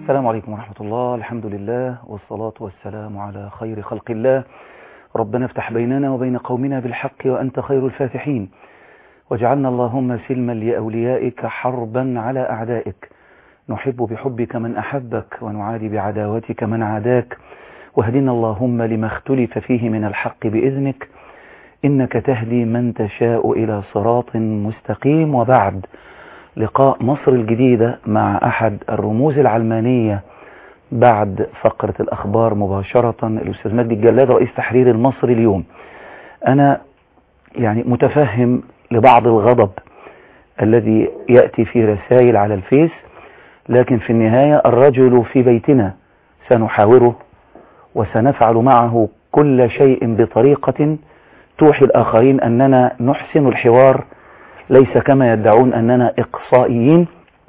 السلام عليكم ورحمة الله الحمد لله والصلاة والسلام على خير خلق الله ربنا افتح بيننا وبين قومنا بالحق وأنت خير الفاتحين واجعلنا اللهم سلما لأوليائك حربا على أعدائك نحب بحبك من أحبك ونعادي بعداوتك من عاداك واهدنا اللهم لما اختلف فيه من الحق بإذنك إنك تهدي من تشاء إلى صراط مستقيم وبعد لقاء مصر الجديدة مع أحد الرموز العلمانية بعد فقرة الأخبار مباشرة الأستاذ مجدي الجلاد رئيس تحرير المصري اليوم أنا يعني متفهم لبعض الغضب الذي يأتي في رسائل على الفيس لكن في النهاية الرجل في بيتنا سنحاوره وسنفعل معه كل شيء بطريقة توحي الآخرين أننا نحسن الحوار ليس كما يدعون أننا إقصائيين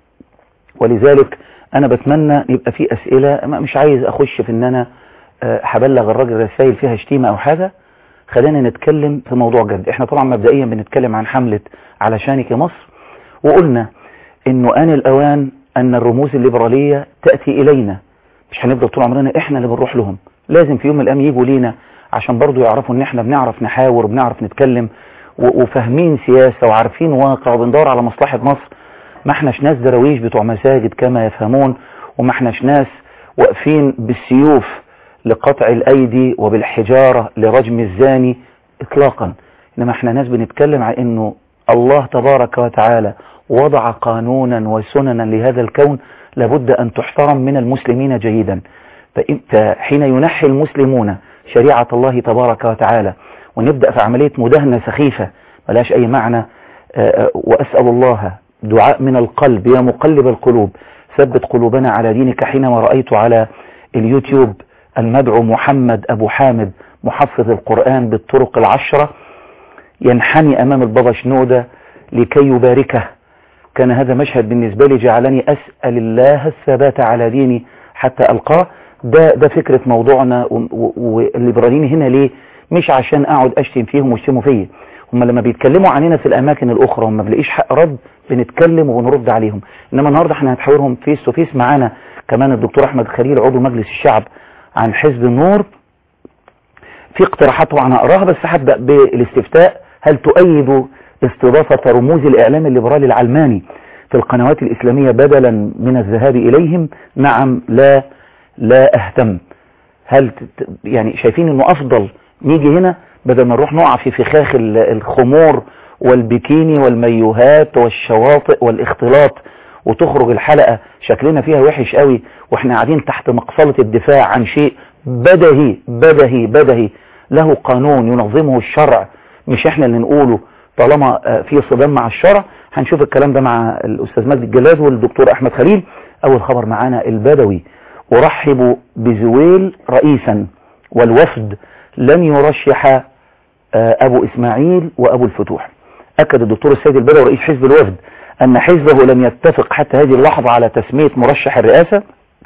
ولذلك أنا بتمنى يبقى في أسئلة مش عايز أخش في أن أنا هبلغ الراجل رسائل فيها شتيمة أو حاجة خلينا نتكلم في موضوع جد احنا طبعا مبدئيا بنتكلم عن حملة علشانك يا مصر وقلنا انه آن الأوان أن الرموز الليبرالية تأتي إلينا مش هنفضل طول عمرنا احنا اللي بنروح لهم لازم في يوم من الأيام يجوا لينا عشان برضو يعرفوا ان احنا بنعرف نحاور وبنعرف نتكلم وفاهمين سياسة وعارفين واقع وبندور على مصلحة مصر ما احناش ناس درويش بتوع مساجد كما يفهمون وما احناش ناس واقفين بالسيوف لقطع الأيدي وبالحجارة لرجم الزاني إطلاقا إنما احنا ناس بنتكلم عن إنه الله تبارك وتعالى وضع قانونا وسننا لهذا الكون لابد أن تحترم من المسلمين جيدا فحين ينحي المسلمون شريعة الله تبارك وتعالى ونبدأ في عملية مداهنة سخيفة ملاش أي معنى وأسأل الله دعاء من القلب يا مقلب القلوب ثبت قلوبنا على دينك حينما رأيت على اليوتيوب المدعو محمد أبو حامد محفظ القرآن بالطرق العشرة ينحني أمام البابا شنودة لكي يباركه كان هذا مشهد بالنسبة لي جعلني أسأل الله الثبات على ديني حتى ألقاه ده, ده فكرة موضوعنا والليبراليين هنا ليه مش عشان أقعد أشتم فيهم ويشتموا فيا هم لما بيتكلموا عننا في الأماكن الأخرى وما بلاقيش حق رد بنتكلم وبنرد عليهم إنما النهاردة احنا هنحاورهم فيس تو فيس معانا كمان الدكتور أحمد خليل عضو مجلس الشعب عن حزب النور في اقتراحات طبعا هقراها بس هبدأ بالاستفتاء هل تؤيد استضافة رموز الإعلام الليبرالي العلماني في القنوات الإسلامية بدلا من الذهاب إليهم نعم لا لا أهتم هل يعني شايفين أنه أفضل نيجي هنا بدل ما نروح نقع في فخاخ الخمور والبكيني والميوهات والشواطئ والاختلاط وتخرج الحلقة شكلنا فيها وحش قوي واحنا قاعدين تحت مقصلة الدفاع عن شيء بدهي بدهي بدهي له قانون ينظمه الشرع مش احنا اللي نقوله طالما في صدام مع الشرع هنشوف الكلام ده مع الأستاذ مجدي الجلاد والدكتور أحمد خليل أول خبر معانا البدوي أرحب بزويل رئيسا والوفد لن يرشح أبو إسماعيل وأبو الفتوح أكد الدكتور السيد البدوي رئيس حزب الوفد أن حزبه لم يتفق حتى هذه اللحظة على تسمية مرشح الرئاسة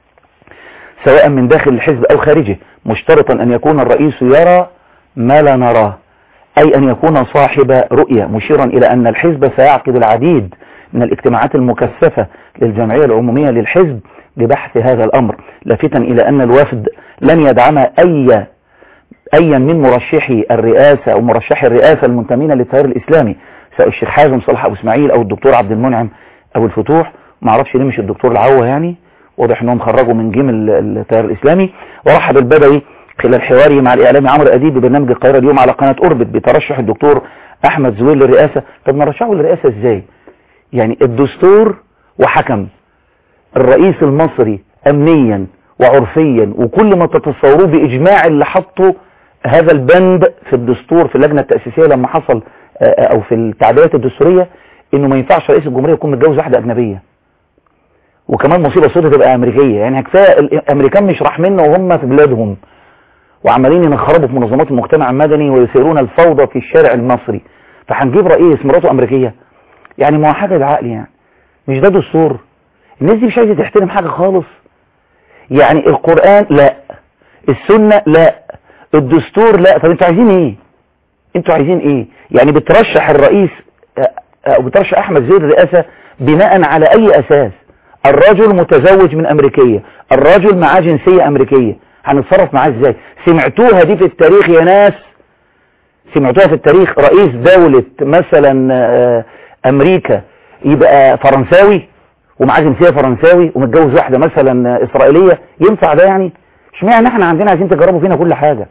سواء من داخل الحزب أو خارجه مشترطا أن يكون الرئيس يرى ما لا نراه أي أن يكون صاحب رؤية مشيرا إلى أن الحزب سيعقد العديد من الاجتماعات المكثفة للجمعية العمومية للحزب لبحث هذا الأمر لافتا إلى أن الوفد لن يدعم أي أي من مرشحي الرئاسة أو مرشحي الرئاسة المنتمين للتيار الإسلامي سواء الشيخ حازم صالح أبو إسماعيل أو الدكتور عبد المنعم أبو الفتوح ما اعرفش ليه مش الدكتور العوة يعني واضح أنهم خرجوا من جيم التيار الإسلامي ورحب البدوي خلال حواره مع الإعلامي عمرو أديب ببرنامج القاهرة اليوم على قناة أوربت بترشح الدكتور أحمد زويل للرئاسة طب نرشحه للرئاسة إزاي يعني الدستور وحكم الرئيس المصري أمنيا وعرفيا وكل ما تتصوروه بإجماع اللي حطه هذا البند في الدستور في اللجنة التأسيسية لما حصل أو في التعديلات الدستورية إنه ما ينفعش رئيس الجمهورية يكون متجوز واحدة أجنبية وكمان مصيبة صوتها تبقى أمريكية يعني كفاية الأمريكان مش رحمنا وهم في بلادهم وعمالين ينخربوا في منظمات المجتمع المدني ويثيرون الفوضى في الشارع المصري فهنجيب رئيس مراته أمريكية يعني ما هو حاجة العقل يعني مش ده دستور الناس دي مش عايزة تحترم حاجة خالص يعني القرآن لا السنة لا الدستور لا طب انتوا عايزين ايه انتوا عايزين ايه يعني بترشح الرئيس او بترشح احمد زيد الرئاسة بناء على اي اساس الرجل متزوج من امريكية الرجل معاه جنسية امريكية هنتصرف معاه ازاي سمعتوها دي في التاريخ يا ناس سمعتوها في التاريخ رئيس دولة مثلا آه، امريكا يبقى فرنساوي ومعاه جنسية فرنساوي ومتجوز واحدة مثلا اسرائيلية ينفع ده يعني اشمعنى احنا عندنا عايزين تجربوا فينا كل حاجة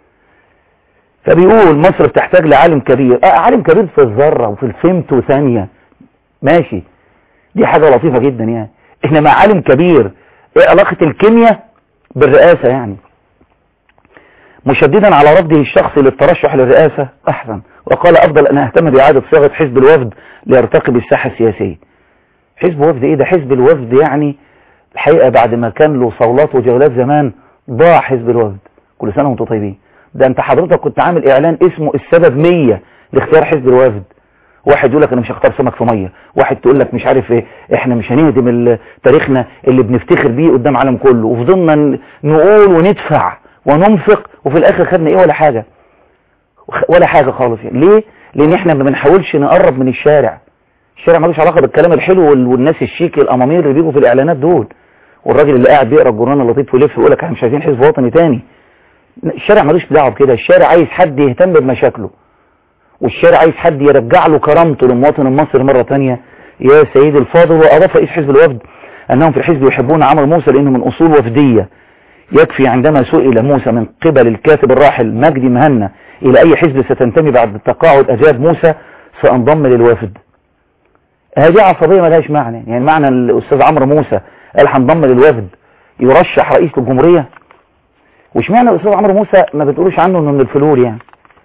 فبيقول مصر بتحتاج لعالم كبير اه عالم كبير في الذرة وفي الفيمتو ثانية ماشي دي حاجة لطيفة جدا يعني احنا مع عالم كبير ايه علاقة الكيمياء بالرئاسة يعني مشددا على رفضه الشخصي للترشح للرئاسة احسن وقال افضل ان اهتم باعادة صياغة حزب الوفد ليرتقي بالساحة السياسية حزب وفد ايه ده حزب الوفد يعني الحقيقة بعد ما كان له صولات وجولات زمان ضاع حزب الوفد كل سنة وانتم طيبين ده انت حضرتك كنت عامل اعلان اسمه السبب 100 لاختيار حزب الوفد واحد يقول لك انا مش هختار سمك في ميه واحد تقول لك مش عارف ايه احنا مش هنهدم ال- تاريخنا اللي بنفتخر بيه قدام العالم كله وفضلنا ن- نقول وندفع وننفق وفي الاخر خدنا ايه ولا حاجة وخ- ولا حاجة خالص يعني ليه لان احنا ما بنحاولش نقرب من الشارع الشارع ملوش علاقة بالكلام الحلو وال- والناس الشيك الامامير اللي بيجوا في الاعلانات دول والراجل اللي قاعد بيقرا الجورنال اللطيف ويلف ويقول لك احنا مش عايزين حزب وطني تاني الشارع ملوش دعوه بكده الشارع عايز حد يهتم بمشاكله والشارع عايز حد يرجع له كرامته للمواطن المصري مرة تانية يا سيدي الفاضل وأضاف رئيس حزب الوفد أنهم في الحزب يحبون عمرو موسى لأنه من أصول وفدية يكفي عندما سئل موسى من قبل الكاتب الراحل مجدي مهنا إلى أي حزب ستنتمي بعد التقاعد أجاب موسى سأنضم للوفد هذه عصبية ملهاش معنى يعني معنى الأستاذ عمرو موسى قال هنضم للوفد يرشح رئيس الجمهورية وش معنى الأستاذ عمرو موسى ما بتقولوش عنه إنه من الفلول يعني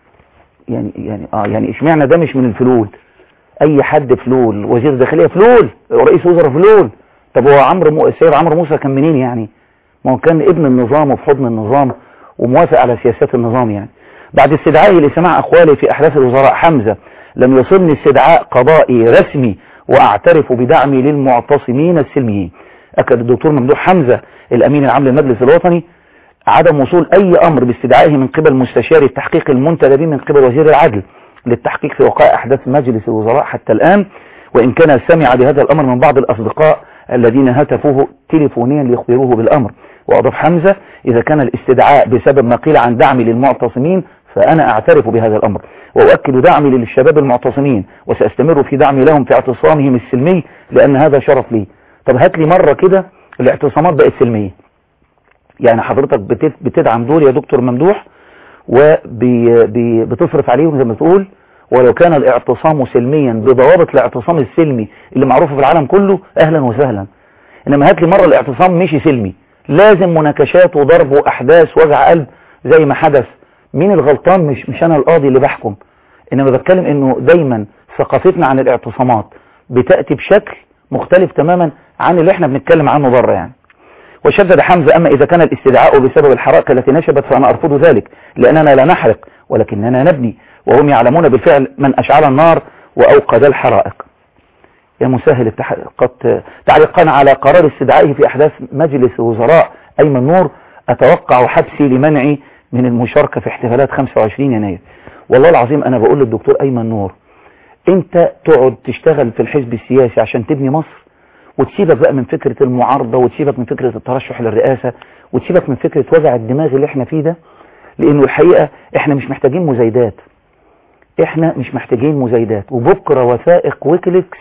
يعني يعني اه يعني اشمعنى ده مش من الفلول اي حد فلول وزير داخليه فلول رئيس وزراء فلول طب هو عمرو مو... السيد عمرو موسى كان منين يعني ما هو كان ابن النظام وفي حضن النظام وموافق على سياسات النظام يعني بعد استدعائي لسماع اقوالي في احداث الوزراء حمزة لم يصلني استدعاء قضائي رسمي واعترف بدعمي للمعتصمين السلميين اكد الدكتور ممدوح حمزة الامين العام للمجلس الوطني عدم وصول أي أمر باستدعائه من قبل مستشار التحقيق المنتدى به من قبل وزير العدل للتحقيق في وقائع أحداث مجلس الوزراء حتى الآن وإن كان سمع بهذا الأمر من بعض الأصدقاء الذين هتفوه تليفونيا ليخبروه بالأمر وأضاف حمزة إذا كان الاستدعاء بسبب ما قيل عن دعمي للمعتصمين فأنا أعترف بهذا الأمر وأؤكد دعمي للشباب المعتصمين وسأستمر في دعمي لهم في اعتصامهم السلمي لأن هذا شرف لي طب هات لي مرة كده الاعتصامات بقت سلمية يعني حضرتك بتد- بتدعم دول يا دكتور ممدوح وبتصرف عليهم زي ما تقول ولو كان الاعتصام سلميا بضوابط الاعتصام السلمي اللي معروفه في العالم كله اهلا وسهلا انما هات لي مره الاعتصام مشي سلمي لازم مناكشات وضرب واحداث وجع قلب زي ما حدث مين الغلطان مش مش انا القاضي اللي بحكم انما بتكلم انه دايما ثقافتنا عن الاعتصامات بتاتي بشكل مختلف تماما عن اللي احنا بنتكلم عنه بره يعني وشدد حمزة أما إذا كان الاستدعاء بسبب الحرائق التي نشبت فأنا أرفض ذلك لأننا لا نحرق ولكننا نبني وهم يعلمون بالفعل من أشعل النار وأوقد الحرائق يا مسهل التحقيقات تعليقا على قرار استدعائه في أحداث مجلس الوزراء أيمن نور أتوقع حبسي لمنعي من المشاركة في احتفالات 25 يناير والله العظيم أنا بقول للدكتور أيمن نور أنت تقعد تشتغل في الحزب السياسي عشان تبني مصر وتسيبك بقى من فكرة المعارضة وتسيبك من فكرة الترشح للرئاسة وتسيبك من فكرة وجع الدماغ اللي احنا فيه ده لانه الحقيقة احنا مش محتاجين مزايدات احنا مش محتاجين مزايدات وبكرة وثائق ويكليكس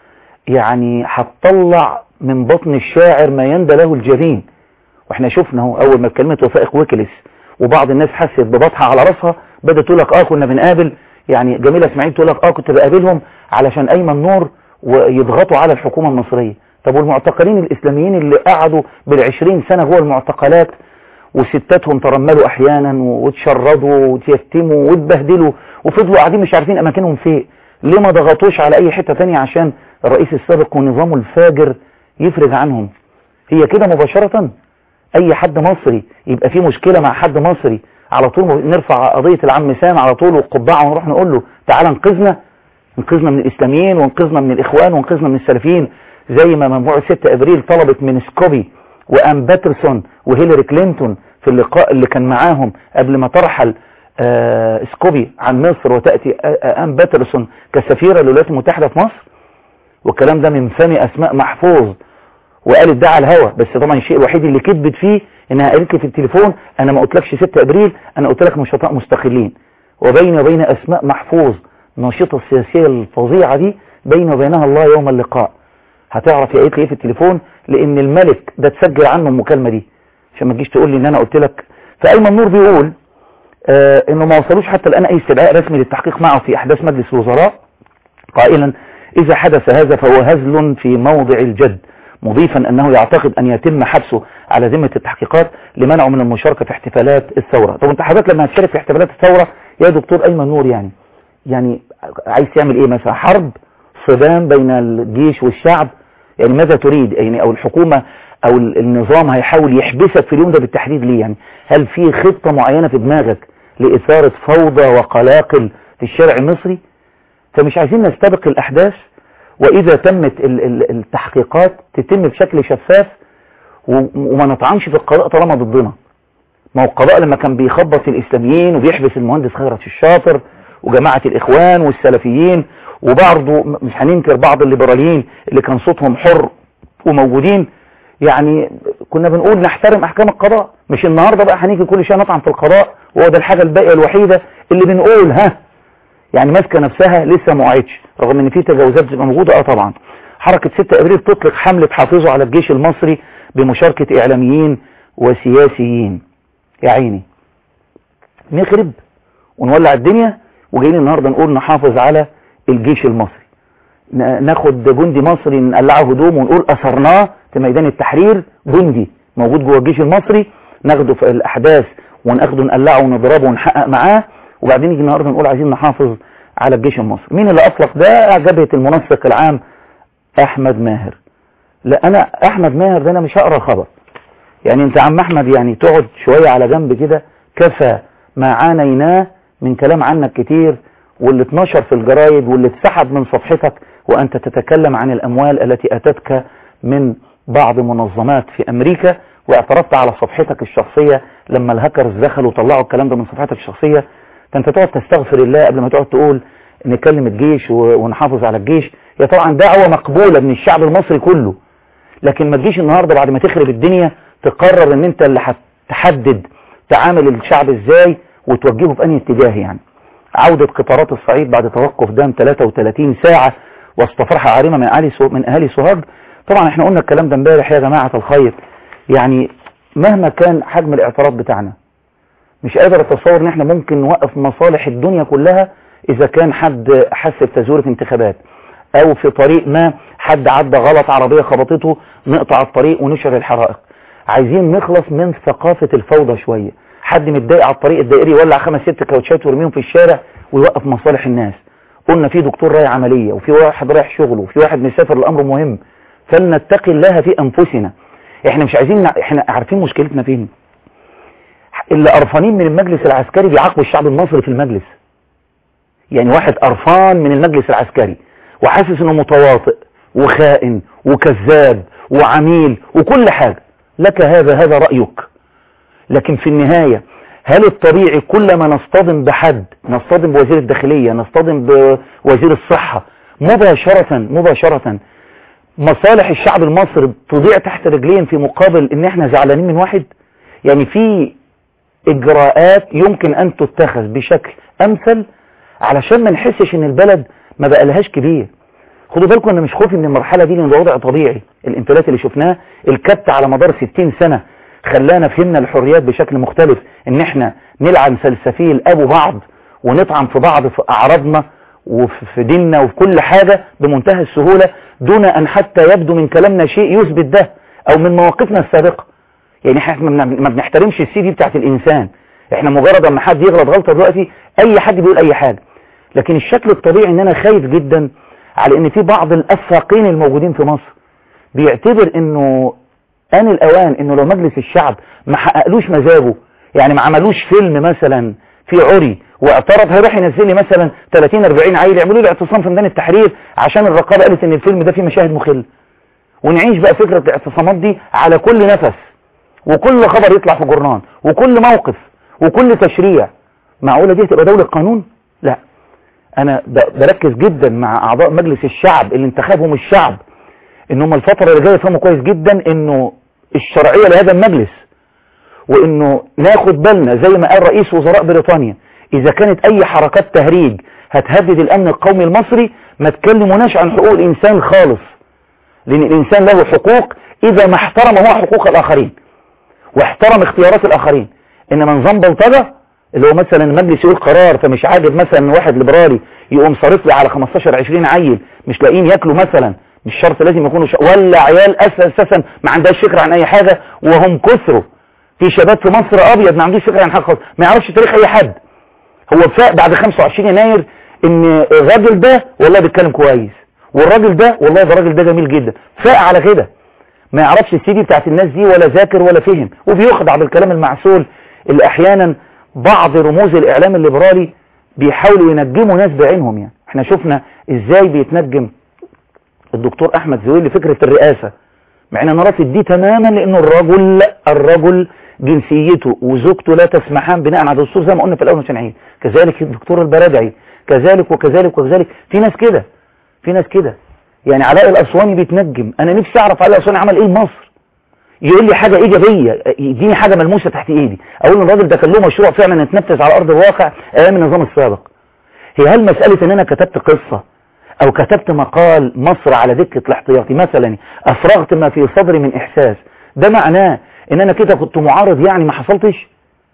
يعني هتطلع من بطن الشاعر ما يندى له الجبين واحنا شفنا اهو اول ما كلمة وثائق ويكليكس وبعض الناس حست ببطحة على راسها بدأت تقول لك اه كنا بنقابل يعني جميلة اسماعيل تقول لك اه كنت بقابلهم علشان ايمن نور ويضغطوا على الحكومة المصرية طب والمعتقلين الإسلاميين اللي قعدوا بالعشرين سنة جوه المعتقلات وستاتهم ترملوا أحيانا وتشردوا وتيتموا وتبهدلوا وفضلوا قاعدين مش عارفين أماكنهم فين ليه ما ضغطوش على أي حتة تانية عشان الرئيس السابق ونظامه الفاجر يفرج عنهم هي كده مباشرة أي حد مصري يبقى فيه مشكلة مع حد مصري على طول نرفع قضية العم سام على طول والقبعة ونروح نقول له تعالى انقذنا انقذنا من الإسلاميين وانقذنا من الإخوان وانقذنا من السلفيين زي ما مجموعة 6 ابريل طلبت من سكوبي وام باترسون وهيلاري كلينتون في اللقاء اللي كان معاهم قبل ما ترحل آه سكوبي عن مصر وتأتي آه ام باترسون كسفيرة للولايات المتحدة في مصر والكلام ده من فم اسماء محفوظ وقالت ده على الهوا بس طبعا الشيء الوحيد اللي كذبت فيه انها قالت لي في التليفون انا ما قلتلكش 6 ابريل انا قلت لك نشطاء مستقلين وبيني وبين اسماء محفوظ ناشطه السياسيه الفظيعه دي بيني وبينها الله يوم اللقاء هتعرف يا قالت لي ايه في التليفون لان الملك ده تسجل عنه المكالمه دي عشان ما تجيش تقول لي ان انا قلت لك فايمن نور بيقول آه انه ما وصلوش حتى الان اي استدعاء رسمي للتحقيق معه في احداث مجلس الوزراء قائلا اذا حدث هذا فهو هزل في موضع الجد مضيفا انه يعتقد ان يتم حبسه على ذمة التحقيقات لمنعه من المشاركة في احتفالات الثورة طب انت حضرتك لما هتشارك في احتفالات الثورة يا دكتور ايمن نور يعني يعني عايز تعمل ايه مثلا حرب صدام بين الجيش والشعب يعني ماذا تريد يعني او الحكومة او النظام هيحاول يحبسك في اليوم ده بالتحديد ليه يعني هل في خطة معينة في دماغك لإثارة فوضى وقلاقل في الشارع المصري فمش عايزين نستبق الأحداث وإذا تمت التحقيقات تتم بشكل شفاف وما نطعنش في القضاء طالما ضدنا ما هو القضاء لما كان بيخبط في الإسلاميين وبيحبس المهندس خيرت الشاطر وجماعة الإخوان والسلفيين وبرضه مش هننكر بعض الليبراليين اللي كان صوتهم حر وموجودين يعني كنا بنقول نحترم احكام القضاء مش النهاردة بقى هنيجي كل شيء نطعن في القضاء وهو ده الحاجة الباقية الوحيدة اللي بنقول ها يعني ماسكه نفسها لسه ما وعدش رغم ان في تجاوزات بتبقى موجودة اه طبعا حركة 6 ابريل تطلق حملة حافظوا على الجيش المصري بمشاركة اعلاميين وسياسيين يا عيني نخرب ونولع الدنيا وجايين النهاردة نقول نحافظ على الجيش المصري ناخد جندي مصري نقلعه هدوم ونقول اثرناه في ميدان التحرير جندي موجود جوه الجيش المصري ناخده في الاحداث وناخده نقلعه ونضربه ونحقق معاه وبعدين يجي النهارده نقول عايزين نحافظ على الجيش المصري مين اللي اطلق ده جبهه المنسق العام احمد ماهر لا انا احمد ماهر ده انا مش هقرا الخبر يعني انت عم احمد يعني تقعد شويه على جنب كده كفى ما عانيناه من كلام عنك كتير واللي اتنشر في الجرايد واللي اتسحب من صفحتك وانت تتكلم عن الاموال التي اتتك من بعض منظمات في امريكا واعترضت على صفحتك الشخصية لما الهاكرز دخلوا وطلعوا الكلام ده من صفحتك الشخصية فانت تقعد تستغفر الله قبل ما تقعد تقول نكلم الجيش ونحافظ على الجيش هي طبعا دعوة مقبولة من الشعب المصري كله لكن ما تجيش النهاردة بعد ما تخرب الدنيا تقرر ان انت اللي هتحدد تعامل الشعب ازاي وتوجهه في انهي اتجاه يعني عودة قطارات الصعيد بعد توقف دام 33 ساعة واصطفرها عارمة من اهالي من اهالي سوهاج طبعا احنا قلنا الكلام ده امبارح يا جماعة الخير يعني مهما كان حجم الاعتراض بتاعنا مش قادر اتصور ان احنا ممكن نوقف مصالح الدنيا كلها اذا كان حد حس بتزوير في انتخابات او في طريق ما حد عدى غلط عربية خبطته نقطع الطريق ونشر الحرائق عايزين نخلص من ثقافة الفوضى شوية حد متضايق على الطريق الدائري يولع خمس ست كاوتشات ويرميهم في الشارع ويوقف مصالح الناس قلنا في دكتور رايح عملية وفي واحد رايح شغله وفي واحد مسافر الامر مهم فلنتقي الله في انفسنا احنا مش عايزين احنا عارفين مشكلتنا فين اللي قرفانين من المجلس العسكري بيعاقبوا الشعب المصري في المجلس يعني واحد قرفان من المجلس العسكري وحاسس انه متواطئ وخائن وكذاب وعميل وكل حاجة لك هذا هذا رأيك لكن في النهاية هل الطبيعي كلما نصطدم بحد نصطدم بوزير الداخلية نصطدم بوزير الصحة مباشرة مباشرة مصالح الشعب المصري تضيع تحت رجلين في مقابل ان احنا زعلانين من واحد يعني في اجراءات يمكن ان تتخذ بشكل امثل علشان ما نحسش ان البلد ما بقالهاش كبير خدوا بالكم ان مش خوفي من المرحلة دي لان ده وضع طبيعي الانفلات اللي شفناه الكبت على مدار 60 سنة خلانا فهمنا الحريات بشكل مختلف ان احنا نلعن سلسفيل ابو بعض ونطعن في بعض في اعراضنا وفي ديننا وفي كل حاجة بمنتهى السهولة دون ان حتى يبدو من كلامنا شيء يثبت ده او من مواقفنا السابقة يعني احنا ما بنحترمش السي دي بتاعت الانسان احنا مجرد اما حد يغلط غلطة دلوقتي اي حد بيقول اي حاجة لكن الشكل الطبيعي ان انا خايف جدا على ان في بعض الافاقين الموجودين في مصر بيعتبر انه ان الاوان انه لو مجلس الشعب ما حققلوش مزاجه يعني ما عملوش فيلم مثلا في عري واعترض هيروح ينزل لي مثلا 30 40 عيل يعملوا لي اعتصام في ميدان التحرير عشان الرقابه قالت ان الفيلم ده فيه مشاهد مخله ونعيش بقى فكره الاعتصامات دي على كل نفس وكل خبر يطلع في جورنال وكل موقف وكل تشريع معقوله دي تبقى دوله قانون لا انا بركز جدا مع اعضاء مجلس الشعب اللي انتخبهم الشعب ان هم الفترة اللي جاية يفهموا كويس جدا انه الشرعية لهذا المجلس وانه ناخد بالنا زي ما قال رئيس وزراء بريطانيا اذا كانت اي حركات تهريج هتهدد الامن القومي المصري ما تكلموناش عن حقوق الانسان خالص لان الانسان له حقوق اذا ما احترم هو حقوق الاخرين واحترم اختيارات الاخرين انما نظام بلطجه اللي هو مثلا المجلس يقول قرار فمش عاجب مثلا ان واحد ليبرالي يقوم صارف لي على 15 20 عيل مش لاقيين ياكلوا مثلا مش شرط لازم يكونوا ش... ولا عيال اساسا ما عندهاش فكره عن اي حاجه وهم كثروا في شباب في مصر ابيض ما عندوش فكره عن حاجه خالص ما يعرفش تاريخ اي حد هو فاق بعد 25 يناير ان الراجل ده والله بيتكلم كويس والراجل ده والله ده الراجل ده جميل جدا فاق على كده ما يعرفش السي دي بتاعت الناس دي ولا ذاكر ولا فهم وبيخضع بالكلام المعسول اللي احيانا بعض رموز الاعلام الليبرالي بيحاولوا ينجموا ناس بعينهم يعني احنا شفنا ازاي بيتنجم الدكتور احمد زويل لفكرة الرئاسة مع ان انا رافض دي تماما لانه الرجل الرجل جنسيته وزوجته لا تسمحان بناء على الدستور زي ما قلنا في الاول مش كذلك الدكتور البرادعي كذلك وكذلك وكذلك في ناس كده في ناس كده يعني علاء الاسواني بيتنجم انا نفسي اعرف علاء الاسواني عمل ايه لمصر يقول لي حاجة ايجابية يديني حاجة ملموسة تحت ايدي اقول الراجل ده كان له مشروع فعلا اتنفذ على ارض الواقع ايام النظام السابق هي هل مسألة ان انا كتبت قصة او كتبت مقال مصر على دكة الاحتياطي مثلا افرغت ما في صدري من احساس ده معناه ان انا كده كنت معارض يعني ما حصلتش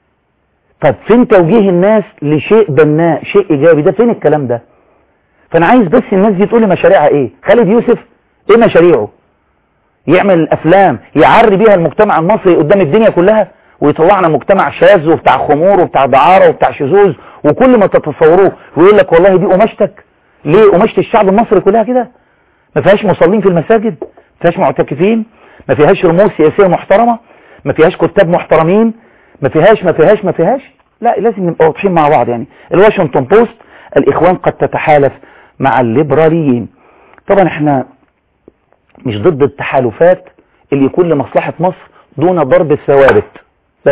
طب فين توجيه الناس لشيء بناء شيء ايجابي ده فين الكلام ده فانا عايز بس الناس دي تقول لي مشاريعها ايه خالد يوسف ايه مشاريعه يعمل افلام يعري بيها المجتمع المصري قدام الدنيا كلها ويطلعنا مجتمع شاذ وبتاع خمور وبتاع دعارة وبتاع شذوذ وكل ما تتصوروه ويقول لك والله دي قماشتك ليه قماشة الشعب المصري كلها كده ما فيهاش مصلين في المساجد ما فيهاش معتكفين ما فيهاش رموز سياسية محترمة ما فيهاش كتاب محترمين ما فيهاش ما فيهاش ما فيهاش لا لازم نبقى واضحين مع بعض يعني الواشنطن بوست الاخوان قد تتحالف مع الليبراليين طبعا احنا مش ضد التحالفات اللي يكون لمصلحة مصر دون ضرب الثوابت بس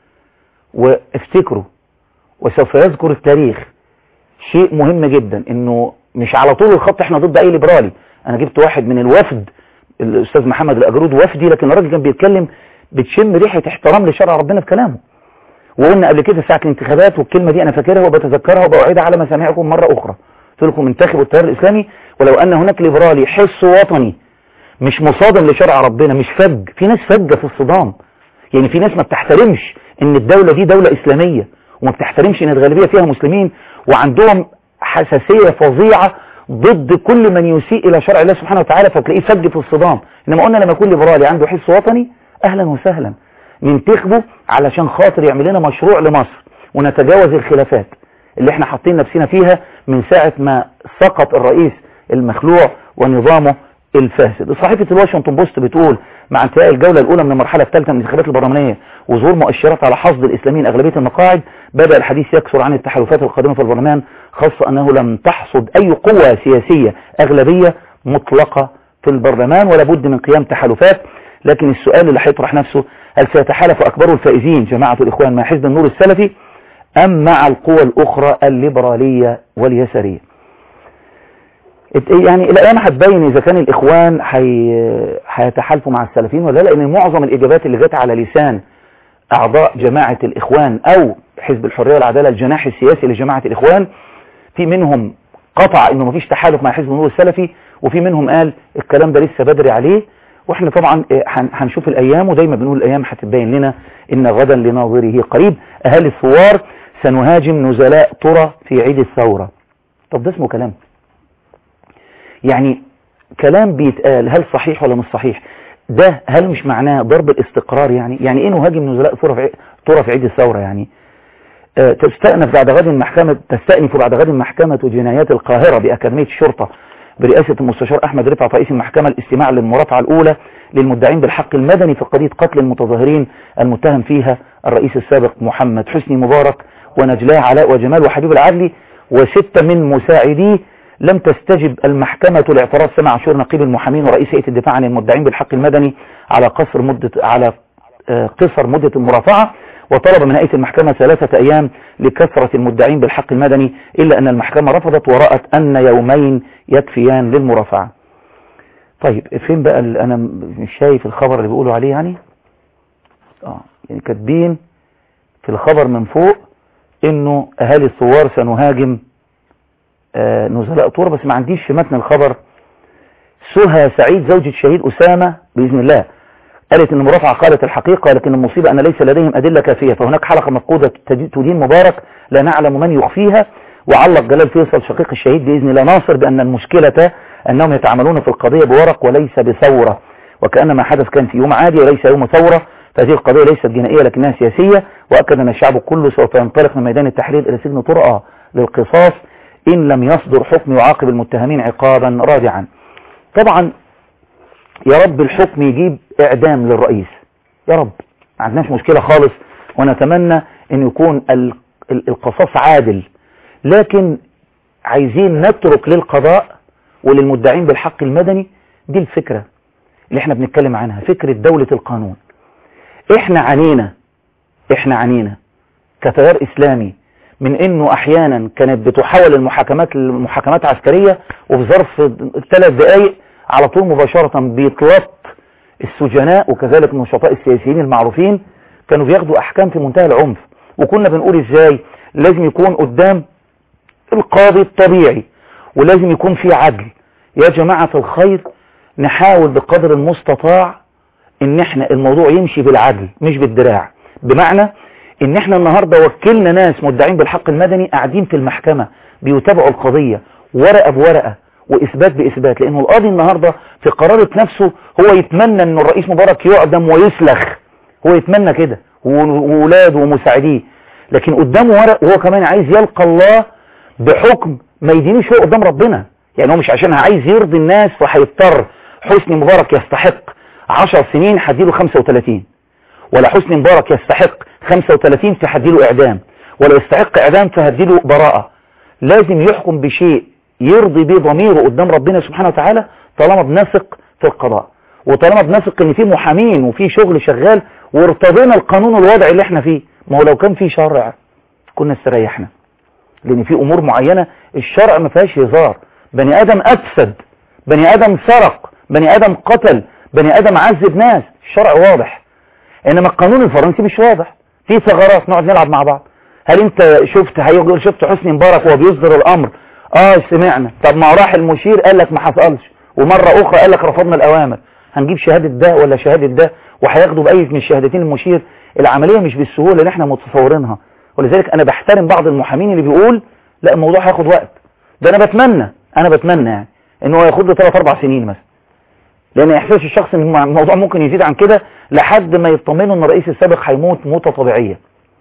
وافتكروا وسوف يذكر التاريخ شيء مهم جدا انه مش على طول الخط احنا ضد اي ليبرالي انا جبت واحد من الوفد الاستاذ محمد الاجرود وفدي لكن الراجل كان بيتكلم بتشم ريحة احترام لشرع ربنا في كلامه وقلنا قبل كده ساعة الانتخابات والكلمة دي انا فاكرها وبتذكرها وبوعدها على مسامعكم مرة اخرى قلت لكم انتخبوا التيار الاسلامي ولو ان هناك ليبرالي حس وطني مش مصادم لشرع ربنا مش فج في ناس فجة في الصدام يعني في ناس ما بتحترمش ان الدولة دي دولة اسلامية وما بتحترمش ان الغالبية فيها مسلمين وعندهم حساسية فظيعة ضد كل من يسيء الى شرع الله سبحانه وتعالى فتلاقيه فج في الصدام انما قلنا لما يكون ليبرالي عنده حس وطني اهلا وسهلا ننتخبه علشان خاطر يعمل لنا مشروع لمصر ونتجاوز الخلافات اللي احنا حاطين نفسنا فيها من ساعة ما سقط الرئيس المخلوع ونظامه الفاسد صحيفة الواشنطن بوست بتقول مع انتهاء الجولة الأولى من المرحلة الثالثة من الانتخابات البرلمانية وظهور مؤشرات على حصد الإسلاميين أغلبية المقاعد بدأ الحديث يكثر عن التحالفات القادمة في البرلمان خاصة أنه لم تحصد أي قوة سياسية أغلبية مطلقة في البرلمان ولا بد من قيام تحالفات لكن السؤال اللي هيطرح نفسه هل سيتحالف أكبر الفائزين جماعة الإخوان مع حزب النور السلفي أم مع القوى الأخرى الليبرالية واليسارية يعني الأيام هتبين إذا كان الإخوان هيتحالفوا مع السلفيين ولا لا لأن معظم الإجابات اللي جت على لسان أعضاء جماعة الإخوان أو حزب الحرية والعدالة الجناح السياسي لجماعة الإخوان في منهم قطع إنه مفيش تحالف مع حزب النور السلفي وفي منهم قال الكلام ده لسه بدري عليه واحنا طبعا هنشوف الأيام ودايما بنقول الأيام هتبين لنا إن غدا لناظره قريب أهالي الثوار سنهاجم نزلاء ترى في عيد الثورة طب ده اسمه كلام يعني كلام بيتقال هل صحيح ولا مش صحيح ده هل مش معناه ضرب الاستقرار يعني يعني ايه نهاجم نزلاء ترى في عيد الثورة يعني أه تستأنف بعد غد المحكمة تستأنف بعد غد محكمة جنايات القاهرة بأكاديمية الشرطة برئاسة المستشار أحمد رفعت رئيس المحكمة الاستماع للمرافعة الأولى للمدعين بالحق المدني في قضية قتل المتظاهرين المتهم فيها الرئيس السابق محمد حسني مبارك ونجلاء علاء وجمال وحبيب العدلي وستة من مساعديه لم تستجب المحكمة لاعتراض سمع عاشور نقيب المحامين ورئيس هيئة الدفاع عن المدعين بالحق المدني على قصر مدة على قصر مدة المرافعة وطلب من هيئة المحكمة ثلاثة أيام لكثرة المدعين بالحق المدني إلا أن المحكمة رفضت ورأت أن يومين يكفيان للمرافعة طيب فين بقى ال- انا م- مش شايف الخبر اللي بيقولوا عليه يعني اه يعني كاتبين في الخبر من فوق انه اهالي الثوار سنهاجم آه نزلاء طور بس ما عنديش في متن الخبر سهى سعيد زوجة شهيد أسامة بإذن الله قالت ان مرافعة قالت الحقيقة لكن المصيبة أن ليس لديهم أدلة كافية فهناك حلقة مفقودة تدي- تدين مبارك لا نعلم من يخفيها وعلق جلال فيصل شقيق الشهيد بإذن الله ناصر بأن المشكلة أنهم يتعاملون في القضية بورق وليس بثورة وكأن ما حدث كان في يوم عادي وليس يوم ثورة فهذه القضية ليست جنائية لكنها سياسية وأكد أن الشعب كله سوف ينطلق من ميدان التحرير إلى سجن طرقة للقصاص إن لم يصدر حكم يعاقب المتهمين عقابا رادعا طبعا يا رب الحكم يجيب إعدام للرئيس يا رب ما عندناش مشكلة خالص ونتمنى أن يكون ال- ال- القصاص عادل لكن عايزين نترك للقضاء وللمدعين بالحق المدني دي الفكرة اللي احنا بنتكلم عنها فكرة دولة القانون احنا عنينا احنا عنينا كتيار اسلامي من انه احيانا كانت بتحول المحاكمات لمحاكمات عسكرية وفي ظرف ثلاث دقايق على طول مباشرة بيطلق السجناء وكذلك النشطاء السياسيين المعروفين كانوا بياخدوا احكام في منتهى العنف وكنا بنقول ازاي لازم يكون قدام القاضي الطبيعي ولازم يكون في عدل يا جماعة الخير نحاول بقدر المستطاع ان احنا الموضوع يمشي بالعدل مش بالدراع بمعنى ان احنا النهاردة وكلنا ناس مدعين بالحق المدني قاعدين في المحكمة بيتابعوا القضية ورقة بورقة واثبات باثبات لانه القاضي النهاردة في قرارة نفسه هو يتمنى ان الرئيس مبارك يعدم ويسلخ هو يتمنى كده وولاده ومساعديه لكن قدامه ورق وهو كمان عايز يلقى الله بحكم ما يدينيش هو قدام ربنا يعني هو مش عشان عايز يرضي الناس فهيضطر حسني مبارك يستحق 10 سنين هديله 35 ولا حسني مبارك يستحق 35 فهديله اعدام ولا يستحق اعدام فهديله براءة لازم يحكم بشيء يرضي بيه ضميره قدام ربنا سبحانه وتعالى طالما بنثق في القضاء وطالما بنثق ان في محامين وفي شغل شغال وارتضينا القانون الوضعي اللي احنا فيه ما هو لو كان في شرع كنا استريحنا لان في امور معينة الشرع ما فيهاش هزار بني ادم افسد بني ادم سرق بني ادم قتل بني ادم عذب ناس الشرع واضح انما القانون الفرنسي مش واضح في ثغرات نقعد نلعب مع بعض هل انت شفت هيقول شفت حسني مبارك وهو بيصدر الامر اه سمعنا طب ما راح المشير قال لك ما حصلش ومرة اخرى قال لك رفضنا الاوامر هنجيب شهادة ده ولا شهادة ده وهياخدوا بأي من الشهادتين المشير العملية مش بالسهولة اللي احنا متصورينها ولذلك انا بحترم بعض المحامين اللي بيقول لا الموضوع هياخد وقت ده انا بتمنى انا بتمنى يعني ان هو ياخد له 3 4 سنين مثلا لان احساس الشخص ان الموضوع ممكن يزيد عن كده لحد ما يطمنوا ان الرئيس السابق هيموت موتة طبيعية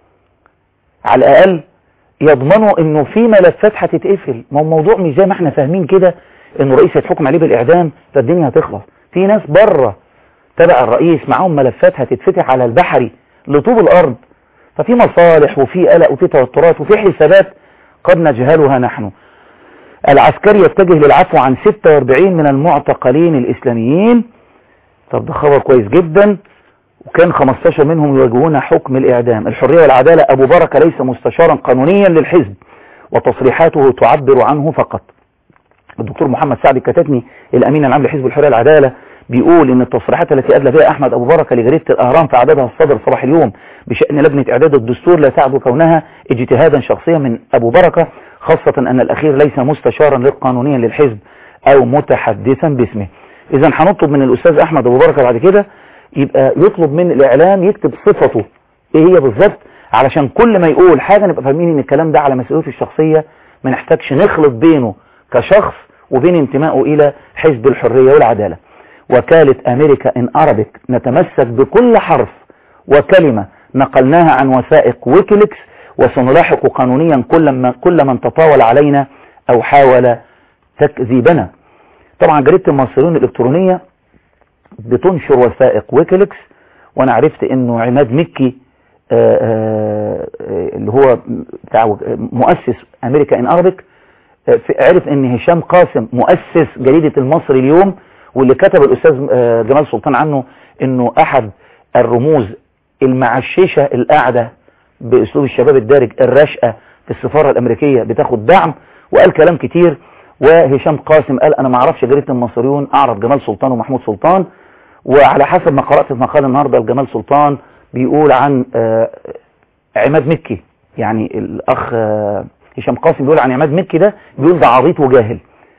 على الاقل يضمنوا انه في ملفات هتتقفل ما هو الموضوع مش زي ما احنا فاهمين كده انه الرئيس هيتحكم عليه بالاعدام فالدنيا هتخلص في ناس بره تبع الرئيس معاهم ملفات هتتفتح على البحري لطوب الارض ففي مصالح وفي قلق وفي توترات وفي حسابات قد نجهلها نحن العسكري يتجه للعفو عن 46 من المعتقلين الإسلاميين طب ده خبر كويس جدا وكان 15 منهم يواجهون حكم الإعدام الحرية والعدالة أبو بركة ليس مستشارا قانونيا للحزب وتصريحاته تعبر عنه فقط الدكتور محمد سعد الكتاتني الأمين العام لحزب الحرية والعدالة بيقول ان التصريحات التي أدلى بها أحمد أبو بركة لجريدة الأهرام في عددها الصدر صباح اليوم بشأن لجنة إعداد الدستور لا تعد كونها اجتهادا شخصيا من أبو بركة خاصة أن الأخير ليس مستشارا قانونيا للحزب أو متحدثا باسمه إذا هنطلب من الأستاذ أحمد أبو بركة بعد كده يبقى يطلب من الإعلام يكتب صفته إيه هي بالظبط علشان كل ما يقول حاجة نبقى فاهمين إن الكلام ده على مسؤوليته الشخصية ما نحتاجش نخلط بينه كشخص وبين انتمائه إلى حزب الحرية والعدالة وكالة أمريكا إن أرابيك نتمسك بكل حرف وكلمة نقلناها عن وثائق ويكيليكس وسنلاحق قانونيا كل, ما كل من تطاول علينا أو حاول تكذيبنا طبعا جريدة المصريون الإلكترونية بتنشر وثائق ويكيليكس وأنا عرفت أنه عماد مكي آآ آآ اللي هو بتاع مؤسس أمريكا إن أرابيك عرف أن هشام قاسم مؤسس جريدة المصري اليوم واللي كتب الأستاذ جمال سلطان عنه أنه أحد الرموز المعششة القاعدة باسلوب الشباب الدارج الرشقة في السفارة الامريكية بتاخد دعم وقال كلام كتير وهشام قاسم قال انا ما اعرفش جريده المصريون اعرف جمال سلطان ومحمود سلطان وعلى حسب ما قرات في مقال النهارده الجمال سلطان بيقول عن آه، عماد مكي يعني الاخ آه، هشام قاسم بيقول عن عماد مكي ده بيقول ده عبيط وجاهل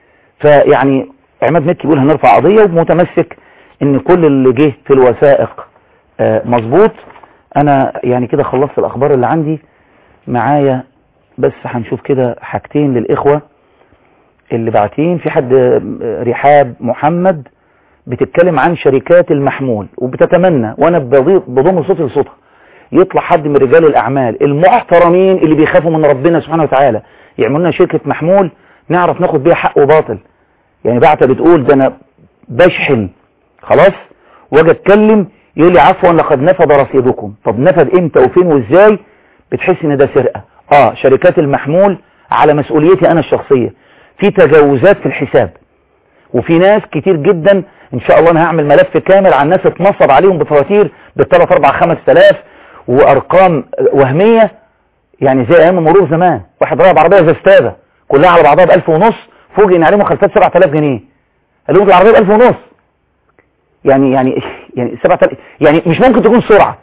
فيعني عماد مكي بيقول هنرفع قضيه ومتمسك ان كل اللي جه في الوثائق آه، مظبوط انا يعني كده خلصت الاخبار اللي عندي معايا بس هنشوف كده حاجتين للاخوه اللي باعتين في حد آه، رحاب محمد بتتكلم عن شركات المحمول وبتتمنى وانا بضي- بضم صوتي لصوتها يطلع حد من رجال الاعمال المحترمين اللي بيخافوا من ربنا سبحانه وتعالى يعملوا لنا شركه محمول نعرف ناخد بيها حق وباطل يعني بعتة بتقول ده انا بشحن خلاص واجي اتكلم يقول لي عفوا لقد نفد رصيدكم طب نفد امتى وفين وازاي بتحس ان ده سرقه اه شركات المحمول على مسؤوليتي انا الشخصيه في تجاوزات في الحساب وفي ناس كتير جدا ان شاء الله انا هعمل ملف كامل عن ناس اتنصب عليهم بفواتير بالثلاث اربع خمس تلاف وارقام وهمية يعني زي ايام مرور زمان واحد رايح بعربية زستابة كلها على بعضها بألف ونص فوجئ ان عليه مخالفات 7000 جنيه قال لهم العربية بألف ونص يعني يعني يعني 7000 يعني مش ممكن تكون سرعة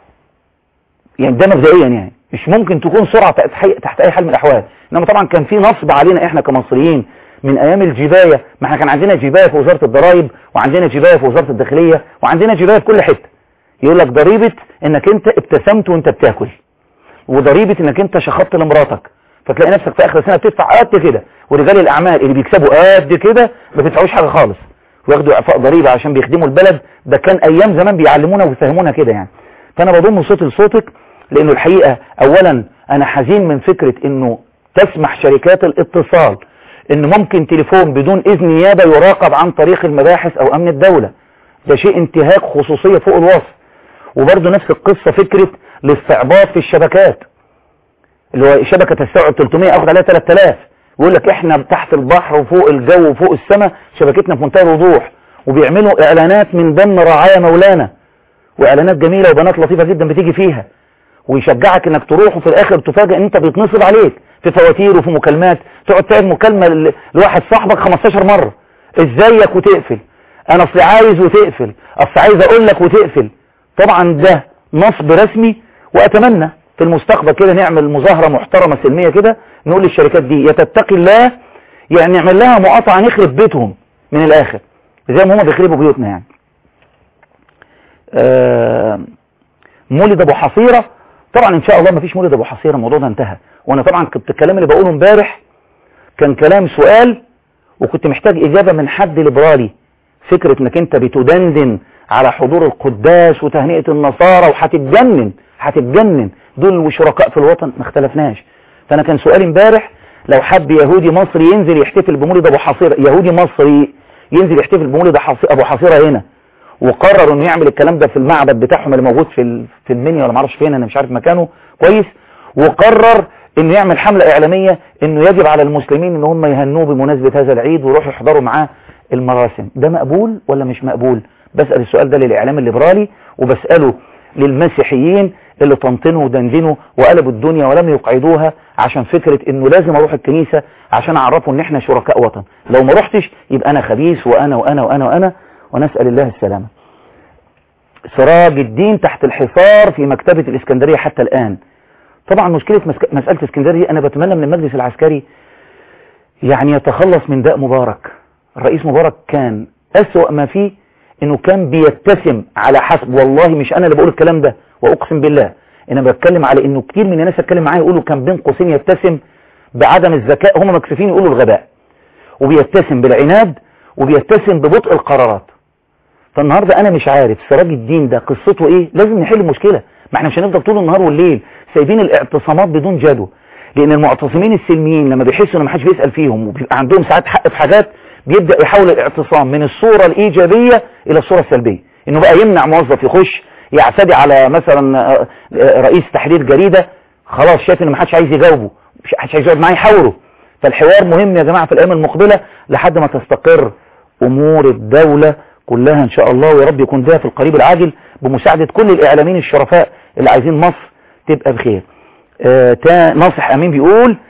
يعني ده مبدئيا يعني مش ممكن تكون سرعة تحت حي- تحت اي حال من الاحوال انما طبعا كان في نصب علينا احنا كمصريين من ايام الجباية ما احنا كان عندنا جباية في وزارة الضرائب وعندنا جباية في وزارة الداخلية وعندنا جباية في كل حتة يقول لك ضريبة انك انت ابتسمت وانت بتاكل وضريبة انك انت شخطت لمراتك فتلاقي نفسك في اخر السنة بتدفع قد كده ورجال الاعمال اللي بيكسبوا قد كده ما بيدفعوش حاجة خالص وياخدوا اعفاء ضريبة عشان بيخدموا البلد ده كان ايام زمان بيعلمونا ويفهمونا كده يعني فانا بضم صوتي لصوتك لانه الحقيقة اولا انا حزين من فكرة انه تسمح شركات الاتصال ان ممكن تليفون بدون اذن نيابة يراقب عن طريق المباحث او امن الدولة ده شيء انتهاك خصوصية فوق الوصف وبرضه نفس القصة فكرة الاستعباط في الشبكات اللي هو شبكة تستوعب 300 اخد عليها 3000 يقول لك احنا تحت البحر وفوق الجو وفوق السماء شبكتنا في منتهى الوضوح وبيعملوا اعلانات من ضمن رعايا مولانا واعلانات جميلة وبنات لطيفة جدا بتيجي فيها ويشجعك انك تروح وفي الاخر تفاجئ ان انت بيتنصب عليك في فواتير وفي مكالمات تقعد تعمل مكالمة ل- لواحد صاحبك 15 مرة ازيك وتقفل انا اصل عايز وتقفل اصل عايز اقول لك وتقفل طبعا ده نصب رسمي واتمنى في المستقبل كده نعمل مظاهرة محترمة سلمية كده نقول للشركات دي يا تتقي الله يعني نعمل لها مقاطعة نخرب بيتهم من الاخر زي ما هم بيخربوا بيوتنا يعني آه مولد ابو حصيرة طبعا ان شاء الله ما فيش مولد ابو حصيرة الموضوع ده انتهى وانا طبعا كنت الكلام اللي بقوله امبارح كان كلام سؤال وكنت محتاج اجابة من حد ليبرالي فكرة انك انت بتدندن على حضور القداس وتهنئة النصارى وهتتجنن هتتجنن دول وشركاء في الوطن ما اختلفناش فانا كان سؤالي امبارح لو حب يهودي مصري ينزل يحتفل بمولد ابو حصيرة يهودي مصري ينزل يحتفل بمولد حصي- ابو حصيرة هنا وقرر انه يعمل الكلام ده في المعبد بتاعهم اللي موجود في ال- في المنيا ولا معرفش فين انا مش عارف مكانه كويس وقرر انه يعمل حملة اعلامية انه يجب على المسلمين ان هم يهنوه بمناسبة هذا العيد ويروحوا يحضروا معاه المراسم ده مقبول ولا مش مقبول بسأل السؤال ده للاعلام الليبرالي وبسأله للمسيحيين اللي طنطنوا ودندنوا وقلبوا الدنيا ولم يقعدوها عشان فكرة انه لازم اروح الكنيسة عشان اعرفه ان احنا شركاء وطن لو ما رحتش يبقى انا خبيث وانا وانا وانا وانا ونسأل الله السلامة سراج الدين تحت الحصار في مكتبة الإسكندرية حتى الآن طبعا مشكلة مسك- مسألة اسكندرية أنا بتمنى من المجلس العسكري يعني يتخلص من داء مبارك الرئيس مبارك كان أسوأ ما فيه انه كان بيتسم على حسب والله مش انا اللي بقول الكلام ده واقسم بالله انا بتكلم على انه كتير من الناس اتكلم معايا يقولوا كان بين قوسين يتسم بعدم الذكاء هم مكسوفين يقولوا الغباء وبيتسم بالعناد وبيتسم ببطء القرارات فالنهاردة انا مش عارف سراج الدين ده قصته ايه لازم نحل المشكلة ما احنا مش هنفضل طول النهار والليل سايبين الاعتصامات بدون جدوى لان المعتصمين السلميين لما بيحسوا ان ما حدش بيسأل فيهم وبيبقى عندهم ساعات حق في حاجات بيبدأ يحول الاعتصام من الصورة الايجابية الى الصورة السلبية انه بقى يمنع موظف يخش يعتدي على مثلا آه، آه، رئيس تحرير جريدة خلاص شايف ان ما حدش عايز يجاوبه مش حدش عايز يقعد معاه يحاوره فالحوار مهم يا جماعة في الايام المقبلة لحد ما تستقر امور الدولة كلها ان شاء الله ويا رب يكون ده في القريب العاجل بمساعدة كل الاعلاميين الشرفاء اللي عايزين مصر تبقى بخير آه تا ناصح امين بيقول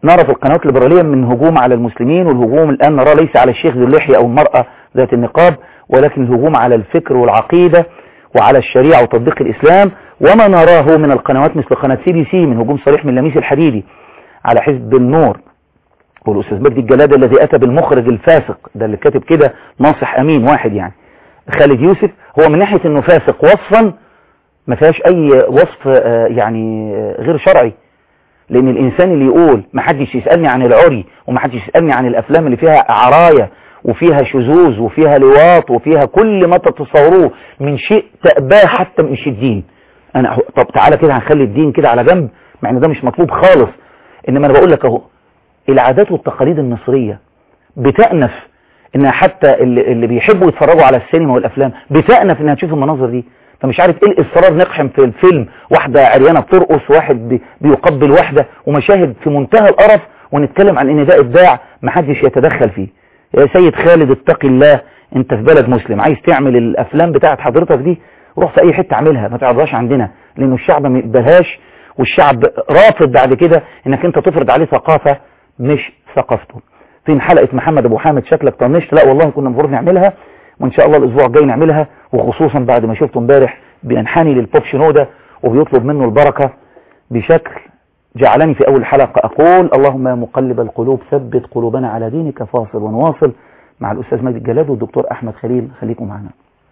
نرى في القنوات الليبرالية من هجوم على المسلمين والهجوم الآن نرى ليس على الشيخ ذو اللحية أو المرأة ذات النقاب ولكن الهجوم على الفكر والعقيدة وعلى الشريعة وتطبيق الإسلام وما نراه من القنوات مثل قناة سي بي سي من هجوم صريح من لميس الحديدي على حزب النور والأستاذ مجدي الجلاد الذي أتى بالمخرج الفاسق ده اللي كاتب كده ناصح أمين واحد يعني خالد يوسف هو من ناحية أنه فاسق وصفا ما فيهاش أي وصف يعني غير شرعي لأن الإنسان اللي يقول ما حدش يسألني عن العري وما حدش يسألني عن الأفلام اللي فيها عراية وفيها شذوذ وفيها لواط وفيها كل ما تتصوروه من شيء تأباه حتى مش الدين أنا طب تعالى كده هنخلي الدين كده على جنب مع ان ده مش مطلوب خالص انما انا بقول لك اهو العادات والتقاليد المصرية بتأنف انها حتى اللي, اللي بيحبوا يتفرجوا على السينما والافلام بتأنف انها تشوف المناظر دي فمش عارف ايه الاصرار نقحم في الفيلم واحدة عريانة بترقص واحد بيقبل واحدة ومشاهد في منتهى القرف ونتكلم عن ان ده ابداع محدش يتدخل فيه يا سيد خالد اتقي الله انت في بلد مسلم عايز تعمل الافلام بتاعت حضرتك دي روح في اي حتة اعملها ما تعرضهاش عندنا لانه الشعب ما يقبلهاش والشعب رافض بعد كده انك انت تفرض عليه ثقافة مش ثقافته فين حلقة محمد ابو حامد شكلك طنشت لا والله كنا المفروض نعملها وان شاء الله الاسبوع الجاي نعملها وخصوصا بعد ما شفته امبارح بينحني للبوب شنودة وبيطلب منه البركة بشكل جعلني في اول حلقة اقول اللهم يا مقلب القلوب ثبت قلوبنا على دينك فاصل ونواصل مع الاستاذ مجد الجلاد والدكتور احمد خليل خليكم معنا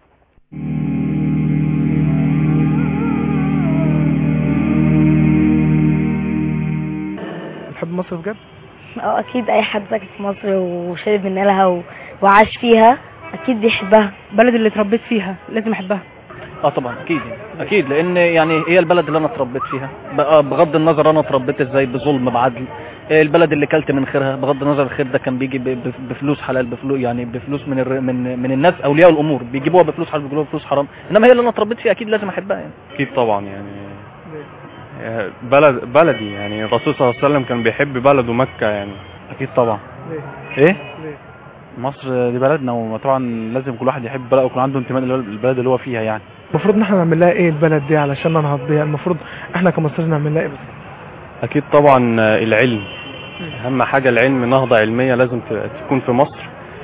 بتحب مصر بجد؟ اه اكيد اي حد ساكن في مصر وشرب من نيلها و... وعاش فيها اكيد بيحبها البلد اللي اتربيت فيها لازم احبها اه طبعا اكيد اكيد لان يعني هي البلد اللي انا اتربيت فيها بغض النظر انا اتربيت ازاي بظلم بعدل البلد اللي كلت من خيرها بغض النظر الخير ده كان بيجي بفلوس حلال بفلوس يعني بفلوس من الر... من من الناس اولياء الامور بيجيبوها بفلوس حلال بيجيبوها بفلوس حرام انما هي اللي انا اتربيت فيها اكيد لازم احبها يعني اكيد طبعا يعني بلد بلدي يعني الرسول صلى الله عليه وسلم كان بيحب بلده مكة يعني اكيد طبعا ايه ليه؟ مصر دي بلدنا وطبعا لازم كل واحد يحب بلده ويكون عنده انتماء للبلد اللي هو فيها يعني المفروض ان احنا نعمل لها ايه البلد دي علشان ننهض بيها المفروض احنا كمصريين نعمل لها ايه بس اكيد طبعا العلم اهم حاجة العلم نهضة علمية لازم تكون في مصر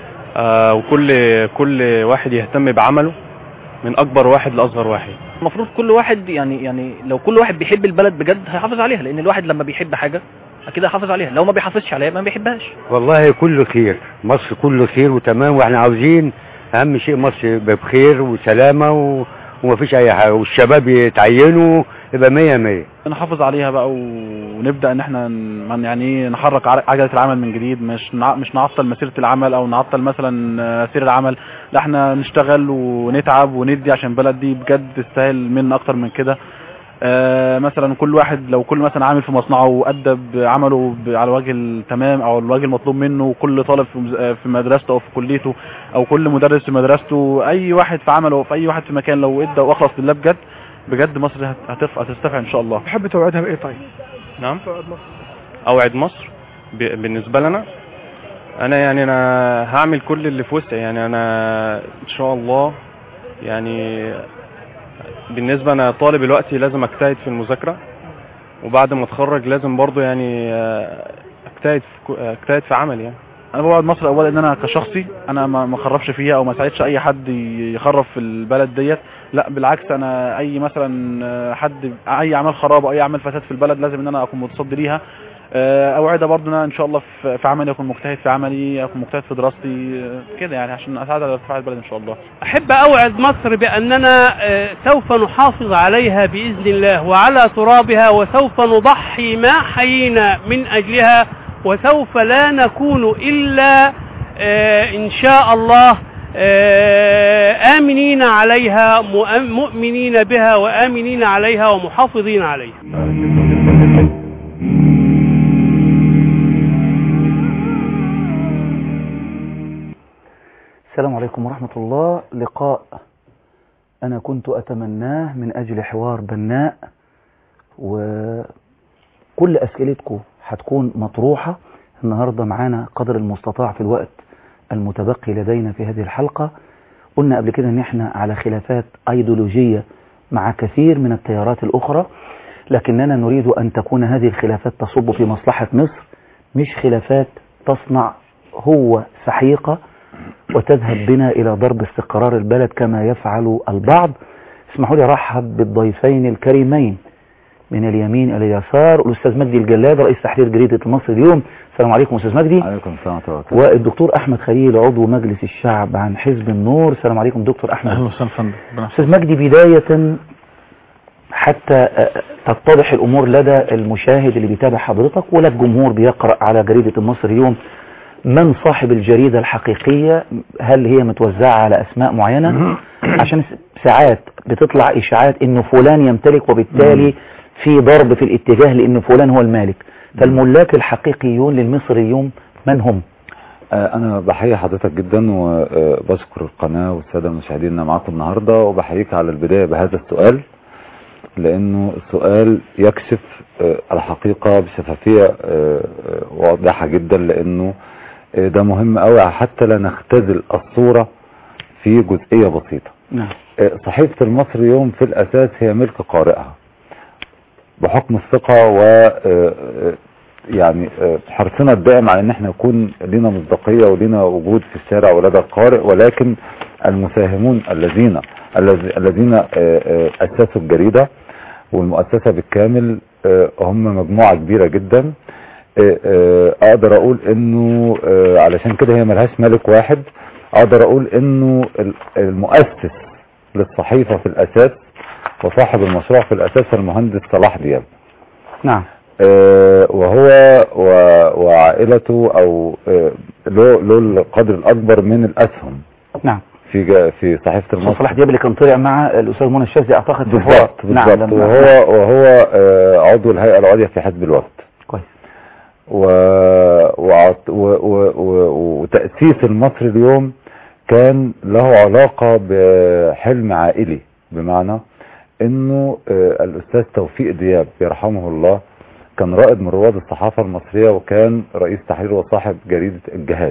آه وكل كل واحد يهتم بعمله من اكبر واحد لاصغر واحد المفروض كل واحد يعني يعني لو كل واحد بيحب البلد بجد هيحافظ عليها لان الواحد لما بيحب حاجة اكيد هيحافظ عليها لو ما بيحافظش عليها ما بيحبهاش والله كله خير مصر كله خير وتمام واحنا عاوزين اهم شيء مصر بخير وسلامة و... ومفيش اي حاجة والشباب يتعينوا يبقى مية مية نحافظ عليها بقى ونبدا ان احنا ن- يعني ايه نحرك ع- عجله العمل من جديد مش نع- مش نعطل مسيره العمل او نعطل مثلا آه، سير العمل لا احنا نشتغل ونتعب وندي عشان البلد دي بجد تستاهل منا اكتر من كده آه، مثلا كل واحد لو كل مثلا عامل في مصنعه وادى بعمله ب- على وجه التمام او الوجه المطلوب منه وكل طالب في مز- آه، في مدرسته او في كليته او كل مدرس في مدرسته اي واحد في عمله في اي واحد في مكان لو ادى واخلص لله بجد بجد مصر هت- هتف- هترتفع ان شاء الله تحب توعدها بايه طيب نعم توعد مصر اوعد مصر ب- بالنسبه لنا انا يعني انا هعمل كل اللي في وسعي يعني انا ان شاء الله يعني بالنسبه انا طالب دلوقتي لازم اجتهد في المذاكره وبعد ما اتخرج لازم برضو يعني آه، اجتهد في كو- اجتهد في عمل يعني انا بوعد مصر اولا ان انا كشخصي انا ما ما اخربش فيها او ما ساعدش اي حد يخرب في البلد ديت لا بالعكس انا اي مثلا آه، حد اي اعمال خراب او اي اعمال فساد في البلد لازم ان انا اكون متصدي ليها آه، اوعدها برضو ان انا ان شاء الله في في عملي اكون مجتهد في عملي اكون مجتهد في دراستي آه، كده يعني عشان اساعد على ارتفاع البلد ان شاء الله أحب أوعد مصر بأننا آه، سوف نحافظ عليها بإذن الله وعلى ترابها وسوف نضحي ما حيينا من أجلها وسوف لا نكون إلا آه، إن شاء الله آه، آمنين عليها مؤم- مؤمنين بها وآمنين عليها ومحافظين عليها السلام عليكم ورحمة الله لقاء أنا كنت أتمناه من أجل حوار بناء وكل أسئلتكم هتكون مطروحة النهاردة معانا قدر المستطاع في الوقت المتبقي لدينا في هذه الحلقة قلنا قبل كده ان احنا على خلافات ايديولوجية مع كثير من التيارات الاخرى لكننا نريد ان تكون هذه الخلافات تصب في مصلحة مصر مش خلافات تصنع هو سحيقة وتذهب بنا إلى ضرب استقرار البلد كما يفعل البعض اسمحوا لي أرحب بالضيفين الكريمين من اليمين إلى اليسار الأستاذ مجدي الجلاد رئيس تحرير جريدة المصري اليوم السلام عليكم أستاذ مجدي عليكم السلام ورحمة الله وبركاته. والدكتور أحمد خليل عضو مجلس الشعب عن حزب النور السلام عليكم دكتور أحمد اهلا وسهلا فندم ربنا أستاذ مجدي بداية حتى آه، تتضح الأمور لدى المشاهد اللي بيتابع حضرتك ولا الجمهور بيقرأ على جريدة المصري اليوم من صاحب الجريدة الحقيقية هل هي متوزعة على أسماء معينة عشان س- ساعات بتطلع إشاعات إنه فلان يمتلك وبالتالي في ضرب في الاتجاه لأن فلان هو المالك فالملاك الحقيقيون للمصريون من هم؟ آه، انا بحيي حضرتك جدا وبشكر القناة والسادة المشاهدين اللي معاكم النهاردة وبحييك على البداية بهذا السؤال لانه السؤال يكشف آه، الحقيقة بشفافية آه، آه، واضحة جدا لانه آه، ده مهم قوي حتى لا نختزل الصورة في جزئية بسيطة نعم آه، صحيفة المصري اليوم في الاساس هي ملك قارئها بحكم الثقة و آه، آه، يعني آه، حرصنا الدائم على ان احنا يكون لنا مصداقية ولنا وجود في الشارع ولدى القارئ ولكن المساهمون الذين الذ- الذين آه، آه، اسسوا الجريدة والمؤسسة بالكامل آه، هم مجموعة كبيرة جدا آه، آه، اقدر اقول انه آه، علشان كده هي ملهاش ملك واحد اقدر اقول انه ال- المؤسس للصحيفة في الاساس وصاحب المشروع في الاساس المهندس صلاح دياب نعم آه، وهو و- وعائلته او آه، له له القدر الاكبر من الاسهم نعم في جا- في صحيفه أستاذ المصري صلاح دياب اللي كان طلع مع الأستاذ منى الشاذلي أعتقد في بالظبط حوار. بالظبط نعم لما- وهو وهو آه، عضو الهيئه العليا في حزب الوفد كويس و... وعط... و... و... و... وتأسيس المصري اليوم كان له علاقة بحلم عائلي بمعنى انه آه، الاستاذ توفيق دياب يرحمه الله كان رائد من رواد الصحافة المصرية وكان رئيس تحرير وصاحب جريدة الجهاد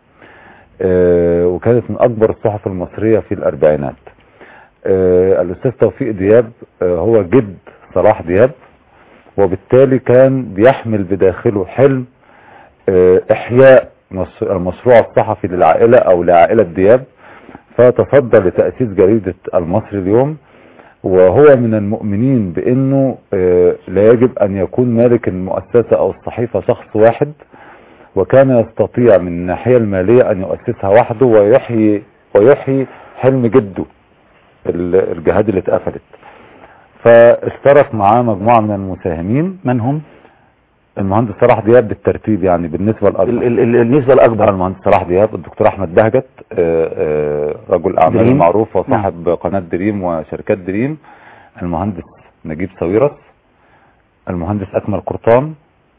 آه، وكانت من اكبر الصحف المصرية في الاربعينات آه، الاستاذ توفيق دياب آه، هو جد صلاح دياب وبالتالي كان بيحمل بداخله حلم آه، احياء مش- المشروع الصحفي للعائلة او لعائلة دياب فتصدى لتأسيس جريدة المصري اليوم وهو من المؤمنين بانه آه، لا يجب ان يكون مالك المؤسسة او الصحيفة شخص واحد وكان يستطيع من الناحية المالية ان يؤسسها وحده ويحيي ويحيي حلم جده ال- الجهاد اللي اتقفلت فاشترك معاه مجموعة من المساهمين من هم؟ المهندس صلاح دياب بالترتيب يعني بالنسبة ال- الأكبر ال- ال- النسبة الأكبر المهندس صلاح دياب الدكتور أحمد بهجت آه، آه، رجل أعمال دريم. معروف وصاحب قناة دريم وشركات دريم المهندس نجيب ساويرس المهندس أكمل قرطان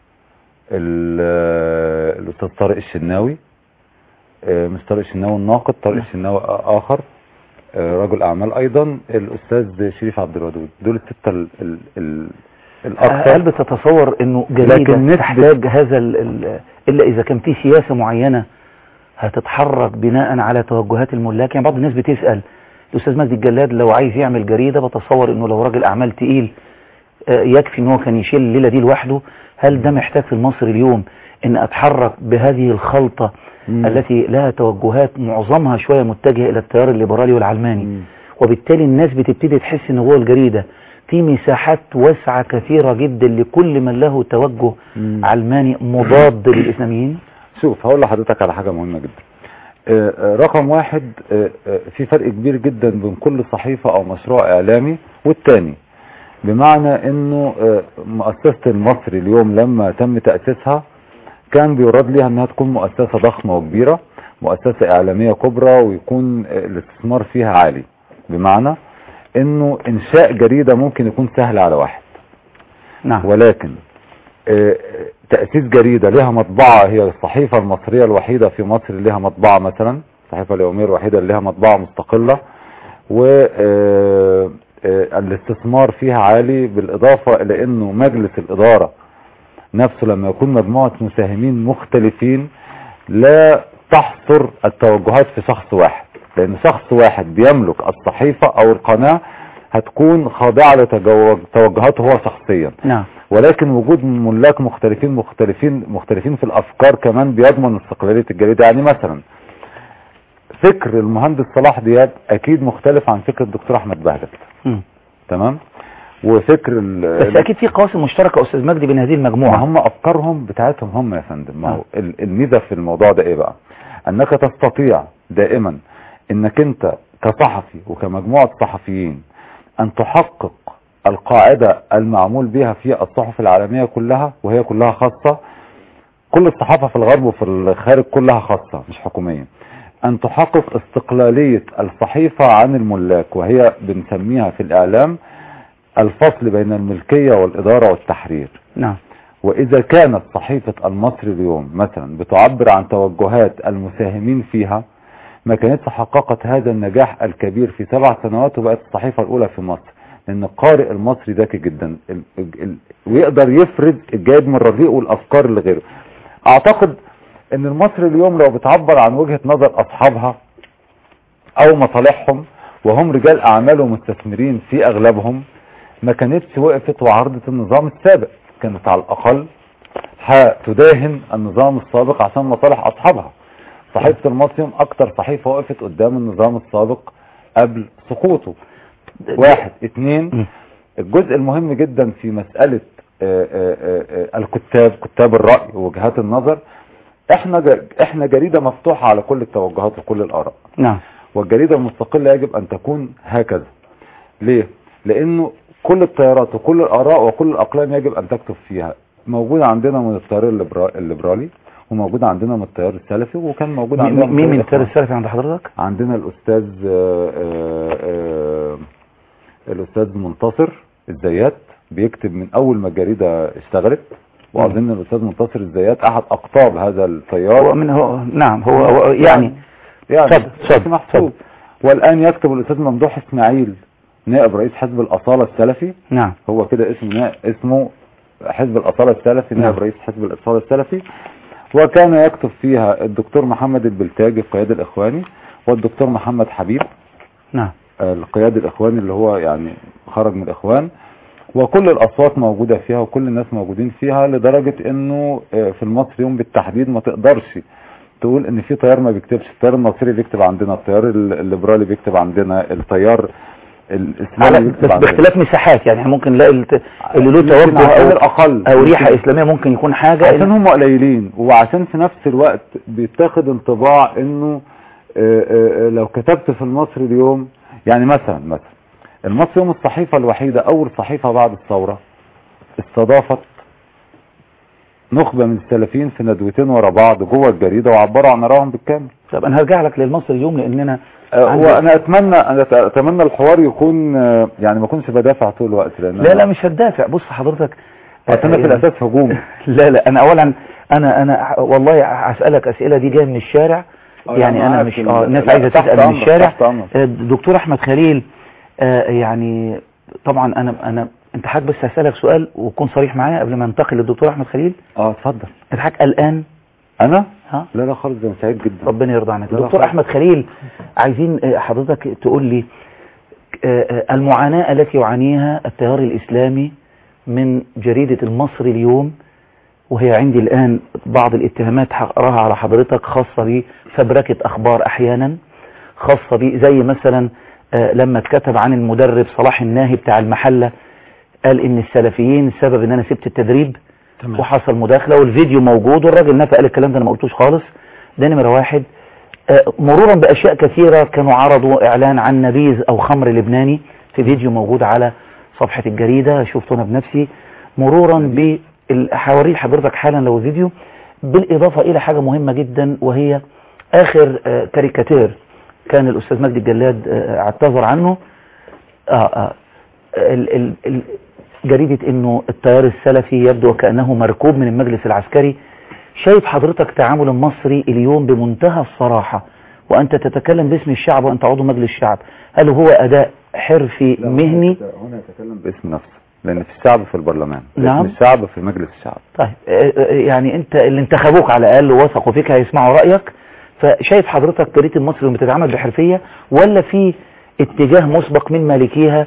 ال- آه، الأستاذ طارق الشناوي آه، مش طارق الشناوي الناقد طارق الشناوي آخر آه، رجل أعمال أيضا الأستاذ شريف عبد الودود دول الستة ال- ال- ال- الأكثر هل بتتصور انه لكن جريدة نسبة- تحتاج هذا ال ال الا اذا كان في سياسة معينة هتتحرك بناء على توجهات الملاك يعني بعض الناس بتسأل الاستاذ مجدي الجلاد لو عايز يعمل جريدة بتصور انه لو راجل اعمال تقيل آه، يكفي ان هو كان يشيل الليلة دي لوحده هل ده محتاج في المصري اليوم ان اتحرك بهذه الخلطة مم. التي لها توجهات معظمها شوية متجهة الى التيار الليبرالي والعلماني مم. وبالتالي الناس بتبتدي تحس ان جوه الجريدة في مساحات واسعة كثيرة جدا لكل من له توجه مم. علماني مضاد للإسلاميين شوف هقول لحضرتك على حاجة مهمة جدا آه، آه، رقم واحد آه، آه، في فرق كبير جدا بين كل صحيفة او مشروع اعلامي والتاني بمعنى انه آه، مؤسسة المصري اليوم لما تم تأسيسها كان بيراد ليها انها تكون مؤسسة ضخمة وكبيرة مؤسسة اعلامية كبرى ويكون آه، الاستثمار فيها عالي بمعنى انه انشاء جريدة ممكن يكون سهل على واحد نعم ولكن آه، تأسيس جريدة لها مطبعة هي الصحيفة المصرية الوحيدة في مصر اللي لها مطبعة مثلا الصحيفة اليومية الوحيدة اللي لها مطبعة مستقلة والاستثمار فيها عالي بالإضافة إلى أنه مجلس الإدارة نفسه لما يكون مجموعة مساهمين مختلفين لا تحصر التوجهات في شخص واحد لأن شخص واحد بيملك الصحيفة أو القناة هتكون خاضعة لتوجهاته هو شخصيا نعم ولكن وجود ملاك مختلفين مختلفين مختلفين في الافكار كمان بيضمن استقلاليه الجريده يعني مثلا فكر المهندس صلاح دياب اكيد مختلف عن فكر الدكتور احمد بهجت مم. تمام وفكر ال- بس اكيد في قواسم مشتركه استاذ مجدي بين هذه ما المجموعه هم افكارهم بتاعتهم هم يا فندم ما هو آه. ال- الميزه في الموضوع ده ايه بقى انك تستطيع دائما انك انت كصحفي وكمجموعه صحفيين ان تحقق القاعده المعمول بها في الصحف العالميه كلها وهي كلها خاصه كل الصحافه في الغرب وفي الخارج كلها خاصه مش حكوميه ان تحقق استقلاليه الصحيفه عن الملاك وهي بنسميها في الاعلام الفصل بين الملكيه والاداره والتحرير نعم وإذا كانت صحيفة المصري اليوم مثلا بتعبر عن توجهات المساهمين فيها ما كانتش حققت هذا النجاح الكبير في سبع سنوات وبقت الصحيفة الأولى في مصر لأن القارئ المصري ذكي جدا ال- ال- ويقدر يفرد الجيد من الرديء والأفكار اللي غيره أعتقد أن المصري اليوم لو بتعبر عن وجهة نظر أصحابها أو مصالحهم وهم رجال أعمال ومستثمرين في أغلبهم ما كانتش وقفت وعرضت النظام السابق كانت على الأقل هتداهن النظام السابق عشان مصالح أصحابها صحيفة المصريم أكتر صحيفة وقفت قدام النظام السابق قبل سقوطه واحد اتنين م. الجزء المهم جدا في مسألة آه، آه، آه، آه، الكتاب كتاب الرأي ووجهات النظر احنا ج- احنا جريدة مفتوحة على كل التوجهات وكل الآراء نعم والجريدة المستقلة يجب أن تكون هكذا ليه؟ لأنه كل التيارات وكل الآراء وكل الأقلام يجب أن تكتب فيها موجودة عندنا من التيار الليبرا- الليبرالي وموجودة عندنا من التيار السلفي وكان موجود عندنا مين مين من التيار الإخوان. السلفي عند حضرتك عندنا الأستاذ آه، آه، آه، الأستاذ منتصر الزيات بيكتب من أول ما الجريدة اشتغلت وأظن الأستاذ منتصر الزيات أحد أقطاب هذا التيار هو من هو نعم هو, هو يعني يعني اتفضل، اتفضل، اسم محسوب والآن يكتب الأستاذ ممدوح إسماعيل نائب رئيس حزب الأصالة السلفي نعم هو كده اسمه نا- اسمه حزب الأصالة السلفي نائب نعم. رئيس حزب الأصالة السلفي وكان يكتب فيها الدكتور محمد البلتاجي القيادي الإخواني والدكتور محمد حبيب نعم القيادي الإخواني اللي هو يعني خرج من الإخوان وكل الأصوات موجودة فيها وكل الناس موجودين فيها لدرجة إنه آه، في المصري يوم بالتحديد ما تقدرش تقول إن في تيار ما بيكتبش التيار النصيري بيكتب عندنا التيار ال- الليبرالي بيكتب عندنا التيار الإسلامي على بيكتب بس عندنا باختلاف مساحات يعني إحنا ممكن نلاقي الت- اللي له يمكن توجه على او الأقل او ريحه يمكن- اسلاميه ممكن يكون حاجه عشان هم قليلين وعشان في نفس الوقت بيتاخد انطباع انه آه، آه، آه، لو كتبت في المصري اليوم يعني مثلا مثلا المصري يوم الصحيفة الوحيدة اول صحيفة بعد الثورة استضافت نخبة من السلفيين في ندوتين ورا بعض جوه الجريدة وعبروا عن آرائهم بالكامل طب انا هرجع لك للمصري اليوم لاننا آه، عندي- وانا اتمنى انا اتمنى الحوار يكون آه، يعني ما اكونش بدافع طول الوقت لان لا لا مش هتدافع بص حضرتك أصل انا في يعني- الاساس هجوم لا لا انا اولا انا انا والله هسالك اسئله دي جايه من الشارع آه، يعني لا، انا معاك مش ال- اه الناس لا، عايزه تحت تسال من أمرك، الشارع تحت أمرك. آه، الدكتور احمد خليل آه، يعني طبعا انا انا انت حضرتك بس هسالك سؤال وكون صريح معايا قبل ما انتقل للدكتور احمد خليل اه اتفضل انت حضرتك قلقان انا ها لا لا خالص ده أنا سعيد جدا ربنا يرضى عنك لا، لا دكتور خالص. احمد خليل عايزين آه، حضرتك تقول لي آه، آه، المعاناة التي يعانيها التيار الإسلامي من جريدة المصري اليوم وهي عندي الآن بعض الاتهامات هقراها على حضرتك خاصة بفبركة أخبار أحيانا خاصة بي زي مثلا آه، لما اتكتب عن المدرب صلاح الناهي بتاع المحلة قال إن السلفيين السبب إن أنا سبت التدريب تمام وحصل مداخلة والفيديو موجود والراجل نفى قال الكلام ده أنا ما قلتوش خالص ده نمرة واحد آه، مرورا بأشياء كثيرة كانوا عرضوا إعلان عن نبيذ أو خمر لبناني في فيديو موجود على صفحة الجريدة شفته أنا بنفسي مرورا ب هوريه لحضرتك حالا لو فيديو بالإضافة إلى حاجة مهمة جدا وهي آخر آه، كاريكاتير كان الأستاذ مجدي الجلاد آه، اعتذر عنه آه آه ال ال ال جريدة انه التيار السلفي يبدو وكأنه مركوب من المجلس العسكري شايف حضرتك تعامل المصري اليوم بمنتهى الصراحة وأنت تتكلم باسم الشعب وأنت عضو مجلس الشعب هل هو أداء حرفي لا، مهني هنا يتكلم باسم نفسه لان في الشعب في البرلمان نعم. باسم الشعب في مجلس الشعب طيب آه، آه، يعني أنت اللي انتخبوك على الأقل ووثقوا فيك هيسمعوا رأيك فشايف حضرتك جريدة المصري بتتعامل بحرفية ولا في اتجاه مسبق من مالكيها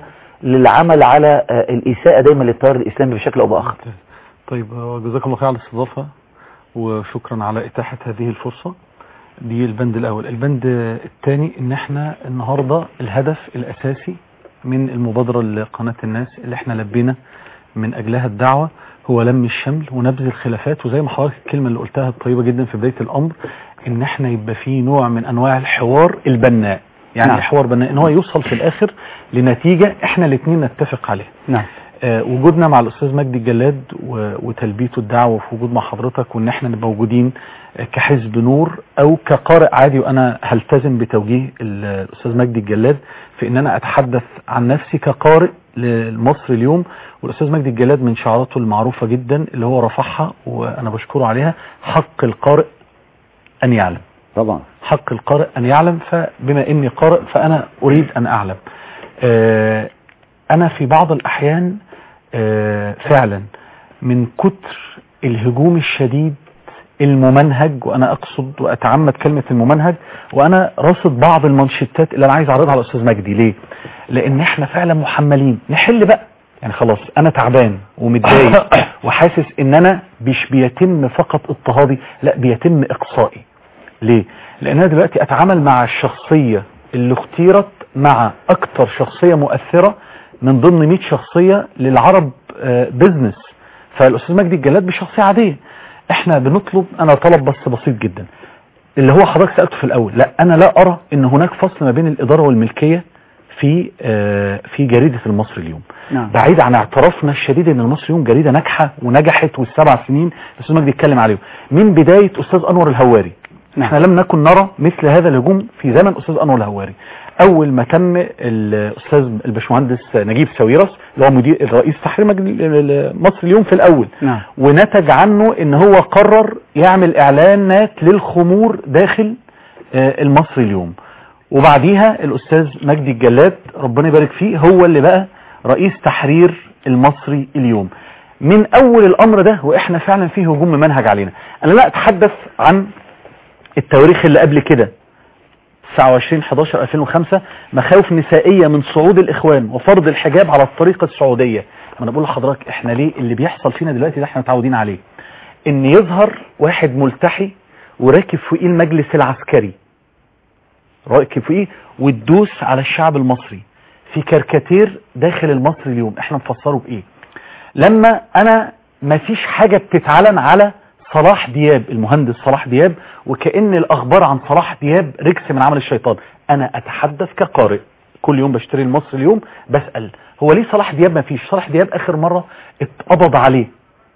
للعمل على آه، الإساءة دايما للتيار الإسلامي بشكل أو بآخر طيب آه، جزاك الله خير على الاستضافة وشكرا على إتاحة هذه الفرصة دي البند الأول البند الثاني إن احنا النهاردة الهدف الأساسي من المبادرة لقناة الناس اللي احنا لبينا من أجلها الدعوة هو لم الشمل ونبذ الخلافات وزي ما حضرتك الكلمة اللي قلتها الطيبة جدا في بداية الأمر إن احنا يبقى فيه نوع من أنواع الحوار البناء يعني نعم. نعم. حوار بناء إن هو يوصل في الآخر لنتيجة احنا الاثنين نتفق عليها نعم آه، وجودنا مع الاستاذ مجدي الجلاد و- وتلبيته الدعوه وفي وجود مع حضرتك وان احنا نبقى موجودين آه، كحزب نور او كقارئ عادي وانا هلتزم بتوجيه ال- الاستاذ مجدي الجلاد في ان انا اتحدث عن نفسي كقارئ لمصر اليوم والاستاذ مجدي الجلاد من شعاراته المعروفه جدا اللي هو رفعها وانا بشكره عليها حق القارئ ان يعلم طبعا حق القارئ أن يعلم فبما إني قارئ فأنا أريد أن أعلم آه، أنا في بعض الأحيان آه، فعلا من كتر الهجوم الشديد الممنهج وأنا أقصد وأتعمد كلمة الممنهج وأنا راصد بعض المنشطات اللي أنا عايز أعرضها على الأستاذ مجدي ليه؟ لأن إحنا فعلا محملين نحل بقى يعني خلاص أنا تعبان ومتضايق وحاسس إن أنا مش بيتم فقط اضطهادي لا بيتم إقصائي ليه؟ لأن أنا دلوقتي أتعامل مع الشخصية اللي اختيرت مع أكتر شخصية مؤثرة من ضمن 100 شخصية للعرب آه، بيزنس فالأستاذ مجدي الجلاد بشخصية عادية احنا بنطلب أنا طلب بس بسيط جدا اللي هو حضرتك سألته في الأول لا أنا لا أرى أن هناك فصل ما بين الإدارة والملكية في آه، في جريدة المصري اليوم نعم بعيد عن اعترافنا الشديد ان المصري اليوم جريده ناجحه ونجحت والسبع سنين الاستاذ مجدي اتكلم عليهم من بدايه استاذ انور الهواري نعم. احنا لم نكن نرى مثل هذا الهجوم في زمن استاذ انور الهواري اول ما تم الاستاذ الباشمهندس نجيب ساويرس اللي هو مدير الرئيس تحرير مجد- مصر اليوم في الاول نعم ونتج عنه ان هو قرر يعمل اعلانات للخمور داخل آه، المصري اليوم وبعديها الاستاذ مجدي الجلاد ربنا يبارك فيه هو اللي بقى رئيس تحرير المصري اليوم من اول الامر ده واحنا فعلا فيه هجوم منهج علينا انا لا اتحدث عن التواريخ اللي قبل كده 29 11 2005 مخاوف نسائية من صعود الإخوان وفرض الحجاب على الطريقة السعودية ما أنا بقول لحضرتك إحنا ليه اللي بيحصل فينا دلوقتي ده إحنا متعودين عليه إن يظهر واحد ملتحي وراكب فوقيه المجلس العسكري راكب فوقيه وتدوس على الشعب المصري في كاريكاتير داخل المصري اليوم إحنا نفسره بإيه لما أنا مفيش حاجة بتتعلن على صلاح دياب المهندس صلاح دياب وكأن الأخبار عن صلاح دياب رجس من عمل الشيطان أنا أتحدث كقارئ كل يوم بشتري المصري اليوم بسأل هو ليه صلاح دياب ما فيش صلاح دياب آخر مرة اتقبض عليه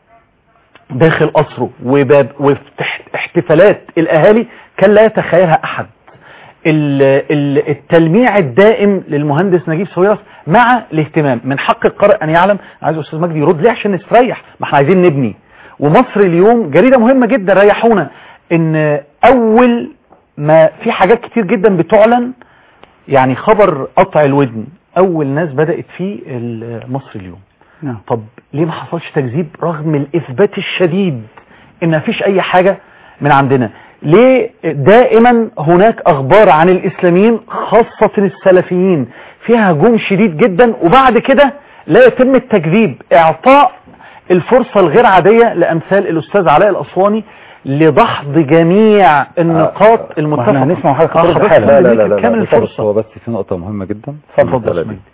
داخل قصره وباب واحتفالات الأهالي كان لا يتخيلها أحد ال- ال- التلميع الدائم للمهندس نجيب ساويرس مع الاهتمام من حق القارئ ان يعلم عايز استاذ مجدي يرد ليه عشان نستريح ما احنا عايزين نبني ومصر اليوم جريده مهمه جدا ريحونا ان اول ما في حاجات كتير جدا بتعلن يعني خبر قطع الودن اول ناس بدات فيه ال- مصر اليوم نعم طب ليه ما حصلش تكذيب رغم الاثبات الشديد ان مفيش اي حاجة من عندنا ليه دائما هناك اخبار عن الاسلاميين خاصة السلفيين فيها هجوم شديد جدا وبعد كده لا يتم التكذيب اعطاء الفرصة الغير عادية لامثال الاستاذ علاء الاسواني لدحض جميع النقاط المتفقة واحنا هنسمع حضرتك آه، ترد حضرتك حالا. لا لا لا لا, كامل لا الفرصة بس هو بس في نقطة مهمة جدا اتفضل يا المسألة أستاذ دي.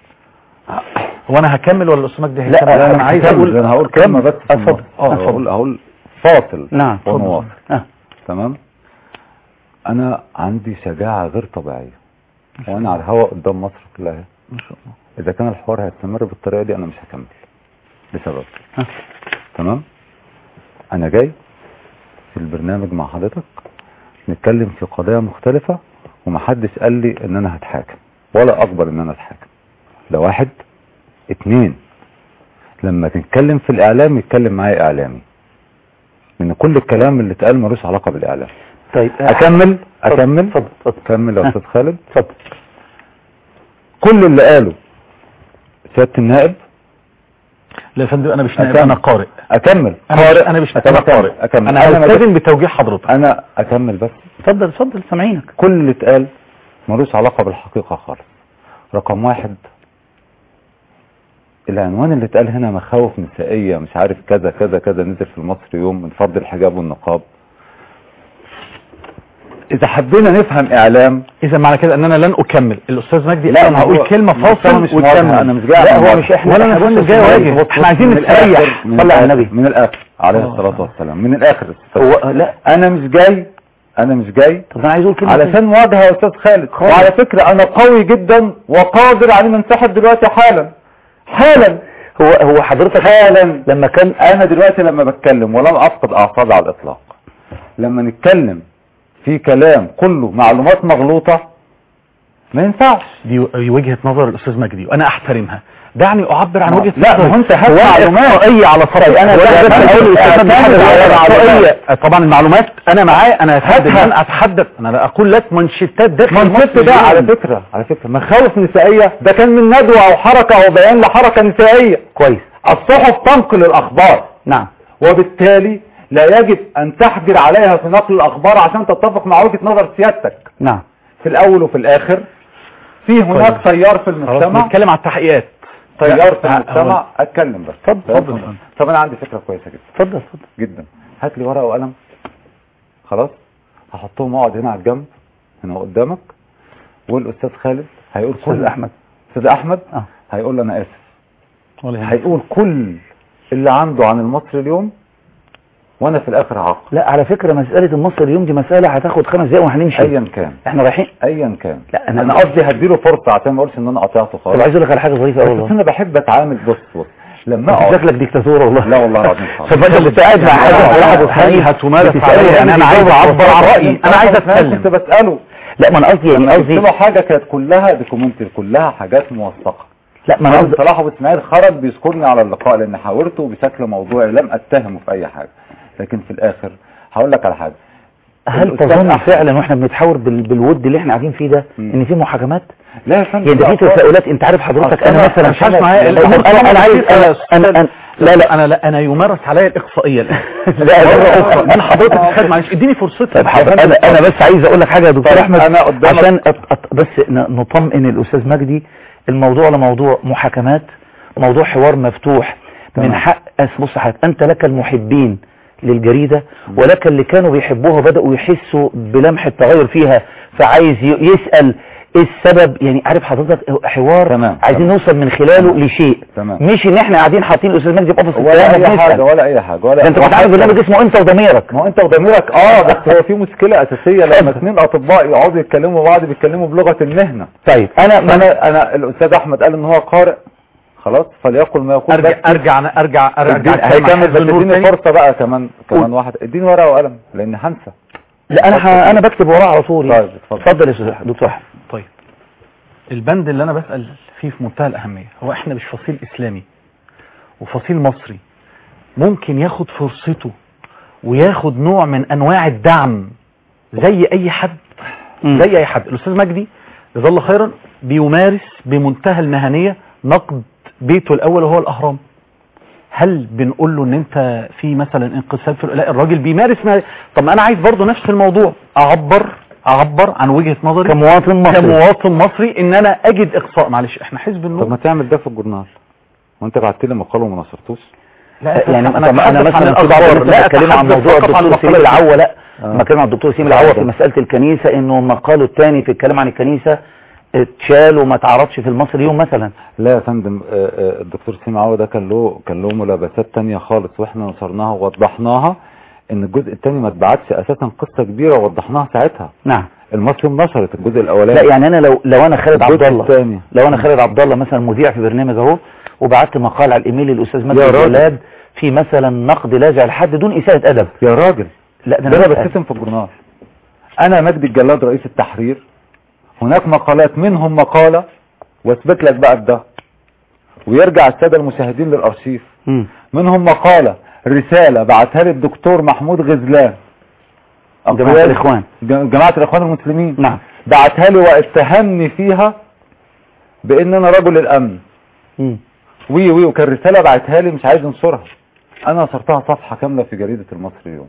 هو انا هكمل ولا الاستاذ مجدي لا هيكمل انا عايز اقول انا هقول كلمة بس في اتفضل النص. اه هقول اتفضل هقول فاصل نعم ونواصل آه. تمام انا عندي شجاعة غير طبيعية وانا على الهواء قدام مصر كلها ما شاء الله اذا كان الحوار هيستمر بالطريقة دي انا مش هكمل لسبب ها. تمام انا جاي في البرنامج مع حضرتك نتكلم في قضايا مختلفة ومحدش قال لي ان انا هتحاكم ولا اقبل ان انا اتحاكم ده واحد اتنين لما تتكلم في الاعلام يتكلم معايا اعلامي لان كل الكلام اللي اتقال ملوش علاقة بالاعلام طيب اكمل اكمل اتفضل اتفضل اكمل يا ها. استاذ خالد اتفضل كل اللي قاله سيادة النائب لا يا فندم انا مش نائب أكمل. انا قارئ اكمل انا مش انا مش نائب انا أكمل. قارئ أكمل. انا أنا التزم بتوجيه حضرتك انا اكمل بس اتفضل اتفضل سامعينك كل اللي اتقال ملوش علاقة بالحقيقة خالص رقم واحد العنوان اللي اتقال هنا مخاوف نسائية مش عارف كذا كذا كذا نزل في المصري يوم من فرض الحجاب والنقاب اذا حبينا نفهم اعلام اذا معنى كده ان انا لن اكمل الاستاذ مجدي لا، انا هو- هقول كلمه بس أنا فاصل مش وتكمل مواجهة، أنا مش جاي لا على هو المواجهة. مش احنا ولا انا بص، مش بص، جاي بص، واجه بص، احنا عايزين من الآخر- نستريح من صلي على الآخر- النبي من الاخر عليه الصلاة والسلام من الاخر هو لا انا مش جاي انا مش جاي طب انا عايز اقول كلمه علشان مواجهة يا استاذ خالد وعلى فكرة انا قوي جدا وقادر على ان انسحب دلوقتي حالا حالا هو هو حضرتك حالا لما كان انا دلوقتي لما بتكلم ولم افقد اعصابي على الاطلاق لما نتكلم في كلام كله معلومات مغلوطة ما ينفعش دي وجهه نظر الاستاذ مجدي وانا احترمها دعني اعبر عن وجهه لا نظري. ما هو انت هات هو معلومات احصائيه على فرض أنا هو بس ده بس أقول أقول للأستاذ أعتمد محمد على على معلومات. احصائيه طبعا المعلومات انا معايا انا اتحدث هاتها. ان اتحدث انا لا اقول لك منشطات داخل منصت مصر ده اليوم. على فكرة على فكرة مخاوف نسائية ده كان من ندوة او حركة او بيان لحركة نسائية كويس الصحف تنقل الاخبار نعم وبالتالي لا يجب ان تحجر عليها في نقل الاخبار عشان تتفق مع وجهة نظر سيادتك نعم في الاول وفي الاخر في هناك تيار في خلاص المجتمع نتكلم على التحقيقات تيار في لا، المجتمع هو- اتكلم بس اتفضل، اتفضل طب انا عندي فكرة كويسة جدا اتفضل اتفضل جدا هات لي ورقة وقلم خلاص هحطهم اقعد هنا على الجنب هنا قدامك والاستاذ خالد هيقول كل استاذ احمد استاذ احمد اه هيقول انا اسف ولا يهمك. هيقول كل اللي عنده عن المصري اليوم وانا في الاخر هعاقب لا على فكره مساله المصري اليوم دي مساله هتاخد خمس دقايق وهنمشي ايا كان احنا رايحين ايا كان لا انا انا قصدي هديله فرصه عشان ما اقولش ان انا قطعته طب خالص عايز اقول لك على حاجه ظريفه بس قوي والله انا بحب اتعامل بص بص لما انت اقعد شكلك ديكتاتور والله لا والله العظيم خالص طب انت كنت قاعد مع حد واحد وخليل هتمارس عليا يعني انا عايز اعبر عن رايي انا عايز كنت اتكلم بساله لا ما انا قصدي يعني انا قلت قصدي له حاجه كانت كلها دوكيومنتري كلها حاجات موثقه لا ما انا انا قصدي صلاح ابو اسماعيل خرج بيذكرني على اللقاء لان حاورته بشكل موضوعي لم اتهمه في اي حاجه لكن في الاخر هقول لك على حاجه هل الأستاذ تظن أحمد. فعلا واحنا بنتحاور بال... بالود اللي احنا قاعدين فيه ده مم. ان في محاكمات لا يا فندم يعني ده في لا، تساؤلات انت عارف حضرتك أصل انا أنا- مثلا مش عارف معايا انا الأمر انا, أنا عايز انا, أنا, أنا لا لا انا لا انا يمارس عليا الاقصائيه الان لا مره لا اخرى من حضرتك استاذ معلش اديني فرصتي طيب حاضر انا انا بس عايز اقول لك حاجه يا دكتور طيب، احمد أنا قدامك- عشان أط... أط... بس ن- نطمئن الاستاذ مجدي الموضوع لا موضوع محاكمات موضوع حوار مفتوح من تمام. حق أس- بص حضرتك انت لك المحبين للجريدة ولك اللي كانوا بيحبوها بدأوا يحسوا بلمح التغير فيها فعايز ي- يسأل ايه السبب يعني عارف حضرتك حوار تمام، عايزين تمام. نوصل من خلاله تمام. لشيء تمام. مش ان احنا قاعدين حاطين الاستاذ مجدي في قفص ولا الكلام اي حاجه وبنسأل. ولا اي حاجه ولا ده انت كنت عامل برنامج اسمه انت وضميرك ما هو انت وضميرك اه بس هو في مشكله اساسيه لما اثنين اطباء يقعدوا يتكلموا بعض بيتكلموا بلغه المهنه طيب انا انا انا, أنا الاستاذ احمد قال ان هو قارئ خلاص فليقل ما يقول ارجع بس ارجع أنا ارجع ارجع اديني- أتكلم عن هيكمل حزب بس النور اديني تاني. فرصه بقى كمان كمان واحد اديني ورقه وقلم لان هنسى لا انا ح... انا بكتب وراه على طول يعني. طيب اتفضل اتفضل يا استاذ دكتور احمد طيب البند اللي انا بسأل فيه في منتهى الاهمية هو احنا مش فصيل اسلامي وفصيل مصري ممكن ياخد فرصته وياخد نوع من انواع الدعم زي اي حد زي اي حد الاستاذ مجدي جزاه الله خيرا بيمارس بمنتهى المهنية نقد بيته الاول وهو الاهرام هل بنقول له ان انت في مثلا انقسام في لا الراجل بيمارس ما طب ما انا عايز برضه نفس الموضوع اعبر اعبر عن وجهة نظري كمواطن مصري كمواطن مصري ان انا اجد اقصاء معلش احنا حزب طب النور ما تعمل ده في الجورنال وانت بعت لي مقال وما نشرتوش لا يعني انا انا, أنا أتحدث عن مثلا في بعض الاخبار الناس لا بتكلم عن أتحدث موضوع فقط عن الدكتور سيم المقالات. العوا لا آه. ما كلام عن الدكتور سيم العوا في مسألة الكنيسة انه مقاله الثاني في الكلام عن الكنيسة اتشال وما تعرضش في المصري اليوم مثلا لا يا فندم آه، آه، الدكتور سيم عوض ده كان له كان له ملابسات تانية خالص واحنا نشرناها ووضحناها ان الجزء الثاني ما اتبعتش اساسا قصة كبيرة ووضحناها ساعتها نعم المصري نشرت الجزء الاولاني لا يعني انا لو لو انا خالد عبد الجزء الله الثاني لو انا خالد عبد الله مثلا مذيع في برنامج اهو وبعت مقال على الايميل للاستاذ مجدي يا راجل. الجلاد في مثلا نقد لاذع لحد دون اساءة ادب يا راجل لا ده ده انا انا بسأل. بتكتم في الجورنال انا مجدي الجلاد رئيس التحرير هناك مقالات منهم مقالة واثبت لك بقى بده ويرجع السادة المشاهدين للارشيف مم. منهم مقالة رسالة بعتها لي الدكتور محمود غزلان جماعة أقوال- الاخوان ج- جماعة الاخوان المسلمين نعم بعتها لي واتهمني فيها بان انا رجل الامن مم. وي وي وكان رسالة بعتها لي مش عايز انشرها انا نشرتها صفحة كاملة في جريدة المصري اليوم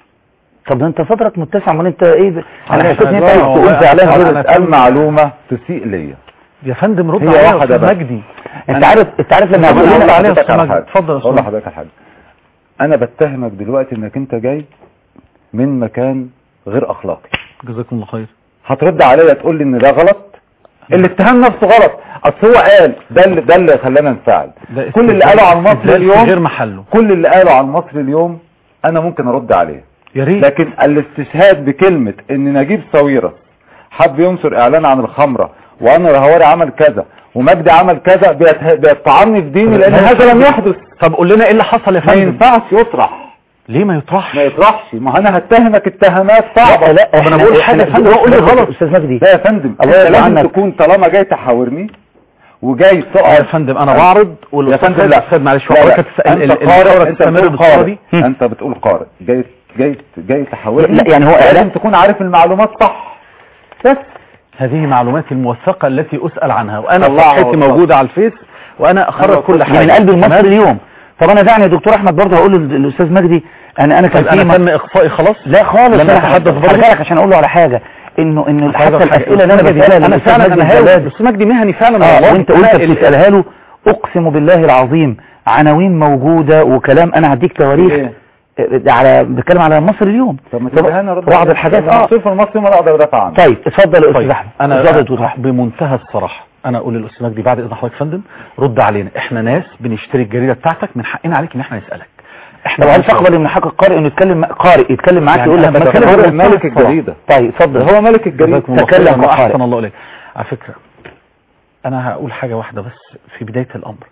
طب ده انت صدرك متسع امال انت ايه ب- انا أنا حسيت ان انت شغال عايز أهو. تقول زعلان أنا كده. حضرتك قال معلومة تسيء ليا يا فندم رد هي عليا يا واحدة استاذ بس. مجدي انت عارف انت عارف لما أنا يقول هقول لنا عليها لحضرتك على أستاذ حاجة. مجدي. اتفضل يا أستاذ هقول مجدي. لحضرتك على حاجه انا بتهمك دلوقتي انك انت جاي من مكان غير اخلاقي جزاكم الله خير هترد عليا تقول لي ان ده غلط الاتهام نفسه غلط اصل هو قال ده اللي ده اللي خلانا نفعل ده كل اللي قاله عن مصر استدلال في اليوم غير محله كل اللي قاله عن مصر اليوم انا ممكن ارد عليه يا ريت لكن الاستشهاد بكلمة ان نجيب صويرة حب ينشر اعلان عن الخمرة وان الهواري عمل كذا ومجدي عمل كذا بيته- بيطعني في ديني لان هذا لم يحدث طب قول لنا ايه اللي حصل يا ما فندم ينفعش يطرح ليه ما يطرحش ما يطرحش ما انا هتهمك اتهامات صعبة لا طب أنا بقول حاجة يا فندم، قول لي غلط. استاذ مجدي لا يا فندم الله انت يرضى لازم عنك. تكون طالما جاي تحاورني وجاي يا تقعد فندم انا بعرض يا والاستاذ فندم خالد لا الاستاذ معلش لا، لا. وحضرتك تسأل انت ال- قارئ الثورة انت تستمر بتقول بالصورة قارئ دي انت بتقول قارئ جاي جاي جاي تحاورني لا، يعني هو لازم إعلان- تكون عارف المعلومات صح بس هذه معلوماتي الموثقة التي أسأل عنها وأنا الله صفحتي أكبر. موجودة على الفيس وأنا أخرج أنا كل أقول حاجة من قلب المصري تمام؟ اليوم طب انا دعني يا دكتور احمد برضه هقول للاستاذ مجدي انا انا كان طيب في أنا م- تم إقصائي خلاص لا خالص لم انا أتحدث برضه. خلي بالك عشان اقول له على حاجه انه انه هذا حتى الحاجة. الاسئله اللي انا أستاذ مجدي، بسالها أنا للأستاذ فعلا مجدي أنا هاوي الجلاد أستاذ مجدي مهني فعلا اه والله وانت وانت أنا ال- بتسالها له اقسم بالله العظيم عناوين موجوده وكلام انا هديك تواريخ إيه؟ آه، على بتكلم على مصر اليوم طب ما طب تديها لنا رد بعض عليها. الحاجات أنا اه مبسوط في المصري ما انا اقدر ادافع عنه طيب اتفضل يا استاذ طيب احمد انا اتفضل يا دكتور احمد بمنتهى الصراحه انا اقول للاستاذ مجدي بعد اذن حضرتك يا فندم رد علينا احنا ناس بنشتري الجريده بتاعتك من حقنا عليك ان احنا نسالك احنا طب هل مش- تقبل ان حق القارئ انه يتكلم قارئ يتكلم معاك يعني يقول لك أنا مثلا بتكلم هو بمنتهى مالك الصراحة. الجريدة طيب اتفضل هو ملك الجريدة جزاكم الله تكلم خيرا كقارئ. واحسن الله اليك على فكره انا هقول حاجه واحده بس في بدايه الامر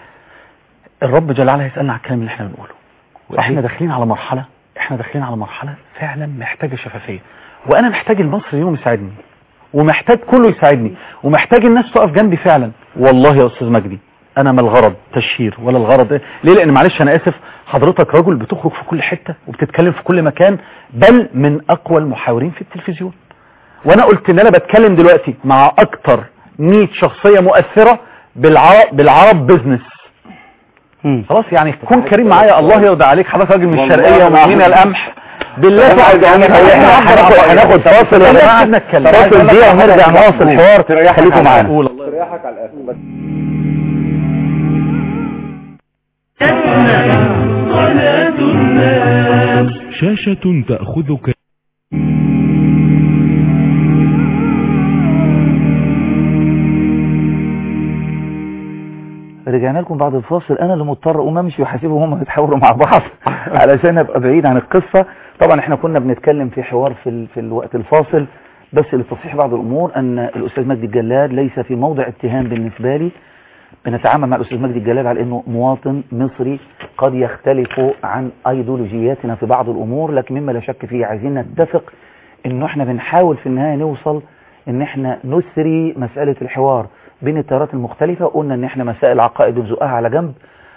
الرب جل وعلا هيسالنا على الكلام اللي احنا بنقوله واحنا داخلين على مرحله احنا داخلين على مرحله فعلا محتاجه شفافيه وانا محتاج المصري اليوم يساعدني ومحتاج كله يساعدني ومحتاج الناس تقف جنبي فعلا والله يا استاذ مجدي انا ما الغرض تشهير ولا الغرض إيه؟ ليه لان معلش انا اسف حضرتك رجل بتخرج في كل حته وبتتكلم في كل مكان بل من اقوى المحاورين في التلفزيون وانا قلت ان انا بتكلم دلوقتي مع اكتر 100 شخصيه مؤثره بالعرب بالعرب بزنس مم. خلاص يعني كون كريم معايا الله يرضى عليك حضرتك راجل من والله الشرقيه أنا ومن عارف. القمح بالله أنا عايز أقول لك يعني على إحنا حاجة. هناخد- هناخد فاصل يا جماعه طب عايز فاصل أقول لك دقيقه على ونرجع حاجة. نواصل الحوار تريحك خليكم على معانا قول الله تريحك على الاخر بس شاشة تأخذك رجعنا لكم بعد الفاصل انا اللي مضطر اقوم امشي وحاسبهم هم يتحاوروا مع بعض علشان ابقى بعيد عن القصه طبعا احنا كنا بنتكلم في حوار في ال... في الوقت الفاصل بس لتصحيح بعض الامور ان الاستاذ مجدي الجلاد ليس في موضع اتهام بالنسبه لي بنتعامل مع الاستاذ مجدي الجلاد على انه مواطن مصري قد يختلف عن ايديولوجياتنا في بعض الامور لكن مما لا شك فيه عايزين نتفق انه احنا بنحاول في النهايه نوصل ان احنا نثري مساله الحوار بين التيارات المختلفه قلنا ان احنا مسائل عقائد بنزقها على جنب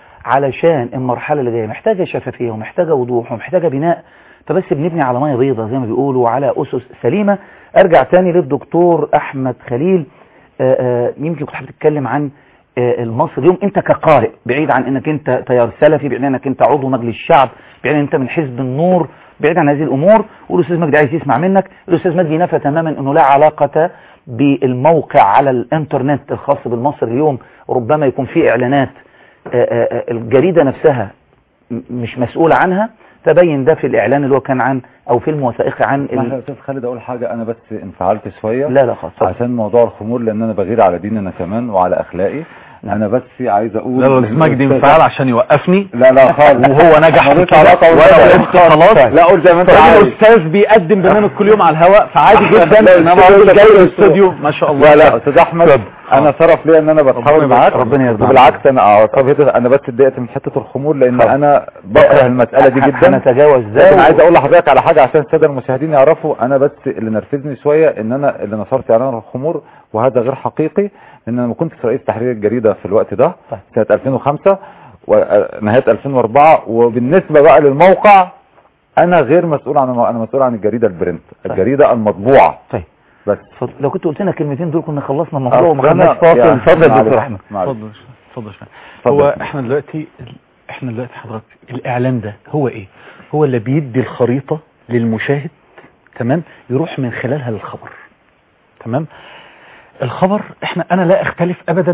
علشان المرحله اللي جايه محتاجه شفافيه ومحتاجه وضوح ومحتاجه بناء فبس بنبني على ميه بيضاء زي ما بيقولوا وعلى اسس سليمه ارجع تاني للدكتور احمد خليل آآ آآ يمكن كنت حابب تتكلم عن آه، المصري اليوم انت كقارئ بعيد عن انك انت تيار سلفي بعيد عن انك انت عضو مجلس الشعب بعيد عن انت من حزب النور بعيد عن هذه الامور والاستاذ مجدي عايز يسمع منك الاستاذ مجدي نفى تماما انه لا علاقه بالموقع على الانترنت الخاص بالمصري اليوم ربما يكون فيه اعلانات آه، آه، آه، الجريده نفسها م- مش مسؤول عنها تبين ده في الاعلان اللي هو كان عن او في الوثائقي عن اسمح لي يا ال... استاذ خالد اقول حاجه انا بس انفعلت شويه لا لا خلاص اتفضل. عشان موضوع الخمور لان انا بغير على ديني انا كمان وعلى اخلاقي انا بس عايز اقول لا الاستاذ مجدي الأستاذ- انفعل عشان يوقفني لا لا خالص وهو نجح في ملوش كده علاقة وانا بالموضوع. وقفت خلاص لا قول زي ما انت راجل عايز استاذ بيقدم برنامج كل يوم على الهواء فعادي جدا لا، ان انا لا، راجل لا، جاي لا، الاستوديو ما شاء الله لا لا استاذ احمد انا شرف لي ان انا بتحاور ربنا معاك يبارك- ربنا يرضى وبالعكس انا اعتقد انا بس اتضايقت من حته الخمور لان خلاص. انا بكره المساله دي جدا هنتجاوز ده لكن و- عايز اقول لحضرتك على حاجه عشان الساده المشاهدين يعرفوا انا بس اللي نرفزني شويه ان انا اللي نشرت اعلان الخمور وهذا غير حقيقي لان انا ما كنتش رئيس تحرير الجريده في الوقت ده طيب. سنه 2005 ونهايه 2004 وبالنسبه بقى للموقع انا غير مسؤول عن انا مسؤول عن الجريده البرنت طيب. الجريده المطبوعه طيب بس اتفضل. لو كنت قلت لنا كلمتين دول كنا خلصنا الموضوع وما أصل خدناش أنا- فاصل يعني اتفضل يا معلش، دكتور احمد معلش. اتفضل اتفضل شوية. اتفضل. هو احنا دلوقتي احنا دلوقتي حضرتك الاعلان ده هو ايه هو اللي بيدي الخريطة للمشاهد تمام يروح من خلالها للخبر تمام الخبر احنا انا لا اختلف ابدا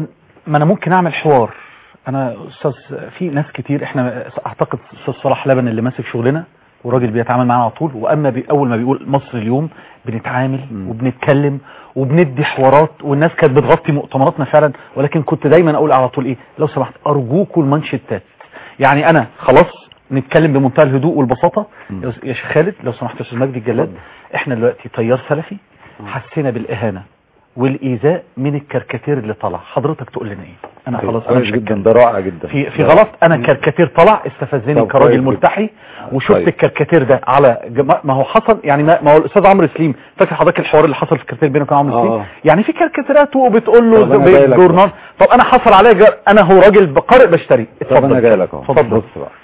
ما انا ممكن اعمل حوار انا استاذ في ناس كتير احنا اعتقد استاذ صلاح لبن اللي ماسك شغلنا وراجل بيتعامل معانا على طول واما بي اول ما بيقول مصر اليوم بنتعامل وبنتكلم وبندي حوارات والناس كانت بتغطي مؤتمراتنا فعلا ولكن كنت دايما اقول على طول ايه لو سمحت ارجوكوا المانشيتات يعني انا خلاص نتكلم بمنتهى الهدوء والبساطه يا يا شيخ خالد لو سمحت يا استاذ مجدي الجلاد احنا دلوقتي تيار سلفي حسينا بالاهانه والايذاء من الكاريكاتير اللي طلع حضرتك تقول لنا ايه انا طيب، خلاص انا كويس مش جدا هتكلم. ده رائع جدا في في غلط انا كاريكاتير طلع استفزني طب كراجل كويس جدا. ملتحي وشفت طيب. الكاريكاتير ده على جما... ما هو حصل يعني ما, ما هو الاستاذ عمرو سليم فاكر حضرتك الحوار اللي حصل في الكاريكاتير بينه وبين عمرو آه. سليم يعني في كاريكاتيرات وبتقول طب له أنا جاي لك جورنال طب انا حصل عليا جر... انا هو راجل بقارئ بشتري طب انا جاي لك اهو اتفضل بص بقى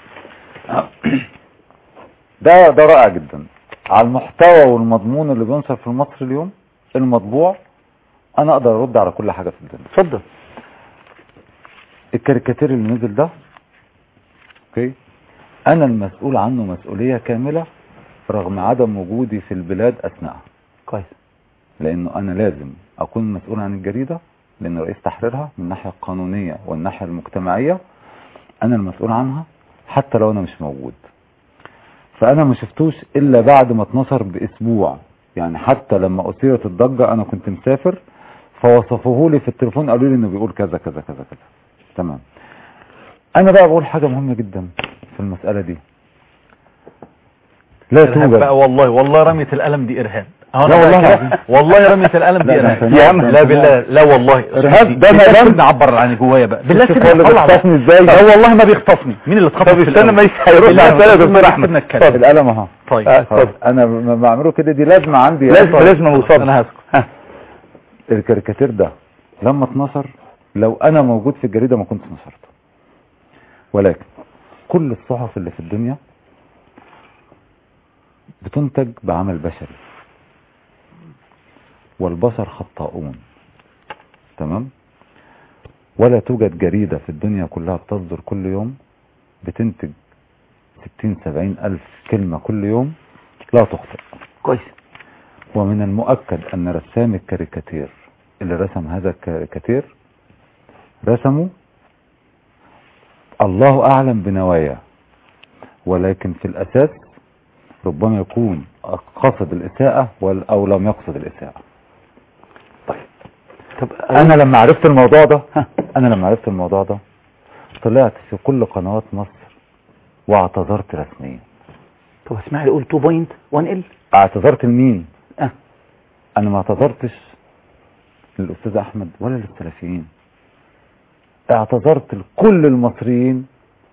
ده ده رائع جدا على المحتوى والمضمون اللي بينشر في المصري اليوم المطبوع انا اقدر ارد على كل حاجه في الدنيا اتفضل الكاريكاتير اللي نزل ده اوكي انا المسؤول عنه مسؤوليه كامله رغم عدم وجودي في البلاد اثناءها كويس لانه انا لازم اكون مسؤول عن الجريده لان رئيس تحريرها من الناحيه القانونيه والناحيه المجتمعيه انا المسؤول عنها حتى لو انا مش موجود فانا ما شفتوش الا بعد ما اتنشر باسبوع يعني حتى لما اثيرت الضجه انا كنت مسافر فوصفوه لي في التليفون قالوا لي انه بيقول كذا كذا كذا كذا تمام انا بقى بقول حاجه مهمه جدا في المساله دي لا إرهاب توجد بقى والله والله رمية القلم دي ارهاب أهو لا أنا والله بقى العظيم. كده. والله رمية القلم لا، دي ده ارهاب أنت- يا عم ده لا أنت- بالله لا والله إرهاب ده بالله مدام- سيبني اعبر عن جوايا بقى بالله شوف سيبني هو اللي أطلع بقى. بيخطفني إزاي. لا والله ما بيخطفني مين اللي اتخطف طب في استنى الأول؟ ما هيرد بالله على السؤال يا سيبني دكتور احمد سيبني طب أتكلم. القلم اهو طيب آه، اتفضل. طب انا لما بعمله كده دي لازمه عندي لازمة- طيب. لازمة مصاب. انا هسكت الكاريكاتير ده لما اتنشر لو انا موجود في الجريده ما كنتش نشرته ولكن كل الصحف اللي في الدنيا بتنتج بعمل بشري والبشر خطاؤون تمام ولا توجد جريدة في الدنيا كلها بتصدر كل يوم بتنتج ستين سبعين ألف كلمة كل يوم لا تخطئ كويس ومن المؤكد أن رسام الكاريكاتير اللي رسم هذا الكاريكاتير رسمه الله أعلم بنواياه ولكن في الأساس ربما يكون قصد الإساءة وال- أو لم يقصد الإساءة طب أنا لما عرفت الموضوع ده أنا لما عرفت الموضوع ده طلعت في كل قنوات مصر واعتذرت رسميا طب اسمح لي قول 2.1 ال اعتذرت لمين اه انا ما اعتذرتش للاستاذ احمد ولا للسلفيين اعتذرت لكل المصريين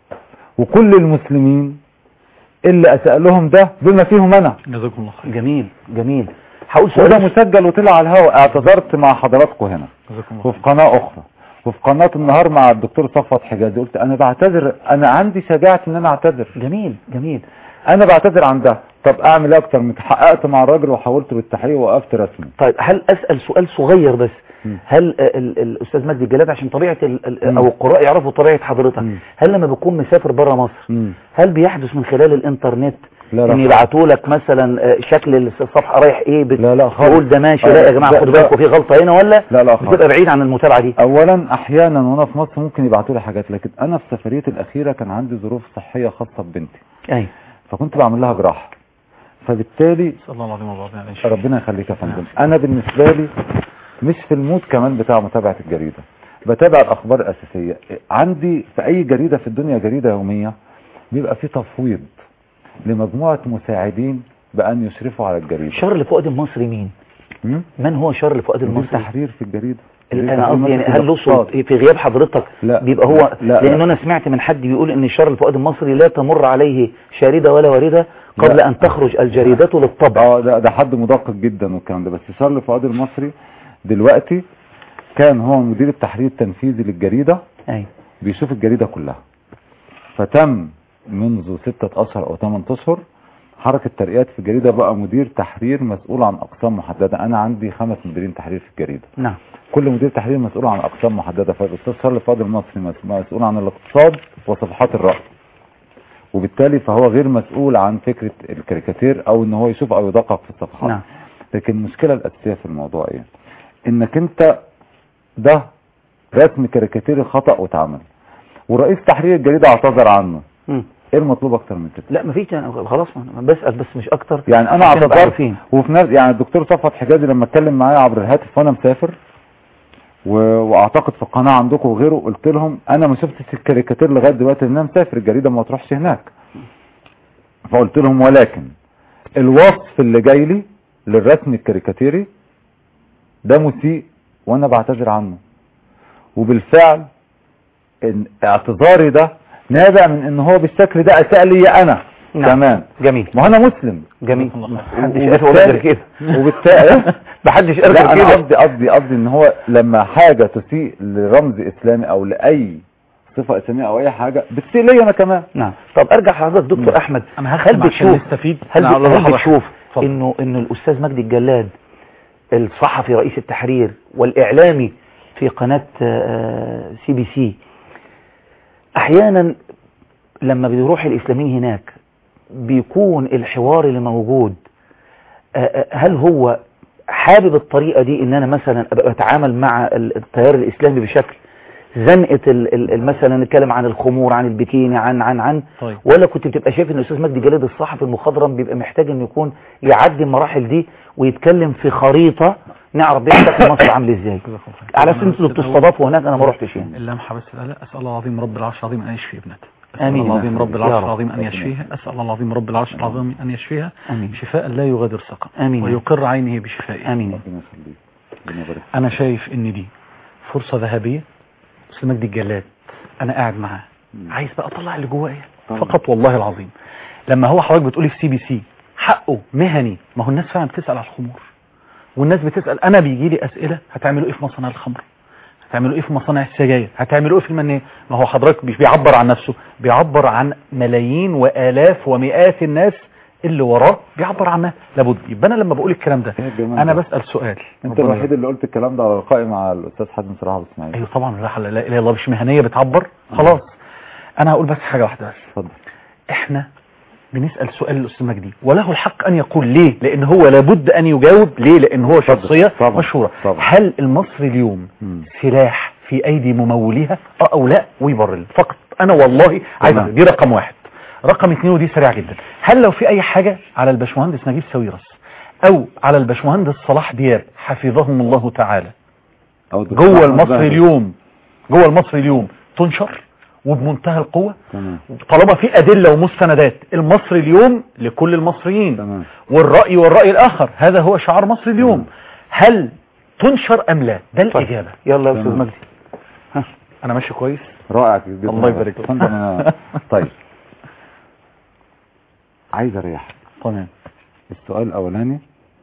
وكل المسلمين اللي اساء لهم ده بما فيهم انا جزاكم الله خير جميل جميل هقول وده سؤال مسجل وطلع على الهواء اعتذرت مع حضراتكم هنا جزاكم الله وفي قناة اخرى وفي قناة النهار مع الدكتور صفوت حجازي قلت انا بعتذر انا عندي شجاعة ان انا اعتذر جميل جميل انا بعتذر عن ده طب اعمل إيه اكتر من حققت مع الراجل وحاولت بالتحقيق ووقفت رسمي طيب هل اسال سؤال صغير بس مم. هل ال- ال- الاستاذ مجدي الجلاد عشان طبيعه ال- ال- مم. او القراء يعرفوا طبيعه حضرتك مم. هل لما بيكون مسافر بره مصر مم. هل بيحدث من خلال الانترنت لا لا ان يبعتوا لك مثلا آه، شكل الصفحه رايح ايه بت- لا لا خالص. تقول ده ماشي آه، لا يا جماعه ده- خدوا ده- بالكم في غلطه هنا ولا لا لا خالص. بتبقى بعيد عن المتابعه دي اولا احيانا وانا في مصر ممكن يبعتوا لي حاجات لكن انا في سفريتي الاخيره كان عندي ظروف صحيه خاصه ببنتي ايوه فكنت بعمل لها جراحه فبالتالي صلى الله العظيم وبعضنا عليه الشيء. ربنا يخليك يا فندم انا بالنسبه لي مش في المود كمان بتاع متابعه الجريده بتابع الاخبار الاساسيه عندي في اي جريده في الدنيا جريده يوميه بيبقى في تفويض لمجموعه مساعدين بان يشرفوا على الجريده شارل فؤاد المصري مين م? من هو شارل فؤاد مدير المصري تحرير في الجريده ال- مدير انا تحرير قصدي يعني مركز هل له الاقتصاد. صوت في غياب حضرتك لا بيبقى هو لا لا لان لا. انا سمعت من حد بيقول ان شارل فؤاد المصري لا تمر عليه شاردة ولا واردة قبل لا. ان تخرج الجريدة للطبع اه ده ده حد مدقق جدا والكلام ده بس شارل فؤاد المصري دلوقتي كان هو مدير التحرير التنفيذي للجريده ايوه بيشوف الجريده كلها فتم منذ ستة أشهر أو ثمان أشهر حركة ترقيات في الجريدة بقى مدير تحرير مسؤول عن أقسام محددة أنا عندي خمس مديرين تحرير في الجريدة نعم كل مدير تحرير مسؤول عن أقسام محددة فالأستاذ شارل فؤاد المصري مس- مسؤول عن الاقتصاد وصفحات الرأي وبالتالي فهو غير مسؤول عن فكرة الكاريكاتير أو إن هو يشوف أو يدقق في الصفحات نعم لكن المشكلة الأساسية في الموضوع إيه؟ إنك أنت ده رسم كاريكاتيري خطأ واتعمل ورئيس تحرير الجريدة اعتذر عنه مم. ايه المطلوب اكتر من كده لا مفيش أنا خلاص أنا بسأل بس مش أكتر يعني انا عشان نبقى اعتذرت عارفين. وفي نفس يعني الدكتور صفوت حجازي لما اتكلم معايا عبر الهاتف وانا مسافر و... واعتقد في القناه عندكم وغيره قلت لهم انا ما شفتش الكاريكاتير لغايه دلوقتي ان انا مسافر الجريده ما تروحش هناك فقلت لهم ولكن الوصف اللي جاي لي للرسم الكاريكاتيري ده مسيء وانا بعتذر عنه وبالفعل إن اعتذاري ده نابع من ان هو بالشكل ده اساء لي انا نعم. كمان جميل ما انا مسلم جميل محدش وبالتالي- قال ولا غير كده وبالتالي محدش قال لا غير انا كده قصدي قصدي قصدي ان هو لما حاجه تسيء لرمز اسلامي او لاي صفه اسلاميه او اي حاجه بتسيء لي انا كمان نعم طب ارجع لحضرتك دكتور احمد انا هل هختم عشان بتشوف نستفيد هل, أنا هل أقول لحضرتك. بتشوف اتفضل. انه انه الاستاذ مجدي الجلاد الصحفي رئيس التحرير والاعلامي في قناه آه، سي بي سي احيانا لما بيروح الاسلاميين هناك بيكون الحوار اللي موجود آه، آه، هل هو حابب الطريقه دي ان انا مثلا ابقى بتعامل مع ال- التيار الاسلامي بشكل زنقه ال- ال- ال- مثلا نتكلم عن الخمور عن البكيني عن عن عن طيب ولا كنت بتبقى شايف ان الاستاذ مجدي جلاد الصحفي المخضرم بيبقى محتاج انه يكون يعدي المراحل دي ويتكلم في خريطه نعرف بيها شكل مصر عامل ازاي على اساس انتوا بتستضافوا هناك انا ما رحتش يعني اللمحة بس لا لا أسأل الله العظيم رب العرش العظيم أن يشفي ابنته أسأل آمين. الله العظيم رب يا العرش رب. العظيم أن يشفيها أسأل الله العظيم رب العرش العظيم أن يشفيها امين شفاء لا يغادر سقم آمين. ويقر عينه بشفائه امين ربنا يخليك ربنا يبارك أنا شايف إن دي فرصة ذهبية أستاذ مجدي الجلاد أنا قاعد معاه عايز بقى أطلع اللي جوايا طبعا. فقط والله العظيم لما هو حضرتك بتقولي في سي بي سي حقه مهني ما هو الناس فعلا بتسأل على الخمور والناس بتسأل أنا بيجي لي أسئلة هتعملوا إيه في مصانع الخمر هتعملوا ايه في مصانع السجاير هتعملوا ايه في المنيه ما هو حضرتك مش بيعبر عن نفسه بيعبر عن ملايين والاف ومئات الناس اللي وراه بيعبر عنها لابد يبقى انا لما بقول الكلام ده إيه الجمال انا ده؟ بسال سؤال انت ربنا الوحيد اللي قلت الكلام ده على لقائي مع الاستاذ حازم صلاح ابو اسماعيل ايوه طبعا لا لا اله الا الله مش مهنيه بتعبر خلاص انا هقول بس حاجه واحده بس اتفضل احنا بنسال سؤال الاستاذ مجدي وله الحق ان يقول ليه لان هو لابد ان يجاوب ليه لان هو اتفضل. شخصيه طبعا. مشهوره طبعا. هل المصري اليوم مم. سلاح في ايدي مموليها اه او لا ويبرر فقط انا والله عايز تمام. أقول دي رقم واحد رقم اتنين ودي سريع جدا هل لو في اي حاجة على الباشمهندس نجيب ساويرس او على الباشمهندس صلاح دياب حفظهم الله تعالى أو الدكتور جوه أحمد المصري زاهد. اليوم جوه المصري اليوم تنشر وبمنتهى القوة تمام طالما في أدلة ومستندات المصري اليوم لكل المصريين تمام والرأي والرأي الآخر هذا هو شعار مصر اليوم هل تنشر أم لا ده طيب. الإجابة يلا يا استاذ تمام. مجدي أنا ماشي كويس رائع جدا الله يبارك فيك. فندم أنا- طيب عايز اريحك تمام السؤال الاولاني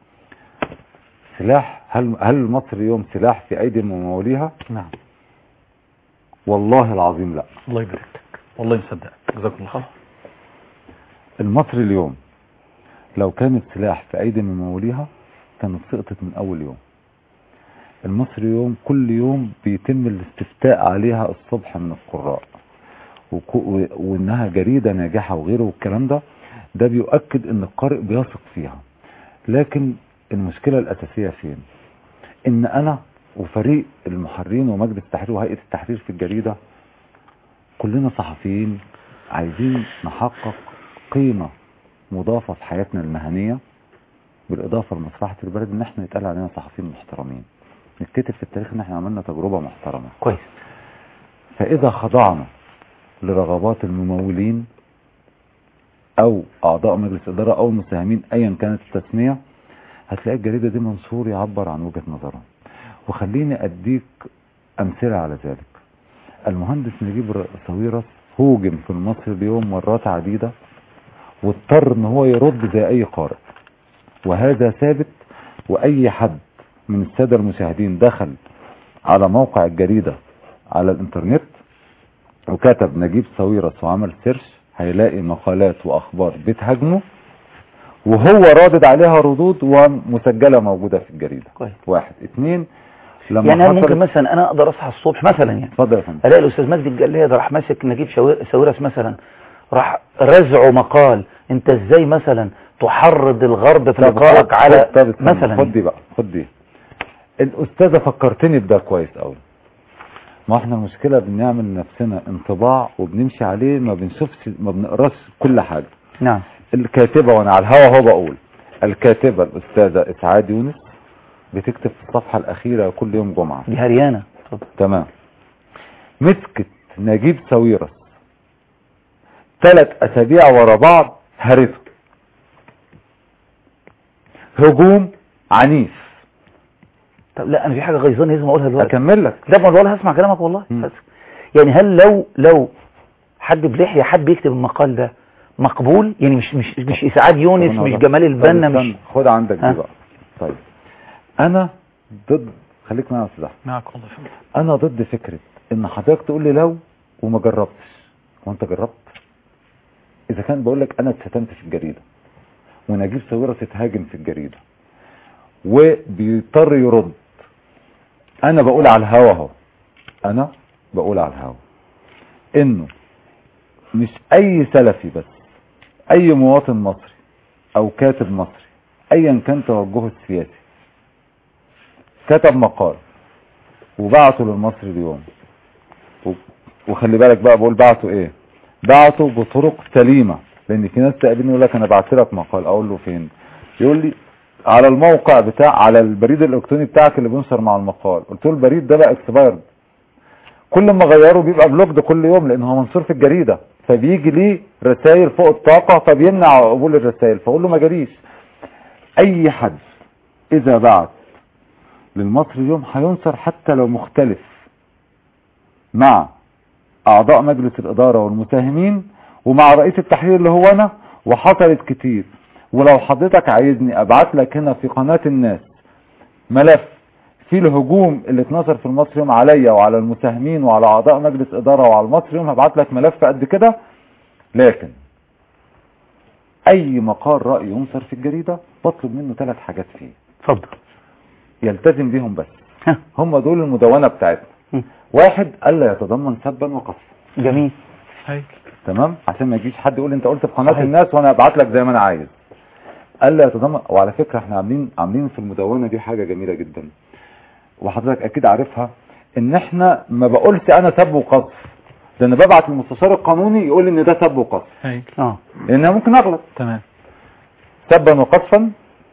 سلاح هل هل مصر اليوم سلاح في ايدي مموليها نعم والله العظيم لا الله يبارك لك والله مصدق جزاكم الله خير المصري اليوم لو كانت سلاح في ايدي مموليها كانت سقطت من اول يوم المصري اليوم كل يوم بيتم الاستفتاء عليها الصبح من القراء وكو- و- وانها جريدة ناجحة وغيره والكلام ده ده بيؤكد ان القارئ بيثق فيها لكن المشكلة الاساسية فين ان انا وفريق المحررين ومجلس التحرير وهيئة التحرير في الجريدة كلنا صحفيين عايزين نحقق قيمة مضافة في حياتنا المهنية بالإضافة لمصلحة البلد إن إحنا يتقال علينا صحفيين محترمين نتكتب في التاريخ إن إحنا عملنا تجربة محترمة كويس فإذا خضعنا لرغبات الممولين أو أعضاء مجلس إدارة أو المساهمين أيا كانت التسمية هتلاقي الجريدة دي منصور يعبر عن وجهة نظره وخليني أديك أمثلة على ذلك المهندس نجيب ساويرس هوجم في المصري اليوم مرات عديدة واضطر ان هو يرد زي اي قارئ وهذا ثابت واي حد من السادة المشاهدين دخل على موقع الجريدة على الانترنت وكتب نجيب ساويرس وعمل سيرش هيلاقي مقالات واخبار بتهاجمه وهو رادد عليها ردود ومسجلة موجودة في الجريدة كويس واحد اتنين لما يعني انا حصلت- ممكن مثلا انا اقدر اصحى الصبح مثلا يعني اتفضل يا فندم الاقي الاستاذ مجدي الجلاد راح ماسك نجيب شاور- ساويرس مثلا راح رزعه مقال انت ازاي مثلا تحرض الغرب في طب لقائك خد- على خد- طب استنى، مثلا خد دي بقى خد دي الاستاذه فكرتني بده كويس قوي ما احنا المشكلة بنعمل لنفسنا انطباع وبنمشي عليه ما بنشوفش ما بنقراش كل حاجة نعم الكاتبة وانا على الهوا هو بقول الكاتبة الأستاذة إسعاد يونس بتكتب في الصفحة الأخيرة كل يوم جمعة دي هريانة تمام مسكت نجيب ساويرس ثلاث أسابيع ورا بعض هرته هجوم عنيف طب لا انا في حاجه غيظاني لازم اقولها دلوقتي أكمل لك ده ما ولا هسمع كلامك والله يعني هل لو لو حد بلحيه حب يكتب المقال ده مقبول يعني مش مش مش اسعاد يونس طب أنا مش أقول- جمال طب البنا استنى، مش خد عندك ها؟ دي بقى طيب أنا ضد خليك معايا يا أستاذ أحمد معك والله فهمت. انا ضد فكرة ان حضرتك تقول لي لو وما جربتش وانت جربت اذا كان بقول لك انا اتشتمت في الجريدة ونجيب ساويرس اتهاجم في الجريدة وبيضطر يرد انا بقول على الهوا اهو انا بقول على الهوا انه مش اي سلفي بس اي مواطن مصري او كاتب مصري ايا كان توجهه السياسي كتب مقال وبعته للمصري اليوم و- وخلي بالك بقى بقول بعته ايه بعته بطرق سليمة لان في ناس تقابلني يقول لك انا بعت لك مقال اقول له فين يقول لي على الموقع بتاع على البريد الالكتروني بتاعك اللي بينشر مع المقال قلت له البريد ده بقى اكسبايرد كل ما غيره بيبقى بلوكد كل يوم لان هو منشور في الجريدة فبيجي ليه رسائل فوق الطاقة فبيمنع قبول الرسائل فاقول له ما جاليش اي حد اذا بعت للمصري اليوم هينشر حتى لو مختلف مع اعضاء مجلس الاداره والمساهمين ومع رئيس التحرير اللي هو انا وحصلت كتير ولو حضرتك عايزني ابعت لك هنا في قناه الناس ملف في الهجوم اللي اتنشر في المصري يوم عليا وعلى المساهمين وعلى اعضاء مجلس اداره وعلى المصري يوم هبعت لك ملف قد كده لكن اي مقال راي ينشر في الجريده بطلب منه ثلاث حاجات فيه اتفضل يلتزم بيهم بس هم دول المدونة بتاعتنا واحد ألا يتضمن سبا وقصفا جميل تمام عشان ما يجيش حد يقول انت قلت في قناة الناس وانا ابعت لك زي ما انا عايز ألا يتضمن وعلى فكرة احنا عاملين عاملين في المدونة دي حاجة جميلة جدا وحضرتك اكيد عارفها ان احنا ما بقولش انا سب وقذف ده انا ببعت المستشار القانوني يقول لي ان ده سب وقذف اه لان انا ممكن اغلط تمام سبا وقذفا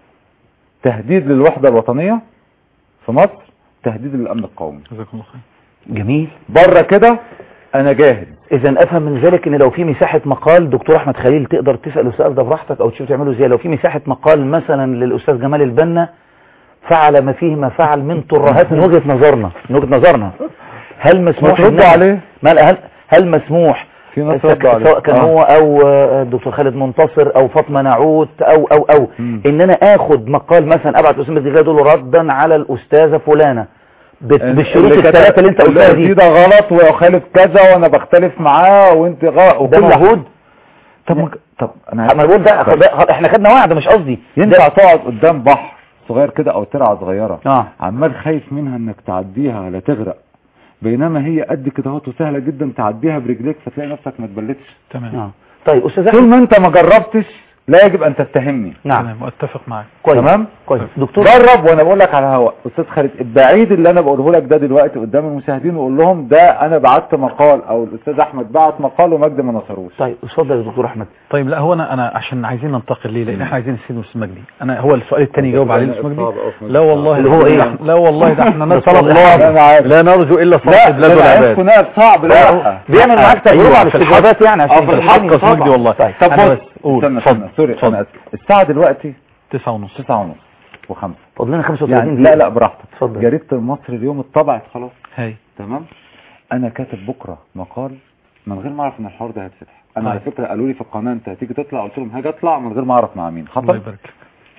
تهديد للوحدة الوطنية في مصر تهديد للامن القومي جزاكم الله خير جميل بره كده انا جاهز اذا افهم من ذلك ان لو في مساحة مقال دكتور احمد خليل تقدر تسأل السؤال ده براحتك او تشوف تعمله زي لو في مساحة مقال مثلا للاستاذ جمال البنا فعل ما فيه ما فعل من ترهات من وجهة نظرنا من وجهة نظرنا هل مسموح ما تردوا إنها- عليه. ما- هل هل مسموح في ناس سواء ردوا عليه. سواء كان آه. هو او آه، الدكتور خالد منتصر او فاطمه نعوت او او او ان انا اخد مقال مثلا ابعت لاستاذ مجدي اقول له ردا على الاستاذه فلانه بت- بالشروط اللي كتب- الثلاثه اللي انت قلتها اللي دي ده غلط ويخالف كذا وانا بختلف معاه وانت غلط ده موجود طب ما- طب انا ما بقول ده ده- احنا خدنا وعد مش قصدي ينفع تقعد قدام بحر صغير كده او ترعه صغيره اه عمال خايف منها انك تعديها لا تغرق بينما هي قد كده اهوت وسهله جدا تعديها برجليك فتلاقي نفسك ما اتبلتش تمام آه. طيب استاذ طول ما انت ما جربتش لا يجب ان تتهمني نعم تمام واتفق معاك كويس تمام كويس دكتور جرب وانا بقول لك على الهواء استاذ خالد البعيد اللي انا بقوله لك ده دلوقتي قدام المشاهدين واقول لهم ده انا بعت مقال او الاستاذ احمد بعت مقال ومجدي ما نصروش طيب اتفضل يا دكتور احمد طيب لا هو انا انا عشان عايزين ننتقل ليه لان احنا عايزين نسيب الاستاذ مجدي انا هو السؤال الثاني يجاوب عليه الاستاذ مجدي لا والله اللي هو ايه؟ لا والله ده احنا نسال أنا الله عارف. لا نرجو الا صلاح لا البلاد ده انا والعباد عارفكم ناس صعب لا بيعمل معاك تجربه أيوة، على في الحق. الاستجابات يعني عشان اه في الحق يا أستاذ مجدي والله طيب طب أنا بص بس قول استنى اتفضل استنى سوري اتفضل. انا اسف الساعه دلوقتي تسعة ونص تسعة ونص وخمسة فاضل لنا 35 يعني دقيقه لا لا براحتك اتفضل. جريدة المصري اليوم اتطبعت خلاص هاي تمام انا كاتب بكرة مقال من غير ما اعرف ان الحوار ده هيتفتح انا على طيب. فكرة قالوا لي في القناة انت هتيجي تطلع قلت لهم هاجي اطلع من غير ما اعرف مع مين الله حصل يبارك لك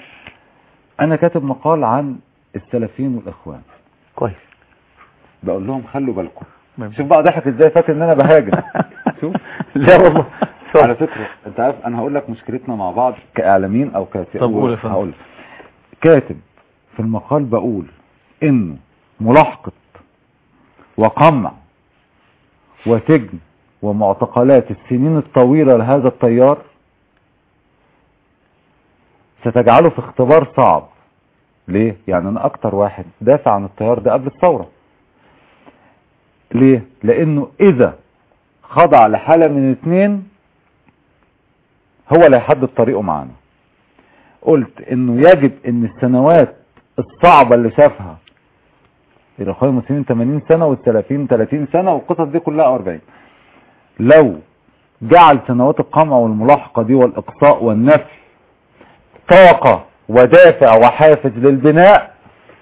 انا كاتب مقال عن السلفيين والاخوان كويس بقول لهم خلوا بالكم نعم. شوف بقى ضحك ازاي فاكر ان انا بهاجم شوف لا والله على فكرة انت عارف انا هقول لك مشكلتنا مع بعض كاعلاميين او كاتب طب قول يا فندم. هقول كاتب في المقال بقول انه ملاحقة وقمع وسجن ومعتقلات السنين الطويلة لهذا التيار ستجعله في اختبار صعب ليه؟ يعني انا اكتر واحد دافع عن التيار ده قبل الثورة ليه لانه اذا خضع لحالة من اثنين هو اللي هيحدد طريقه معانا قلت انه يجب ان السنوات الصعبة اللي شافها الاخوان المسلمين 80 سنة والسلفيين 30 سنة والقصص دي كلها 40 لو جعل سنوات القمع والملاحقة دي والاقصاء والنفي طاقة ودافع وحافز للبناء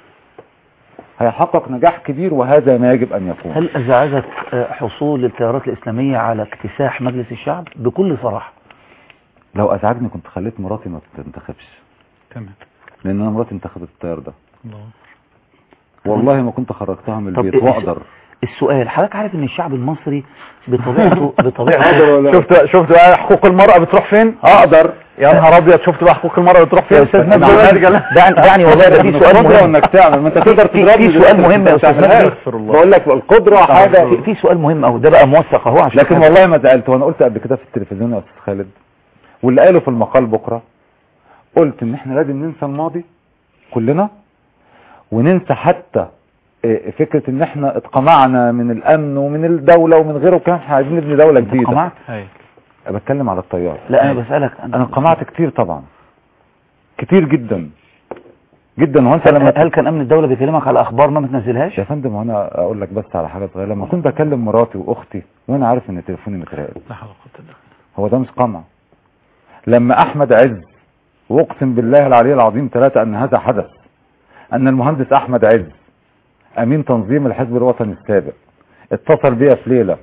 هيحقق نجاح كبير وهذا ما يجب ان يكون هل أزعجك آه، حصول التيارات الإسلامية على اكتساح مجلس الشعب بكل صراحة لو ازعجني كنت خليت مراتي ما تنتخبش تمام لان انا مراتي انتخبت التيار ده والله ما كنت خرجتها من طب البيت إيه- واقدر السؤال حضرتك عارف ان الشعب المصري بطبيعته بطبيعته شفت شفت بقى حقوق المرأة بتروح فين اقدر يا نهار ابيض شفت بقى حقوق المرأة بتروح فين يا استاذ أنا مجدي عمال أتكلم. دعني دعني والله ده في سؤال القدرة مهم انك تعمل ما انت تقدر في- تضربني في سؤال دلوقتي، مهم يا أنت استاذ بتعملها. مجدي بقول لك القدرة حاجة في, في سؤال مهم قوي ده بقى موثق اهو عشان لكن والله ما زعلت وانا قلت قبل كده في التلفزيون يا استاذ خالد واللي قاله في المقال بكره قلت ان احنا لازم ننسى الماضي كلنا وننسى حتى إيه، فكرة ان احنا اتقمعنا من الامن ومن الدولة ومن غيره وكان احنا عايزين نبني دولة جديدة قمعت بتكلم على الطيار لا انا بسالك انا قمعت كتير طبعا كتير جدا جدا وانت لما هل, هل كان امن الدوله بيكلمك على اخبار ما بتنزلهاش يا فندم وانا اقول لك بس على حاجه صغيره لما كنت بكلم مراتي واختي وانا عارف ان تليفوني متراقب لا حول ولا قوة إلا بالله. هو ده مش قمع لما احمد عز واقسم بالله العلي العظيم ثلاثة ان هذا حدث ان المهندس احمد عز امين تنظيم الحزب الوطني السابق اتصل بيا في ليلة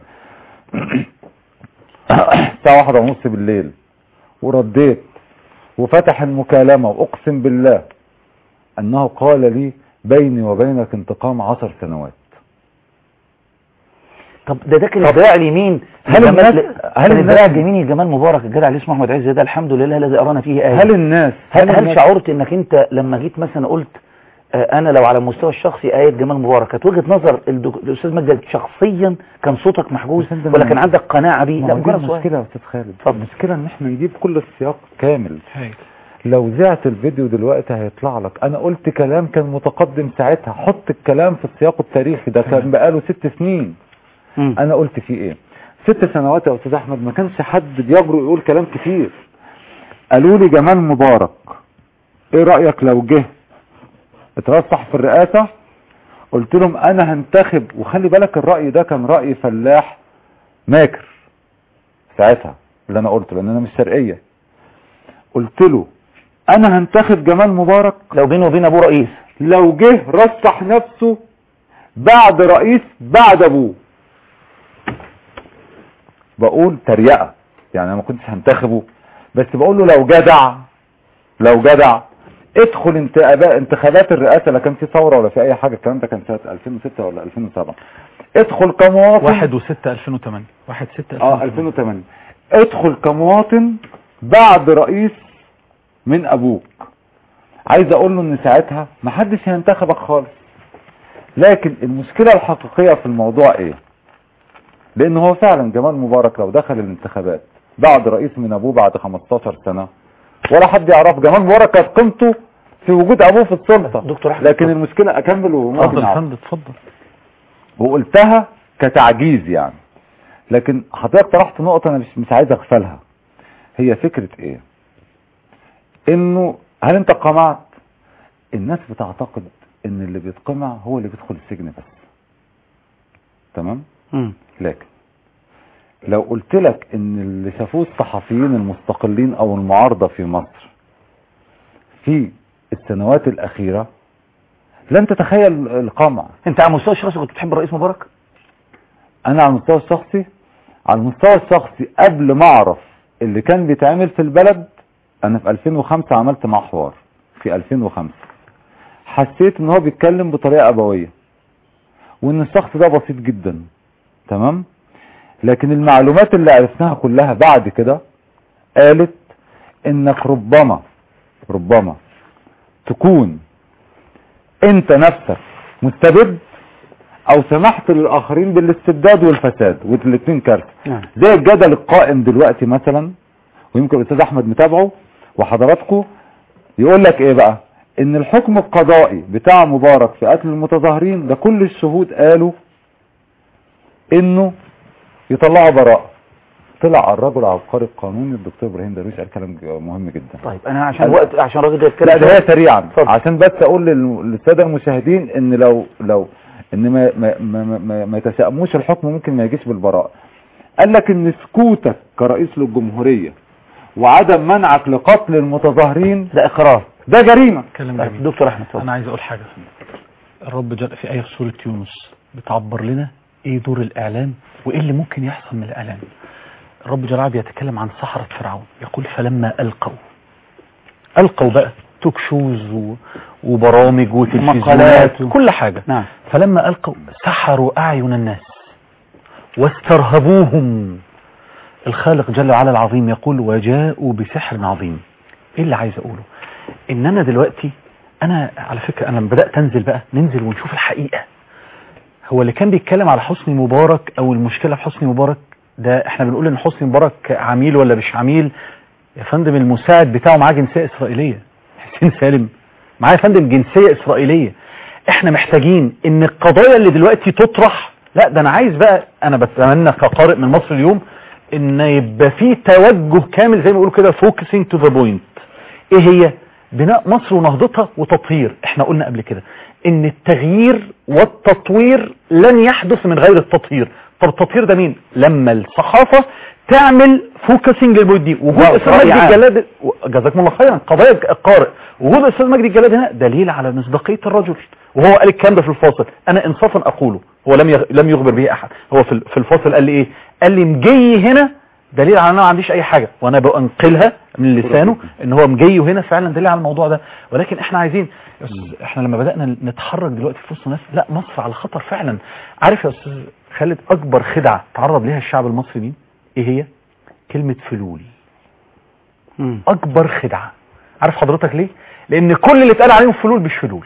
الساعة واحدة ونص بالليل ورديت وفتح المكالمة واقسم بالله انه قال لي بيني وبينك انتقام عشر سنوات طب ده ده كان الدراع اليمين هل لجمال- الناس- هل كان الناس- الدراع اليمين لجمال مبارك الجدع اللي اسمه احمد عز ده الحمد لله الذي ارانا فيه ايه هل الناس هل, هل الناس- شعرت انك انت لما جيت مثلا قلت آه، انا لو على المستوى الشخصي اية جمال مبارك كانت وجهه نظر الدك- الاستاذ مجد شخصيا كان صوتك محجوز فندم، ولا كان عندك قناعه بيه ما لا هو دي مجرد سؤال المشكلة يا استاذ خالد المشكلة ان احنا نجيب كل السياق كامل هاي. لو زعت الفيديو دلوقتي هيطلع لك انا قلت كلام كان متقدم ساعتها حط الكلام في السياق التاريخي ده كان بقاله ست سنين مم. انا قلت فيه ايه ست سنوات يا استاذ احمد ما كانش حد بيجرؤ يقول كلام كتير قالوا لي جمال مبارك ايه رأيك لو جه اترشح في الرئاسة قلت لهم انا هنتخب وخلي بالك الرأي ده كان رأي فلاح ماكر ساعتها اللي انا قلته لان انا مش شرقية قلت له انا هنتخب جمال مبارك لو بينه وبين ابوه رئيس لو جه رشح نفسه بعد رئيس بعد ابوه بقول تريقة يعني انا ما كنتش هنتخبه بس بقول له لو جدع لو جدع ادخل انتخابات انتخابات الرئاسة لا كان في ثورة ولا في اي حاجة الكلام ده كان سنة 2006 ولا 2007 ادخل كمواطن واحد وستة 2008 واحد ستة اه 2008 ادخل كمواطن بعد رئيس من ابوك عايز اقول له ان ساعتها محدش هينتخبك خالص لكن المشكلة الحقيقية في الموضوع ايه لان هو فعلا جمال مبارك لو دخل الانتخابات بعد رئيس من ابوه بعد 15 سنة ولا حد يعرف جمال مبارك كانت قيمته في وجود ابوه في السلطة دكتور احمد لكن المشكلة اكمل وممكن اتفضل أعرف. فندم اتفضل وقلتها كتعجيز يعني لكن حضرتك طرحت نقطة انا مش مش عايز اغفلها هي فكرة ايه انه هل انت قمعت الناس بتعتقد ان اللي بيتقمع هو اللي بيدخل السجن بس تمام مم. لكن لو قلت لك ان اللي شافوه الصحفيين المستقلين او المعارضة في مصر في السنوات الاخيرة لن تتخيل القمع انت على المستوى الشخصي كنت بتحب الرئيس مبارك انا على المستوى الشخصي على المستوى الشخصي قبل ما اعرف اللي كان بيتعمل في البلد انا في 2005 عملت معاه حوار في 2005 حسيت ان هو بيتكلم بطريقة ابوية وان الشخص ده بسيط جدا تمام لكن المعلومات اللي عرفناها كلها بعد كده قالت انك ربما ربما تكون انت نفسك مستبد او سمحت للاخرين بالاستبداد والفساد والاثنين كارثه نعم. زي الجدل القائم دلوقتي مثلا ويمكن الاستاذ احمد متابعه وحضراتكم يقول لك ايه بقى ان الحكم القضائي بتاع مبارك في قتل المتظاهرين ده كل الشهود قالوا انه يطلعوا براءة طلع الرجل عبقري القانوني الدكتور ابراهيم درويش قال كلام مهم جدا طيب انا عشان لا. وقت عشان الراجل ده يتكلم لا ده هي سريعا اتفضل. عشان بس اقول لل- للساده المشاهدين ان لو لو ان ما ما ما, ما, ما, ما يتشائموش الحكم ممكن ما يجيش بالبراءه قال لك ان سكوتك كرئيس للجمهوريه وعدم منعك لقتل المتظاهرين ده اقرار ده جريمه كلام طيب، جميل دكتور احمد اتفضل انا عايز اقول حاجه الرب جل في ايه في سوره يونس بتعبر لنا ايه دور الاعلام وايه اللي ممكن يحصل من الاعلام الرب جل وعلا بيتكلم عن سحرة فرعون يقول فلما القوا القوا بقى توك شوز و... وبرامج وتلفزيونات مقالات و- كل حاجه نعم فلما القوا سحروا اعين الناس واسترهبوهم الخالق جل وعلا العظيم يقول وجاءوا بسحر عظيم ايه اللي عايز اقوله ان انا دلوقتي انا على فكرة انا لما بدأت انزل بقى ننزل ونشوف الحقيقة هو اللي كان بيتكلم على حسني مبارك او المشكلة في حسني مبارك ده احنا بنقول ان حسني مبارك عميل ولا مش عميل يا فندم المساعد بتاعه معاه جنسية اسرائيلية حسين سالم معاه يا فندم جنسية اسرائيلية احنا محتاجين ان القضايا اللي دلوقتي تطرح لا ده انا عايز بقى انا بتمنى كقارئ من مصر اليوم ان يبقى في توجه كامل زي ما بيقولوا كده focusing to the point ايه هي بناء مصر ونهضتها وتطوير احنا قلنا قبل كده ان التغيير والتطوير لن يحدث من غير التطهير طب التطهير ده مين لما الصحافة تعمل فوكسنج للبوينت دي وجود رأي استاذ مجدي عام. الجلاد جزاكم الله خيرا قضايا القارئ وجود استاذ مجدي الجلاد هنا دليل على مصداقيه الرجل وهو قال الكلام ده في الفاصل انا انصافا اقوله هو لم يغ... لم يخبر به احد هو في ال- في الفاصل قال لي ايه قال لي مجي هنا دليل على ان انا ما عنديش اي حاجه وانا بنقلها من لسانه ان هو مجي هنا فعلا دليل على الموضوع ده ولكن احنا عايزين يا أستاذ، احنا لما بدانا نتحرك دلوقتي في وسط الناس لا مصر على خطر فعلا عارف يا استاذ خالد اكبر خدعه تعرض ليها الشعب المصري مين ايه هي كلمه فلول مم. اكبر خدعه عارف حضرتك ليه لان كل اللي اتقال عليهم فلول مش فلول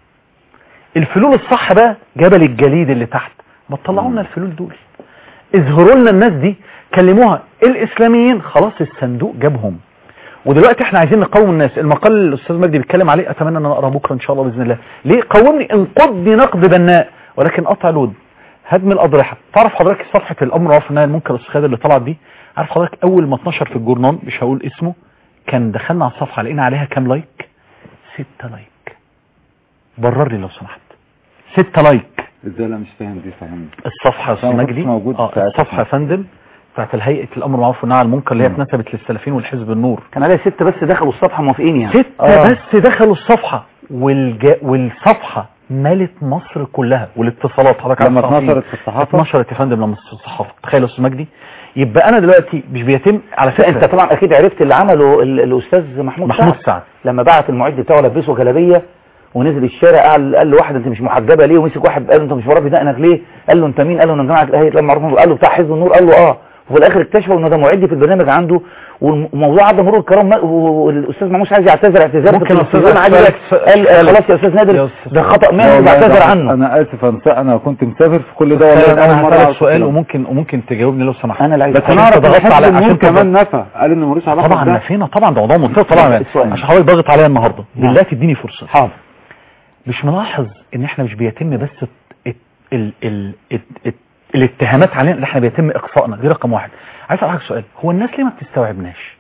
الفلول الصح بقى جبل الجليد اللي تحت ما تطلعوا لنا الفلول دول اظهروا لنا الناس دي كلموها الاسلاميين خلاص الصندوق جابهم ودلوقتي احنا عايزين نقوم الناس المقال اللي الاستاذ مجدي بيتكلم عليه اتمنى ان انا اقراه بكره ان شاء الله باذن الله ليه قومني انقضني نقد بناء ولكن قطع الود هدم الاضرحه تعرف حضرتك صفحه الامر والعرف والنهي عن المنكر والسخاد اللي طلعت دي عارف حضرتك اول ما اتنشر في الجورنال مش هقول اسمه كان دخلنا على الصفحه لقينا عليها كام لايك ستة لايك برر لي لو سمحت ستة لايك ازاي لا مش فاهم دي فاهم الصفحة يا أستاذ أنا ما كنتش مجدي موجود اه ساعتها. الصفحة يا فندم بتاعت الهيئة الأمر بالمعروف والنهي عن المنكر اللي هي اتنسبت للسلفيين والحزب النور كان عليها ستة بس دخلوا الصفحة موافقين يعني ستة آه. بس دخلوا الصفحة والج... والصفحة مالت مصر كلها والاتصالات حضرتك لما عارف الصحفيين. اتنشرت في الصحافة؟ اتنشرت يا فندم لما في الصحافة تخيل يا أستاذ مجدي يبقى أنا دلوقتي مش بيتم على فكرة انت طبعا اكيد عرفت اللي عمله ال- الاستاذ محمود, محمود سعد. سعد لما بعت المعد بتاعه لبسه جلابيه ونزل الشارع قال قال له واحد انت مش محجبه ليه ومسك واحد قال له انت مش مربي دقنك ليه قال له انت مين قال له انا جماعه الهيئه الامر بالمعروف قال له بتاع حزب النور قال له اه وفي الاخر اكتشفوا ان ده معد في البرنامج عنده والموضوع عدى مرور الكرام ما- والاستاذ محمود عايز يعتذر اعتذار في ممكن يا التلفزيون أستاذ عادي أسألك قال سؤال؟ خلاص يا استاذ يا نادر أستاذ ده خطا مني والله وبعتذر ده- عنه انا اسف انا انا كنت مسافر في كل ده والله انا أول مرة هسألك أعرف سؤال الكلام. وممكن وممكن تجاوبني لو سمحت انا اللي عايز بس عشان انا اعرف أنت ضغطت ان حزب على- النور عشان تضغط. كمان نفى قال انه ملوش علاقه طبعا بده. نفينا طبعا ده موضوع منتهى طبعا السؤال. عشان حضرتك ضاغط عليا النهارده نعم. بالله تديني فرصه حاضر مش ملاحظ ان احنا مش بيتم بس ال ال ال ال ال الاتهامات علينا اللي احنا بيتم اقصائنا دي رقم واحد عايز اسالك سؤال هو الناس ليه ما بتستوعبناش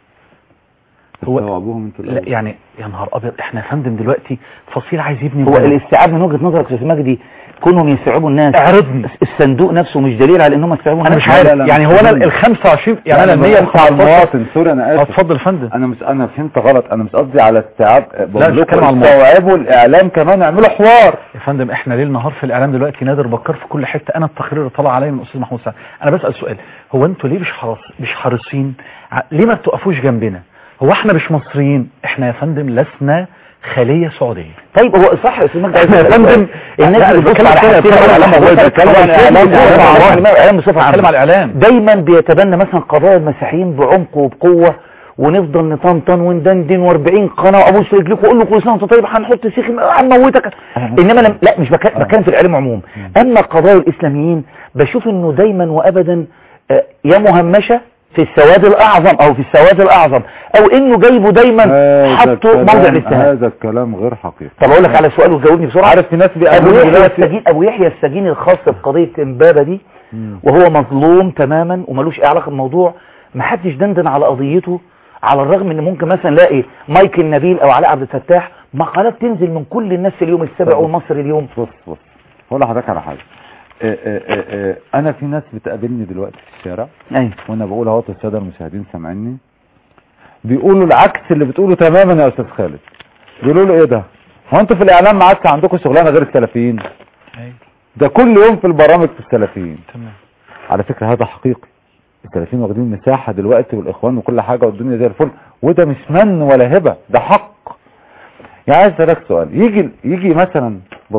هو استوعبوهم انتوا لا الأول. يعني يا نهار ابيض احنا يا فندم دلوقتي فصيل عايز يبني هو بلد. الاستيعاب من وجهه نظرك يا استاذ مجدي كونهم يستوعبوا الناس اعرضني الصندوق نفسه مش دليل على انهم يستوعبوا انا الناس مش عارف لا، لا، يعني مش هو انا مهم. ال 25 يعني انا ال بتكلم على 115 المواطن سوري انا اسف اتفضل يا فندم انا مش انا فهمت غلط انا مش قصدي على استيعاب بقول مش بتكلم لكم على المواطن. استوعبوا الاعلام كمان اعملوا حوار يا فندم احنا ليل نهار في الاعلام دلوقتي نادر بكر في كل حته انا التقرير اللي طلع عليا من الاستاذ محمود سعد انا بسال سؤال هو انتوا ليه مش حريص مش حريصين ع- ليه ما بتقفوش جنبنا هو احنا مش مصريين احنا يا فندم لسنا خليه سعوديه طيب هو صح يا استاذ مجدي عايز يا أسألك فندم، سؤال. الناس لا، اللي بتبص بتكلم على على حاجتين الإعلام، أولا، بتكلم على بتكلم على الإعلام، الاعلام بتكلم على بصفة عامة، الاعلام بصفه بتكلم عامه على الاعلام دايما بيتبنى مثلا قضايا المسيحيين بعمق وبقوه ونفضل نطنطن وندندن و40 قناه وابوس رجليك واقول له كل سنه وانت طيب هنحط سيخ هنموتك انما لم... لا مش بك... بتكلم في الاعلام عموم اما قضايا الاسلاميين بشوف انه دايما وابدا آه، يا مهمشه في السواد الاعظم او في السواد الاعظم او انه جايبه دايما هذا حطه الكلام- موضع الاتهام هذا الكلام غير حقيقي طب اقول لك على سؤال وتجاوبني بسرعه عارف في ناس ابو بيقابلوا يحيى دلوقتي السجين ابو يحيى السجين الخاص بقضيه امبابه دي وهو مظلوم تماما وملوش اي علاقه بالموضوع محدش دندن على قضيته على الرغم ان ممكن مثلا نلاقي مايكل نبيل او علاء عبد الفتاح مقالات تنزل من كل الناس في اليوم السابع والمصري اليوم بص بص هقول لحضرتك على حاجه آه، آه، آه، آه، انا في ناس بتقابلني دلوقتي في الشارع ايوه وانا بقول اهوت الساده المشاهدين سامعيني بيقولوا العكس اللي بتقوله تماما يا استاذ خالد بيقولوا له ايه ده هو انتوا في الاعلام ما عادش عندكم شغلانه غير السلفيين ده كل يوم في البرامج في السلفيين تمام على فكره هذا حقيقي السلفيين واخدين مساحه دلوقتي والاخوان وكل حاجه والدنيا زي الفل وده مش من ولا هبه ده حق يعني عايز اسالك سؤال يجي يجي مثلا بص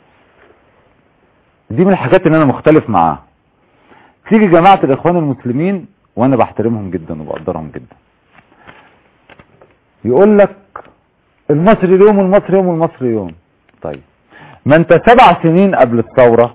دي من الحاجات اللي انا مختلف معاها تيجي جماعه الاخوان المسلمين وانا بحترمهم جدا وبقدرهم جدا يقول لك المصري اليوم والمصري يوم والمصري يوم طيب ما انت سبع سنين قبل الثوره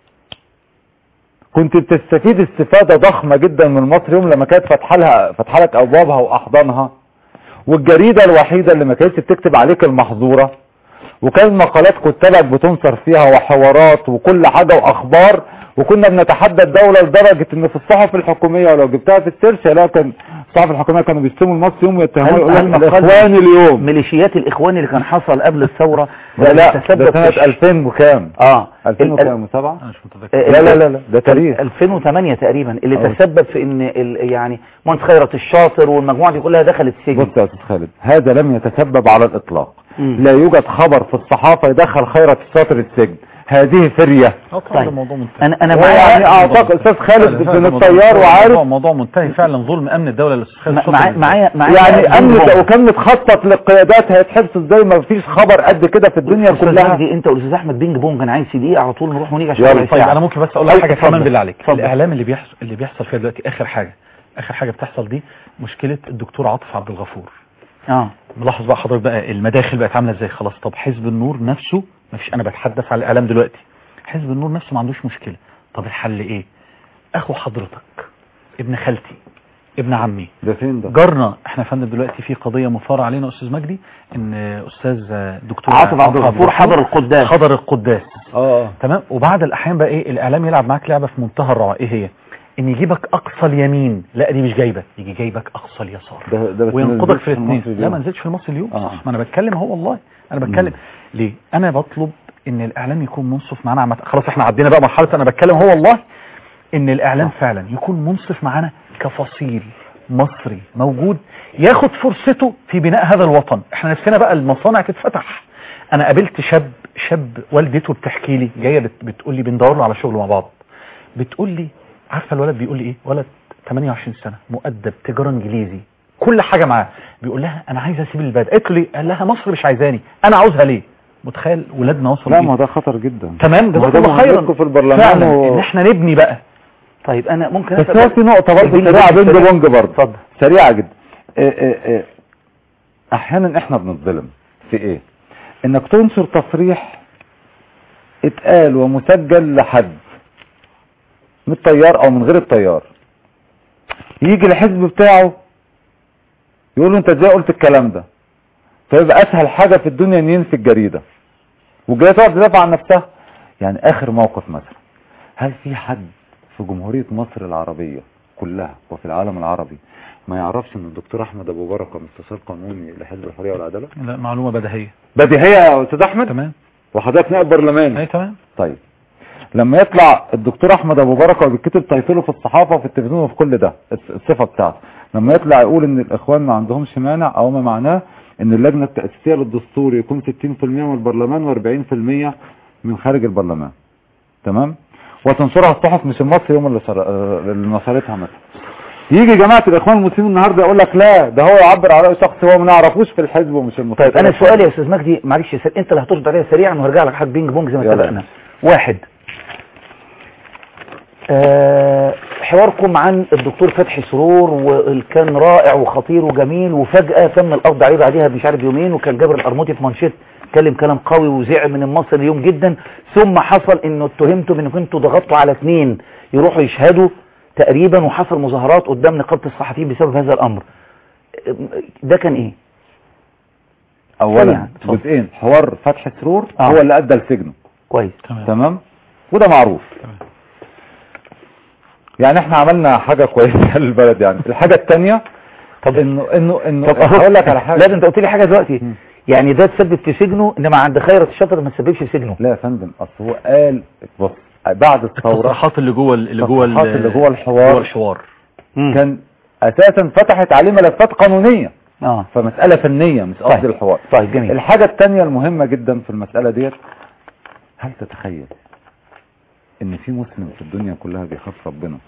كنت بتستفيد استفادة ضخمة جدا من مصر يوم لما كانت فاتحه لها فاتحه لك ابوابها واحضانها والجريدة الوحيدة اللي ما كانتش بتكتب عليك المحظورة وكان مقالات كتابك بتنصر فيها وحوارات وكل حاجة واخبار وكنا بنتحدى الدولة لدرجة ان في الصحف الحكومية ولو جبتها في السيرش لا كان الصحف الحكومية كانوا بيشتموا المصري يوم ويتهموا يقول لك الاخوان اليوم ميليشيات الاخوان اللي كان حصل قبل الثورة لا لا تسبب ده سنة في- 2000 وكام اه 2000 وكام وسبعة انا مش متذكر آه، لا لا لا لا ده تاريخ 2008 تقريبا اللي أوه. تسبب في ان ال- يعني مهندس خيرت الشاطر والمجموعه دي كلها دخلت السجن بص يا استاذ خالد هذا لم يتسبب على الاطلاق مم. لا يوجد خبر في الصحافة يدخل خيرت الشاطر السجن هذه فرية اه طبعا طيب. ده موضوع منتهي انا انا يعني معايا اعتقد استاذ خالد فعلا، بن موضوع- الطيار موضوع- وعارف موضوع منتهي فعلا ظلم امن الدوله للاستاذ خالد شكراً معايا جزيلاً. معايا معايا يعني امن جمهور. ده وكان متخطط للقيادات هيتحبسوا ازاي ما فيش خبر قد كده في الدنيا أستاذ كلها مجدي انت والاستاذ احمد بينج بونج انا عايز سي دي على طول نروح ونيجي عشان يلا. ربع طيب ساعة. انا ممكن بس اقول لك حاجه اتفضل. كمان بالله عليك اتفضل. الاعلام اللي بيحصل اللي بيحصل فيها دلوقتي اخر حاجه اخر حاجه بتحصل دي مشكله الدكتور عاطف عبد الغفور اه ملاحظ بقى حضرتك بقى المداخل بقت عامله ازاي خلاص طب حزب النور نفسه مفيش انا بتحدث على الاعلام دلوقتي حزب النور نفسه ما عندوش مشكله طب الحل ايه اخو حضرتك ابن خالتي ابن عمي ده فين ده جارنا احنا يا فندم دلوقتي في قضيه مثاره علينا استاذ مجدي ان استاذ دكتور عاطف عبد الغفور حضر القداس حضر القداس اه تمام وبعد الاحيان بقى ايه الاعلام يلعب معاك لعبه في منتهى الروعه ايه هي ان يجيبك اقصى اليمين لا دي مش جايبك يجي جايبك اقصى اليسار ده ده بس ما وينقضك نزلش في الاثنين المصري لا اليوم. ما نزلتش في المصري اليوم آه. صح ما انا بتكلم هو والله انا بتكلم ليه انا بطلب ان الاعلام يكون منصف معانا عامة. خلاص احنا عدينا بقى مرحله انا بتكلم هو والله ان الاعلام فعلا يكون منصف معانا كفصيل مصري موجود ياخد فرصته في بناء هذا الوطن احنا نفسنا بقى المصانع تتفتح انا قابلت شاب شاب والدته بتحكي لي جايه بت بتقول لي بندور له على شغل مع بعض بتقول لي عارفه الولد بيقول لي ايه ولد 28 سنه مؤدب تجاره انجليزي كل حاجه معاه بيقول لها انا عايز اسيب البلد قالت له ليه قال لها مصر مش عايزاني انا عاوزها ليه متخيل ولادنا وصلوا لا إيه؟ ما ده خطر جدا تمام ما جزاكم ده الله خيرا موجودكم في البرلمان فعلا و- ان احنا نبني بقى طيب انا ممكن بس أسأل هو في نقطة برضه البينج سريعة بونج بينج سريع. بونج برضه اتفضل سريعة جدا إيه إيه إيه. احيانا احنا بنتظلم في ايه انك تنشر تصريح اتقال ومسجل لحد من الطيار او من غير الطيار يجي الحزب بتاعه يقول له انت ازاي قلت الكلام ده فيبقى اسهل حاجة في الدنيا ان ينسي الجريدة والجريدة تقعد تدافع عن نفسها يعني اخر موقف مثلا هل في حد في جمهورية مصر العربية كلها وفي العالم العربي ما يعرفش ان الدكتور احمد ابو بركة مستشار قانوني لحزب الحرية والعدالة لا معلومه بديهيه بديهية يا استاذ احمد تمام وحضرتك نائب برلماني اي تمام طيب لما يطلع الدكتور احمد ابو بركة وبيتكتب تايتله في الصحافة وفي التلفزيون وفي كل ده الص- الصفة بتاعته لما يطلع يقول ان الاخوان ما عندهمش مانع او ما معناه ان اللجنة التأسيسية للدستور يكون 60% من البرلمان و40% من خارج البرلمان تمام وتنشرها الصحف مش المصري يوم اللي, صر... آه، اللي نشرتها مثلا يجي جماعة الاخوان المسلمين النهاردة يقول لك لا ده هو يعبر على رأي شخص هو ما نعرفوش في الحزب ومش المسلمين طيب انا سؤالي يا استاذ مجدي معلش يا سيد انت اللي هترد عليها سريعا وهرجع لك حاجه بينج بونج زي ما يلا. اتفقنا واحد آه حواركم عن الدكتور فتحي سرور وكان رائع وخطير وجميل وفجأة تم القبض عليه بعدها مش عارف يومين وكان جابر القرموطي في مانشيت اتكلم كلام قوي وزعل من المصري اليوم جدا ثم حصل انه اتهمتوا بانكم انتوا ضغطتوا على اثنين يروحوا يشهدوا تقريبا وحصل مظاهرات قدام نقابة الصحفيين بسبب هذا الامر ده كان ايه؟ اولا سريعاً، اتفضل. جزئين حوار فتح سرور آه. هو اللي ادى لسجنه كويس تمام تمام وده معروف يعني احنا عملنا حاجة كويسة للبلد يعني الحاجة التانية طب انه انه انه طب هقول لك على حاجة لا ده انت قلت لي حاجه دلوقتي يعني ده تسبب في سجنه انما عند خيرة الشطر ما تسببش في سجنه لا يا فندم اصل هو قال بص بعد الثورة التصريحات اللي جوه اللي جوه التصريحات اللي جوه الحوار جوه الحوار كان اساسا فتحت عليه ملفات قانونية اه فمسألة فنية مش طيب. قصدي الحوار طيب جميل الحاجة التانية المهمة جدا في المسألة ديت هل تتخيل ان في مسلم في الدنيا كلها بيخاف ربنا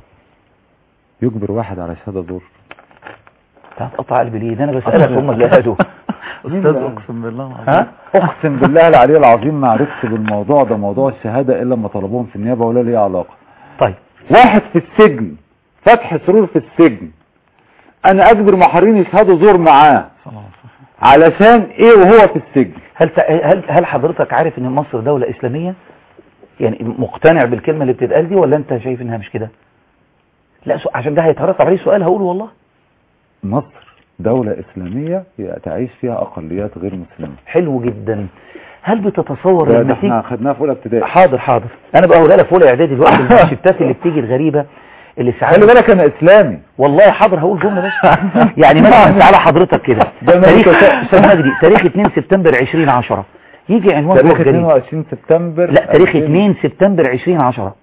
يجبر واحد على شهادة زور هتقطع قلبي ليه ده انا بسألك هم اللي قالوا استاذ اقسم بالله العظيم. ها اقسم بالله العلي العظيم ما عرفت بالموضوع ده موضوع الشهادة الا لما طلبوهم في النيابة ولا ليه علاقة طيب واحد في السجن فتح سرور في السجن انا اجبر محرين يشهدوا زور معاه علشان ايه وهو في السجن هل ت- هل هل حضرتك عارف ان مصر دولة اسلامية يعني مقتنع بالكلمة اللي بتتقال دي ولا انت شايف انها مش كده لا سو- عشان ده هيترتب عليه سؤال هقوله والله مصر دولة اسلامية تعيش فيها اقليات غير مسلمة حلو جدا هل بتتصور ده, ده لما احنا تيجي خدناها في اولى ابتدائي حاضر حاضر انا بقى هقولها لك في اولى اعدادي دلوقتي الشتات اللي بتيجي الغريبة اللي ساعات خلي بالك انا اسلامي والله حاضر هقول جملة بس يعني مثلا تعالى حضرتك كده ده أنا تاريخ لسه- استاذ مجدي تاريخ 2 سبتمبر 2010 يجي عنوان تاريخ جوه الجريدة 22 سبتمبر لا تاريخ 2 سبتمبر 2010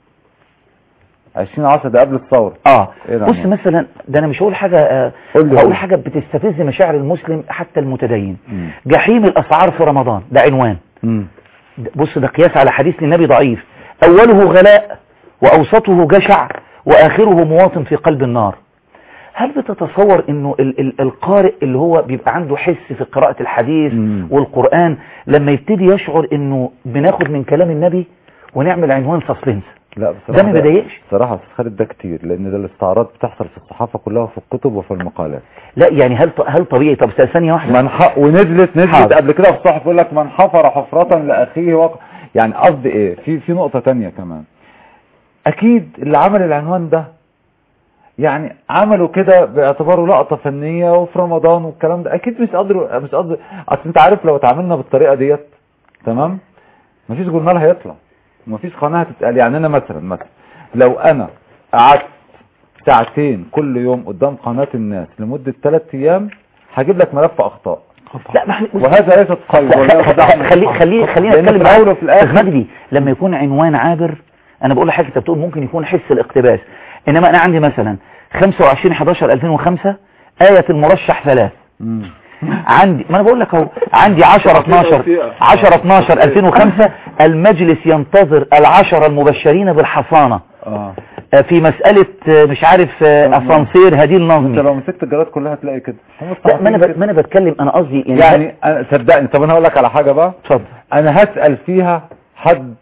2010 ده قبل الثورة اه إيه ده بص عمو؟ مثلا ده انا مش هقول حاجة آه قول لي هقول قول. حاجة بتستفز مشاعر المسلم حتى المتدين مم. جحيم الاسعار في رمضان ده عنوان مم. ده- بص ده قياس على حديث للنبي ضعيف اوله غلاء واوسطه جشع واخره مواطن في قلب النار هل بتتصور انه ال ال القارئ اللي هو بيبقى عنده حس في قراءة الحديث مم. والقرآن لما يبتدي يشعر انه بناخد من كلام النبي ونعمل عنوان سسبنس لا بصراحة ده ما بيضايقش بصراحة أستاذ خالد ده كتير لان ده الاستعراض بتحصل في الصحافة كلها وفي الكتب وفي المقالات لا يعني هل هل طبيعي طب ثانية واحدة من ح... ونزلت نزلت حاضر. قبل كده في الصحف يقول لك من حفر حفرة لأخيه وق... يعني قصدي ايه في في نقطة تانية كمان اكيد اللي عمل العنوان ده يعني عملوا كده باعتباره لقطة فنية وفي رمضان والكلام ده اكيد مش قادر مش قادر اصل انت عارف لو اتعاملنا بالطريقة ديت تمام مفيش جورنال هيطلع مفيش قناة هتتقال يعني انا مثلا مثلا لو انا قعدت ساعتين كل يوم قدام قناة الناس لمدة ثلاث ايام هجيب لك ملف اخطاء لا ما احنا بص- وهذا ليس قيد ولا لا، يخدعني. خلي خلي خلينا لأن نتكلم في الأول وفي الآخر- أستاذ مجدي لما يكون عنوان عابر انا بقول لحضرتك انت بتقول ممكن يكون حس الاقتباس انما انا عندي مثلا 25 11 2005 آية المرشح ثلاث مم. عندي ما انا بقول لك اهو عندي 10 12 10 12 2005 المجلس ينتظر العشرة المبشرين بالحصانة اه آه، في مسألة آه، مش عارف آه، اسانسير هديل انت نظمي لو مسكت الجرائد كلها هتلاقي كده هم لا ما انا الصحفيين ب- ما انا بتكلم انا قصدي كده. يعني يعني أنا صدقني طب انا هقول لك على حاجة بقى اتفضل انا هسأل فيها حد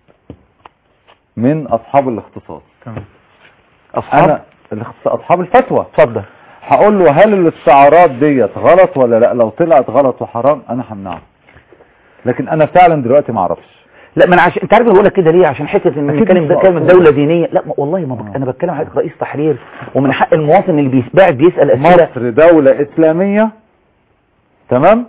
من اصحاب الاختصاص اصحاب انا الاختص- اصحاب الفتوى اتفضل هقول له هل الاستعارات ديت غلط ولا لا لو طلعت غلط وحرام انا همنعها لكن انا فعلا دلوقتي ما اعرفش لا ما انا عشان انت عارف انا بقول لك كده ليه عشان حته ان أكيد نتكلم مش ده كلمه مقصود. دوله دينيه لا ما- والله ما بك... انا بتكلم على رئيس تحرير ومن حق المواطن اللي بيس- قاعد بيسال اسئله مصر دولة اسلامية تمام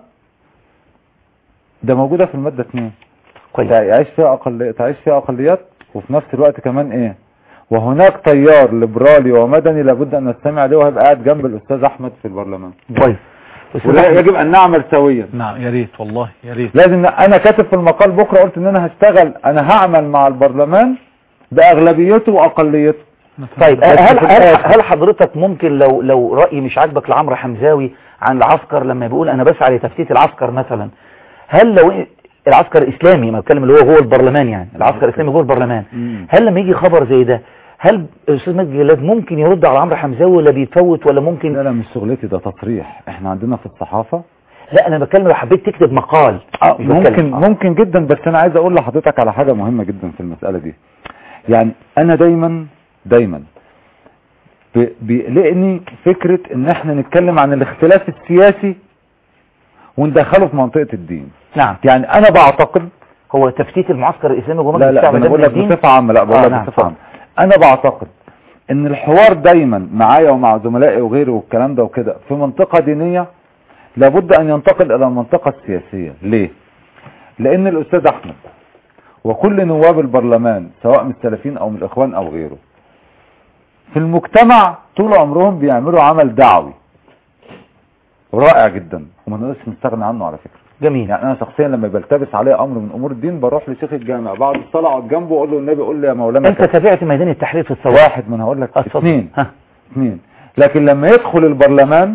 ده موجودة في المادة 2 كويس تعيش فيها أقل... تعيش فيها أقليات وفي نفس الوقت كمان إيه وهناك تيار ليبرالي ومدني لابد أن نستمع له وهيبقى قاعد جنب الأستاذ أحمد في البرلمان كويس بس ولا الواحد- يجب أن نعمل سويا نعم يا ريت والله يا ريت لازم أنا كاتب في المقال بكرة قلت إن أنا هشتغل أنا هعمل مع البرلمان بأغلبيته وأقليته طيب بس هل في هل الآخر. هل حضرتك ممكن لو لو رايي مش عاجبك لعمرو حمزاوي عن العسكر لما بيقول انا بسعى لتفتيت العسكر مثلا هل لو إيه- العسكر الاسلامي ما بتكلم اللي هو جوه البرلمان يعني العسكر الاسلامي جوه البرلمان مم. هل لما يجي خبر زي ده هل الاستاذ مجدي جلاد ممكن يرد على عمرو حمزاوي ولا بيفوت ولا ممكن لا لا مش شغلتي ده تصريح احنا عندنا في الصحافة لا انا بتكلم لو حبيت تكتب مقال آه مش ممكن بتكلم. آه. ممكن جدا بس انا عايز اقول لحضرتك على حاجة مهمة جدا في المسألة دي يعني انا دايما دايما ب- بيقلقني فكرة ان احنا نتكلم عن الاختلاف السياسي وندخله في منطقة الدين نعم يعني انا بعتقد هو تفتيت المعسكر الاسلامي جوه لا مجلس لا الشعب انا ده بقول من لك الدين بصفة عامة لا بقول آه، لك نعم، بصفة عامة انا بعتقد ان الحوار دايما معايا ومع زملائي وغيري والكلام ده وكده في منطقة دينية لابد ان ينتقل الى المنطقة السياسية ليه لان الاستاذ احمد وكل نواب البرلمان سواء من السلفيين او من الاخوان او غيره في المجتمع طول عمرهم بيعملوا عمل دعوي رائع جدا وما نقدرش نستغنى عنه على فكره جميل يعني انا شخصيا لما بلتبس علي امر من امور الدين بروح لشيخ الجامع بعد الصلاه اقعد جنبه واقول له النبي قول لي يا مولانا انت كذا. تابعت ميدان التحرير في الثوره واحد من هقول لك اتفضل. اثنين ها. اثنين لكن لما يدخل البرلمان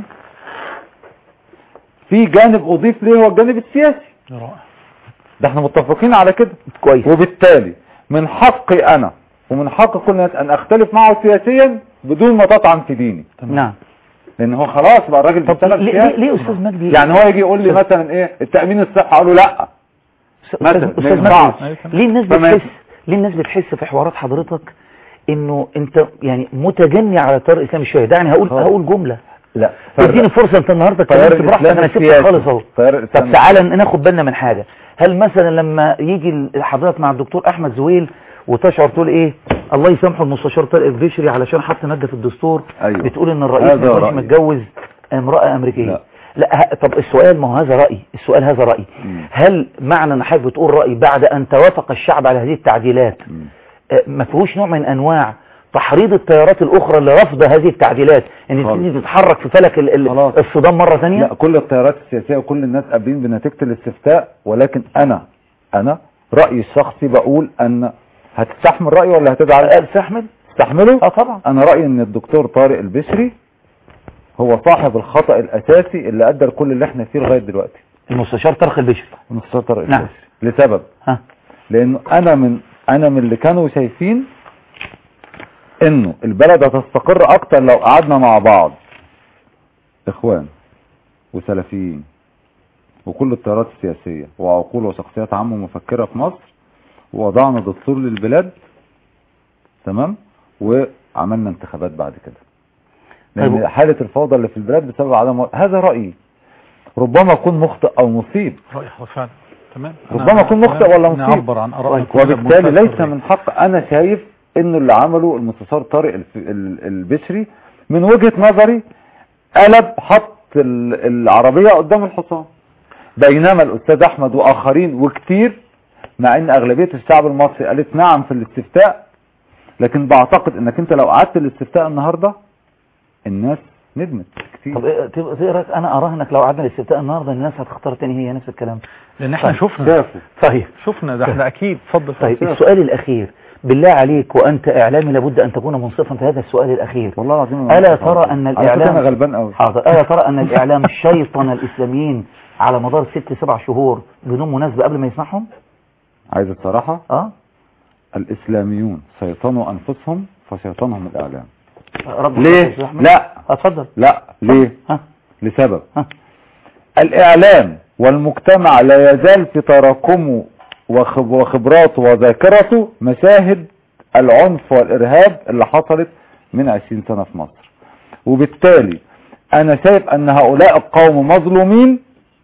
في جانب اضيف ليه هو الجانب السياسي ده احنا متفقين على كده كويس وبالتالي من حقي انا ومن حق كل الناس ان اختلف معه سياسيا بدون ما تطعن في ديني نعم لان هو خلاص بقى الراجل طب بيشتغل ليه سياسي ليه, ليه استاذ مجدي يعني هو يجي يقول لي مثلا ايه التامين الصحي اقول له لا مثلا ما استاذ ينفعش. مجدي ليه الناس فما- بتحس ليه الناس بتحس في حوارات حضرتك انه انت يعني متجني على التيار الاسلامي شويه دعني هقول خالص. هقول جمله لا اديني فرصه انت النهارده تيار اتكلمت براحتك الإسلام انا سبتك السياسي. خالص اهو تيار طب الإسلام تعالى ناخد بالنا من حاجه هل مثلا لما يجي حضرتك مع الدكتور احمد زويل وتشعر تقول ايه الله يسامحه المستشار طارق البشري علشان حط ماده في الدستور أيوه. بتقول ان الرئيس هذا ما يكونش رأيي. متجوز امراه امريكيه لا. لا ه- طب السؤال ما هو هذا رايي السؤال هذا رايي مم. هل معنى ان حضرتك بتقول رايي بعد ان توافق الشعب على هذه التعديلات مم. آه، ما فيهوش نوع من انواع تحريض التيارات الاخرى لرفض هذه التعديلات ان خالص. تبتدي تتحرك في فلك ال- ال- خلاص. الصدام مره ثانيه لا كل التيارات السياسية وكل الناس قابلين بنتيجة الاستفتاء ولكن انا انا رأيي الشخصي بقول ان هتستحمل رأيي ولا هتزعل استحمل تستحمله اه طبعا انا رأيي ان الدكتور طارق البشري هو صاحب الخطأ الاساسي اللي ادى لكل اللي احنا فيه لغاية دلوقتي المستشار طارق البشري المستشار طارق نعم. البشري لسبب ها لانه انا من انا من اللي كانوا شايفين انه البلد هتستقر اكتر لو قعدنا مع بعض اخوان وسلفيين وكل التيارات السياسية وعقول وشخصيات عامة مفكرة في مصر ووضعنا دستور للبلاد تمام وعملنا انتخابات بعد كده لان طيب. حالة الفوضى اللي في البلاد بسبب عدم هذا رأيي ربما اكون مخطئ او مصيب رأي فعلا تمام ربما اكون مخطئ ولا مصيب نعبر عن آرائنا كلنا وبالتالي بمنتهى ليس الحرية. من حق انا شايف انه اللي عمله المستشار طارق الف- ال- البشري من وجهة نظري قلب حط ال- العربية قدام الحصان بينما الاستاذ احمد واخرين وكتير مع ان اغلبية الشعب المصري قالت نعم في الاستفتاء لكن بعتقد انك انت لو قعدت الاستفتاء النهاردة الناس ندمت كتير طب إيه- تبقى ايه رايك انا اراهنك لو قعدنا الاستفتاء النهارده الناس هتختار تاني هي نفس الكلام لان احنا طيب. شفنا شافوا طيب شفنا ده احنا اكيد اتفضل طيب اتفضل. السؤال الاخير بالله عليك وانت اعلامي لابد ان تكون منصفا في هذا السؤال الاخير والله العظيم أنا الا مبسوط ترى على ان فكرة. على فكرة الاعلام انا غلبان قوي حاضر ألا ترى أن الإعلام شيطن الإسلاميين على مدار ست سبع شهور بدون مناسبة قبل ما يسمعهم؟ عايز الصراحة أه؟ الإسلاميون شيطنوا أنفسهم فشيطنهم الإعلام رب ليه؟ أستاذ أحمد. لا اتفضل لا ليه ها لسبب ها الإعلام والمجتمع لا يزال في تراكمه وخب- وخبراته وذاكرته مشاهد العنف والإرهاب اللي حصلت من 20 سنة في مصر وبالتالي أنا شايف أن هؤلاء القوم مظلومين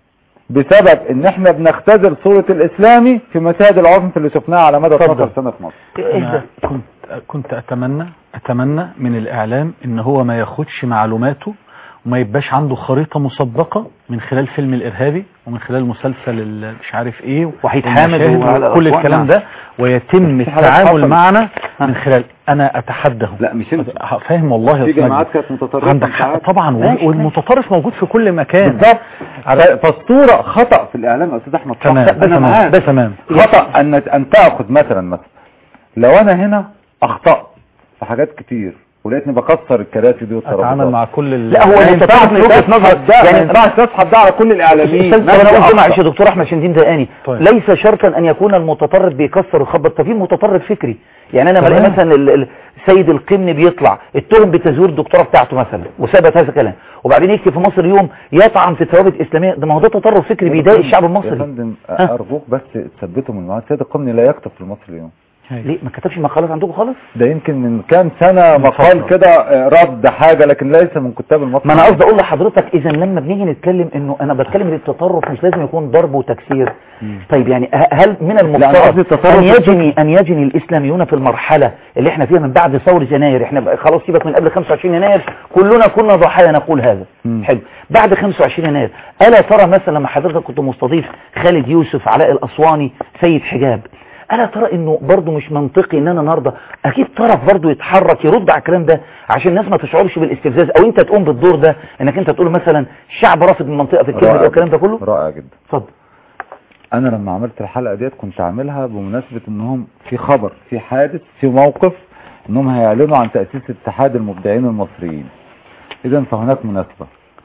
بسبب ان احنا بنختزل صورة الاسلامي في مشاهد العنف اللي شفناها على مدى اتفضل. 12 سنة في مصر أنا كنت كنت اتمنى اتمنى من الاعلام ان هو ما ياخدش معلوماته وما يبقاش عنده خريطة مسبقة من خلال فيلم الارهابي ومن خلال مسلسل ال- مش عارف ايه وحيد حامد والمشاهد وعلى وكل الأسواق، الكلام نعم. ده ويتم في حالات التعامل حصلت. معنا من خلال انا اتحدهم لا مش انت فاهم والله يا في أستاذ جماعات مجدي. كانت متطرفة عندك انت حق عارف. طبعا وال- ماشي، والمتطرف موجود في كل مكان بالظبط ف- فالصورة خطأ في الاعلام يا استاذ احمد صح؟ تمام انا تمام معاك ده تمام خطأ ان ان تاخذ مثلا مثلا لو انا هنا اخطأت في حاجات كتير ولقيتني بكسر الكراسي دي والترابيزات اتعامل مع كل ال... لا هو ما المتطرف ينفعش من وجهة تسحب نظر ده ما يعني ينفعش تسحب ده على كل الاعلاميين استاذ مهما انا قلت أخطأ. معلش يا دكتور احمد شندين دقاني طيب. ليس شرطا ان يكون المتطرف بيكسر ويخبط طب في متطرف فكري يعني انا بلاقي تمام. مثلا ال- ال- السيد القمني بيطلع اتهم بتزوير الدكتوره بتاعته مثلا وثبت هذا الكلام وبعدين يكتب في مصر اليوم يطعن في ثوابت اسلاميه ده ما هو ده تطرف فكري بيضايق الشعب يا المصري فندم ها. ارجوك بس تثبتوا من المعاد سيد القمني لا يكتب في المصري اليوم ليه ما كتبش مقالات عندكم خالص ده يمكن من كام سنة مقال كده آه، رد حاجة لكن ليس من كتاب المصري ما انا قصدي اقول لحضرتك اذا لما بنيجي نتكلم انه انا بتكلم ان التطرف مش لازم يكون ضرب وتكسير طيب يعني ه- هل من لا، أنا قصدي المفترض التطرف ان يجني ان يجني الاسلاميون في المرحله اللي احنا فيها من بعد ثوره يناير احنا بقى خلاص سيبك من قبل 25 يناير كلنا كنا ضحايا نقول هذا مم. حلو بعد 25 يناير الا ترى مثلا لما حضرتك كنت مستضيف خالد يوسف علاء الاسواني سيد حجاب الا ترى انه برضه مش منطقي ان انا النهارده اكيد طرف برضه يتحرك يرد على الكلام ده عشان الناس ما تشعرش بالاستفزاز او انت تقوم بالدور ده انك انت تقول مثلا الشعب رافض المنطقه في الكلمه دي رائع والكلام ده كله رائع جدا اتفضل انا لما عملت الحلقه ديت كنت عاملها بمناسبه انهم في خبر في حادث في موقف انهم هيعلنوا عن تاسيس اتحاد المبدعين المصريين اذا فهناك مناسبه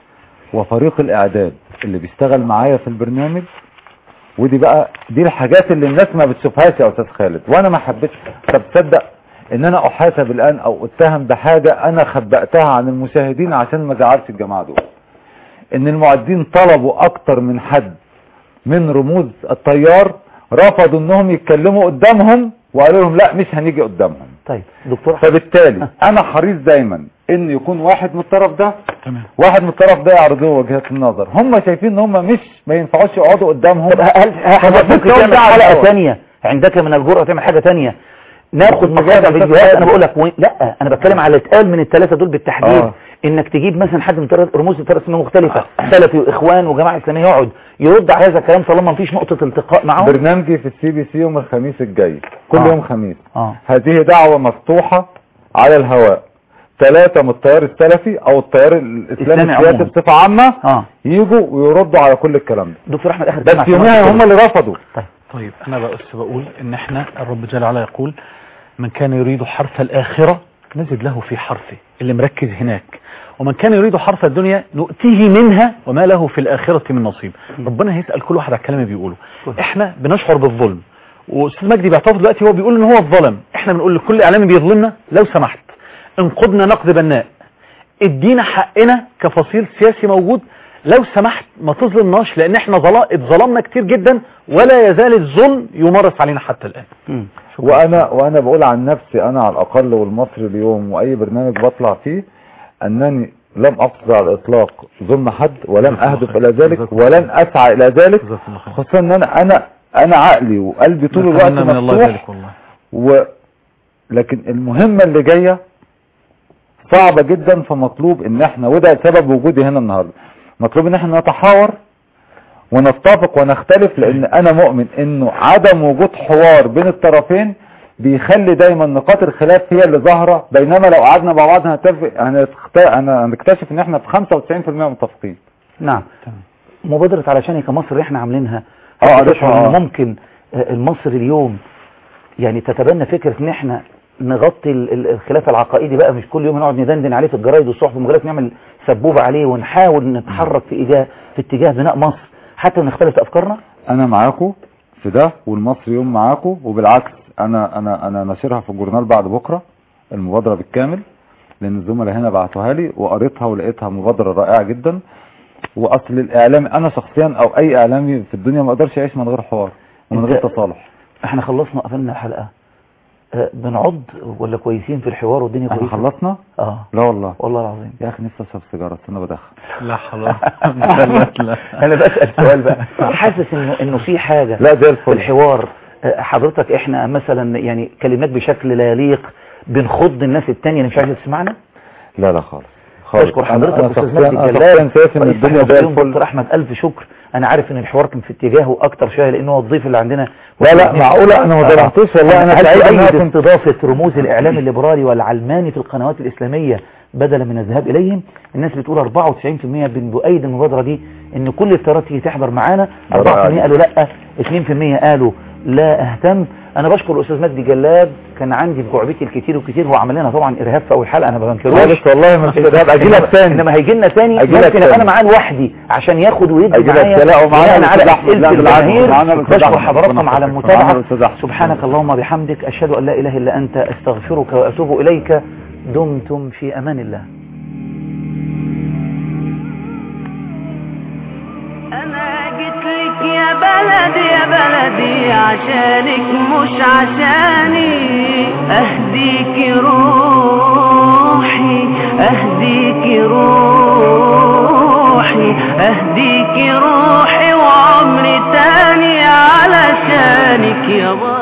وفريق الاعداد اللي بيشتغل معايا في البرنامج ودي بقى دي الحاجات اللي الناس ما بتشوفهاش يا استاذ خالد وانا ما حبيتش طب تصدق ان انا احاسب الان او اتهم بحاجه انا خبأتها عن المشاهدين عشان ما زعلش الجماعه دول ان المعدين طلبوا اكتر من حد من رموز التيار رفضوا انهم يتكلموا قدامهم وقالوا لهم لا مش هنيجي قدامهم طيب دكتور فبالتالي انا حريص دايما ان يكون واحد من الطرف ده تمام واحد من الطرف ده يعرضوا وجهات النظر هم شايفين ان هم مش ما ينفعوش يقعدوا قدامهم طب هل حضرتك ممكن فبالتالي تعمل ده على حلقه الهوا. ثانيه عندك من الجرأه تعمل حاجه ثانيه ناخد مجال مقاطع أستاذ فيديوهات خالد. انا بقول لك وين- لا انا بتكلم على اللي اتقال من الثلاثه دول بالتحديد آه. انك تجيب مثلا حد من طرف- رموز الطرف اسمها مختلفه سلفي واخوان وجماعه اسلاميه يقعد يرد على هذا الكلام طالما مفيش نقطه التقاء معاهم برنامجي في السي بي سي يوم الخميس الجاي كل آه. يوم خميس اه هذه دعوة مفتوحة على الهواء ثلاثة من التيار السلفي او التيار الاسلامي إسلامي السياسي عموما. بصفة عامة اه يجوا ويردوا على كل الكلام ده دكتور احمد اخر بس كلمة عشان يوميها وقت هم كده. اللي رفضوا طيب انا بس بقول ان احنا الرب جل وعلا يقول من كان يريد حرث الاخره نزد له في حرثه اللي مركز هناك ومن كان يريد حرث الدنيا نؤتيه منها وما له في الاخره من نصيب ربنا هيسال كل واحد على الكلام اللي بيقوله احنا بنشعر بالظلم واستاذ مجدي بيعترف دلوقتي هو بيقول ان هو الظلم احنا بنقول لكل اعلامي بيظلمنا لو سمحت انقذنا نقد بناء ادينا حقنا كفصيل سياسي موجود لو سمحت ما تظلمناش لان احنا ظلا- اتظلمنا كتير جدا ولا يزال الظلم يمارس علينا حتى الان مم. وانا وانا بقول عن نفسي انا على الاقل والمصري اليوم واي برنامج بطلع فيه انني لم اقصد على الاطلاق ظلم حد ولم جزاك الله اهدف خير. الى ذلك جزاك الله ولن اسعى الى ذلك جزاك الله خير. خاصة ان انا انا انا عقلي وقلبي طول الوقت نتمنى من الله مفتوح ذلك والله و لكن المهمة اللي جاية صعبة جدا فمطلوب ان احنا وده سبب وجودي هنا النهاردة مطلوب ان احنا نتحاور ونتفق ونختلف لان انا مؤمن انه عدم وجود حوار بين الطرفين بيخلي دايما نقاط الخلاف هي اللي ظاهرة بينما لو قعدنا مع بعض هنتفق هنخت- هن- هنكتشف ان احنا في 95% متفقين نعم مبادرة علشان كمصر اللي احنا عاملينها اه، هل قريتها، تشعر ان اه. ممكن آه، المصري اليوم يعني تتبنى فكرة ان احنا نغطي ال- ال- الخلاف العقائدي بقى مش كل يوم نقعد ندندن عليه في الجرايد والصحف والمجلات نعمل سبوبة عليه ونحاول نتحرك في اتجاه في اتجاه بناء مصر حتى نختلف في افكارنا انا معاكم في ده والمصري يوم معاكم وبالعكس انا انا انا ناشرها في الجورنال بعد بكره المبادره بالكامل لان الزملاء هنا بعتوها لي وقريتها ولقيتها مبادره رائعه جدا واصل الاعلام انا شخصيا او اي اعلامي في الدنيا ما اقدرش يعيش من غير حوار ومن غير انت- تصالح احنا خلصنا قفلنا الحلقة آه، بنعض ولا كويسين في الحوار والدنيا احنا كويسة خلصنا اه لا والله والله العظيم يا اخي نفسي اشرب سيجاره بس انا بدخن لا حول لا لا انا بسأل سؤال بقى حاسس انه انه في حاجة لا زي في الفل الحوار آه، حضرتك احنا مثلا يعني كلمات بشكل لا يليق بنخض الناس التانية اللي مش عايزة تسمعنا لا لا خالص خالص بشكر أنا- حضرتك أنا استاذ شخصياً- مجدي أنا الجلال شخصياً شايف ان رئيس الدنيا تحرير زي اليوم الفل دكتور احمد الف شكر انا عارف ان الحوار كان في اتجاهه اكتر شويه لانه هو الضيف اللي عندنا لا لا معقولة انا ما ضربتوش والله انا هل سعيد ان انا تؤيد كنت استضافه رموز الاعلام الليبرالي والعلماني في القنوات الاسلاميه بدلا من الذهاب اليهم الناس بتقول 94% بيؤيد المبادره دي ان كل التيارات تيجي تحضر معانا 4% قالوا لا 2% قالوا لا اهتم انا بشكر الاستاذ مجدي جلاد كان عندي في جعبتي الكتير والكتير هو عمل لنا طبعا ارهاب في اول حلقه انا ما بنكروش معلش والله ما فيش ارهاب اجي لك إنما- تاني انما هيجي لنا تاني أجي لك ممكن تاني. انا معاه لوحدي عشان ياخد ويدي أجي لك معايا تاني. لا، ومعانا بناء على الأستاذ أحمد. اسئله لا، بالعكس، الجماهير معانا الأستاذ بشكر أحمد. حضراتكم ربنا على يحفظك. معانا المتابعه الأستاذ أحمد. سبحانك اللهم بحمدك اشهد ان لا اله الا انت استغفرك واتوب اليك دمتم في امان الله انا جيت لك يا بلدي يا بلدي عشانك مش عشاني اهديك روحي اهديك روحي اهديك روحي وعمري تاني علشانك يا بلدي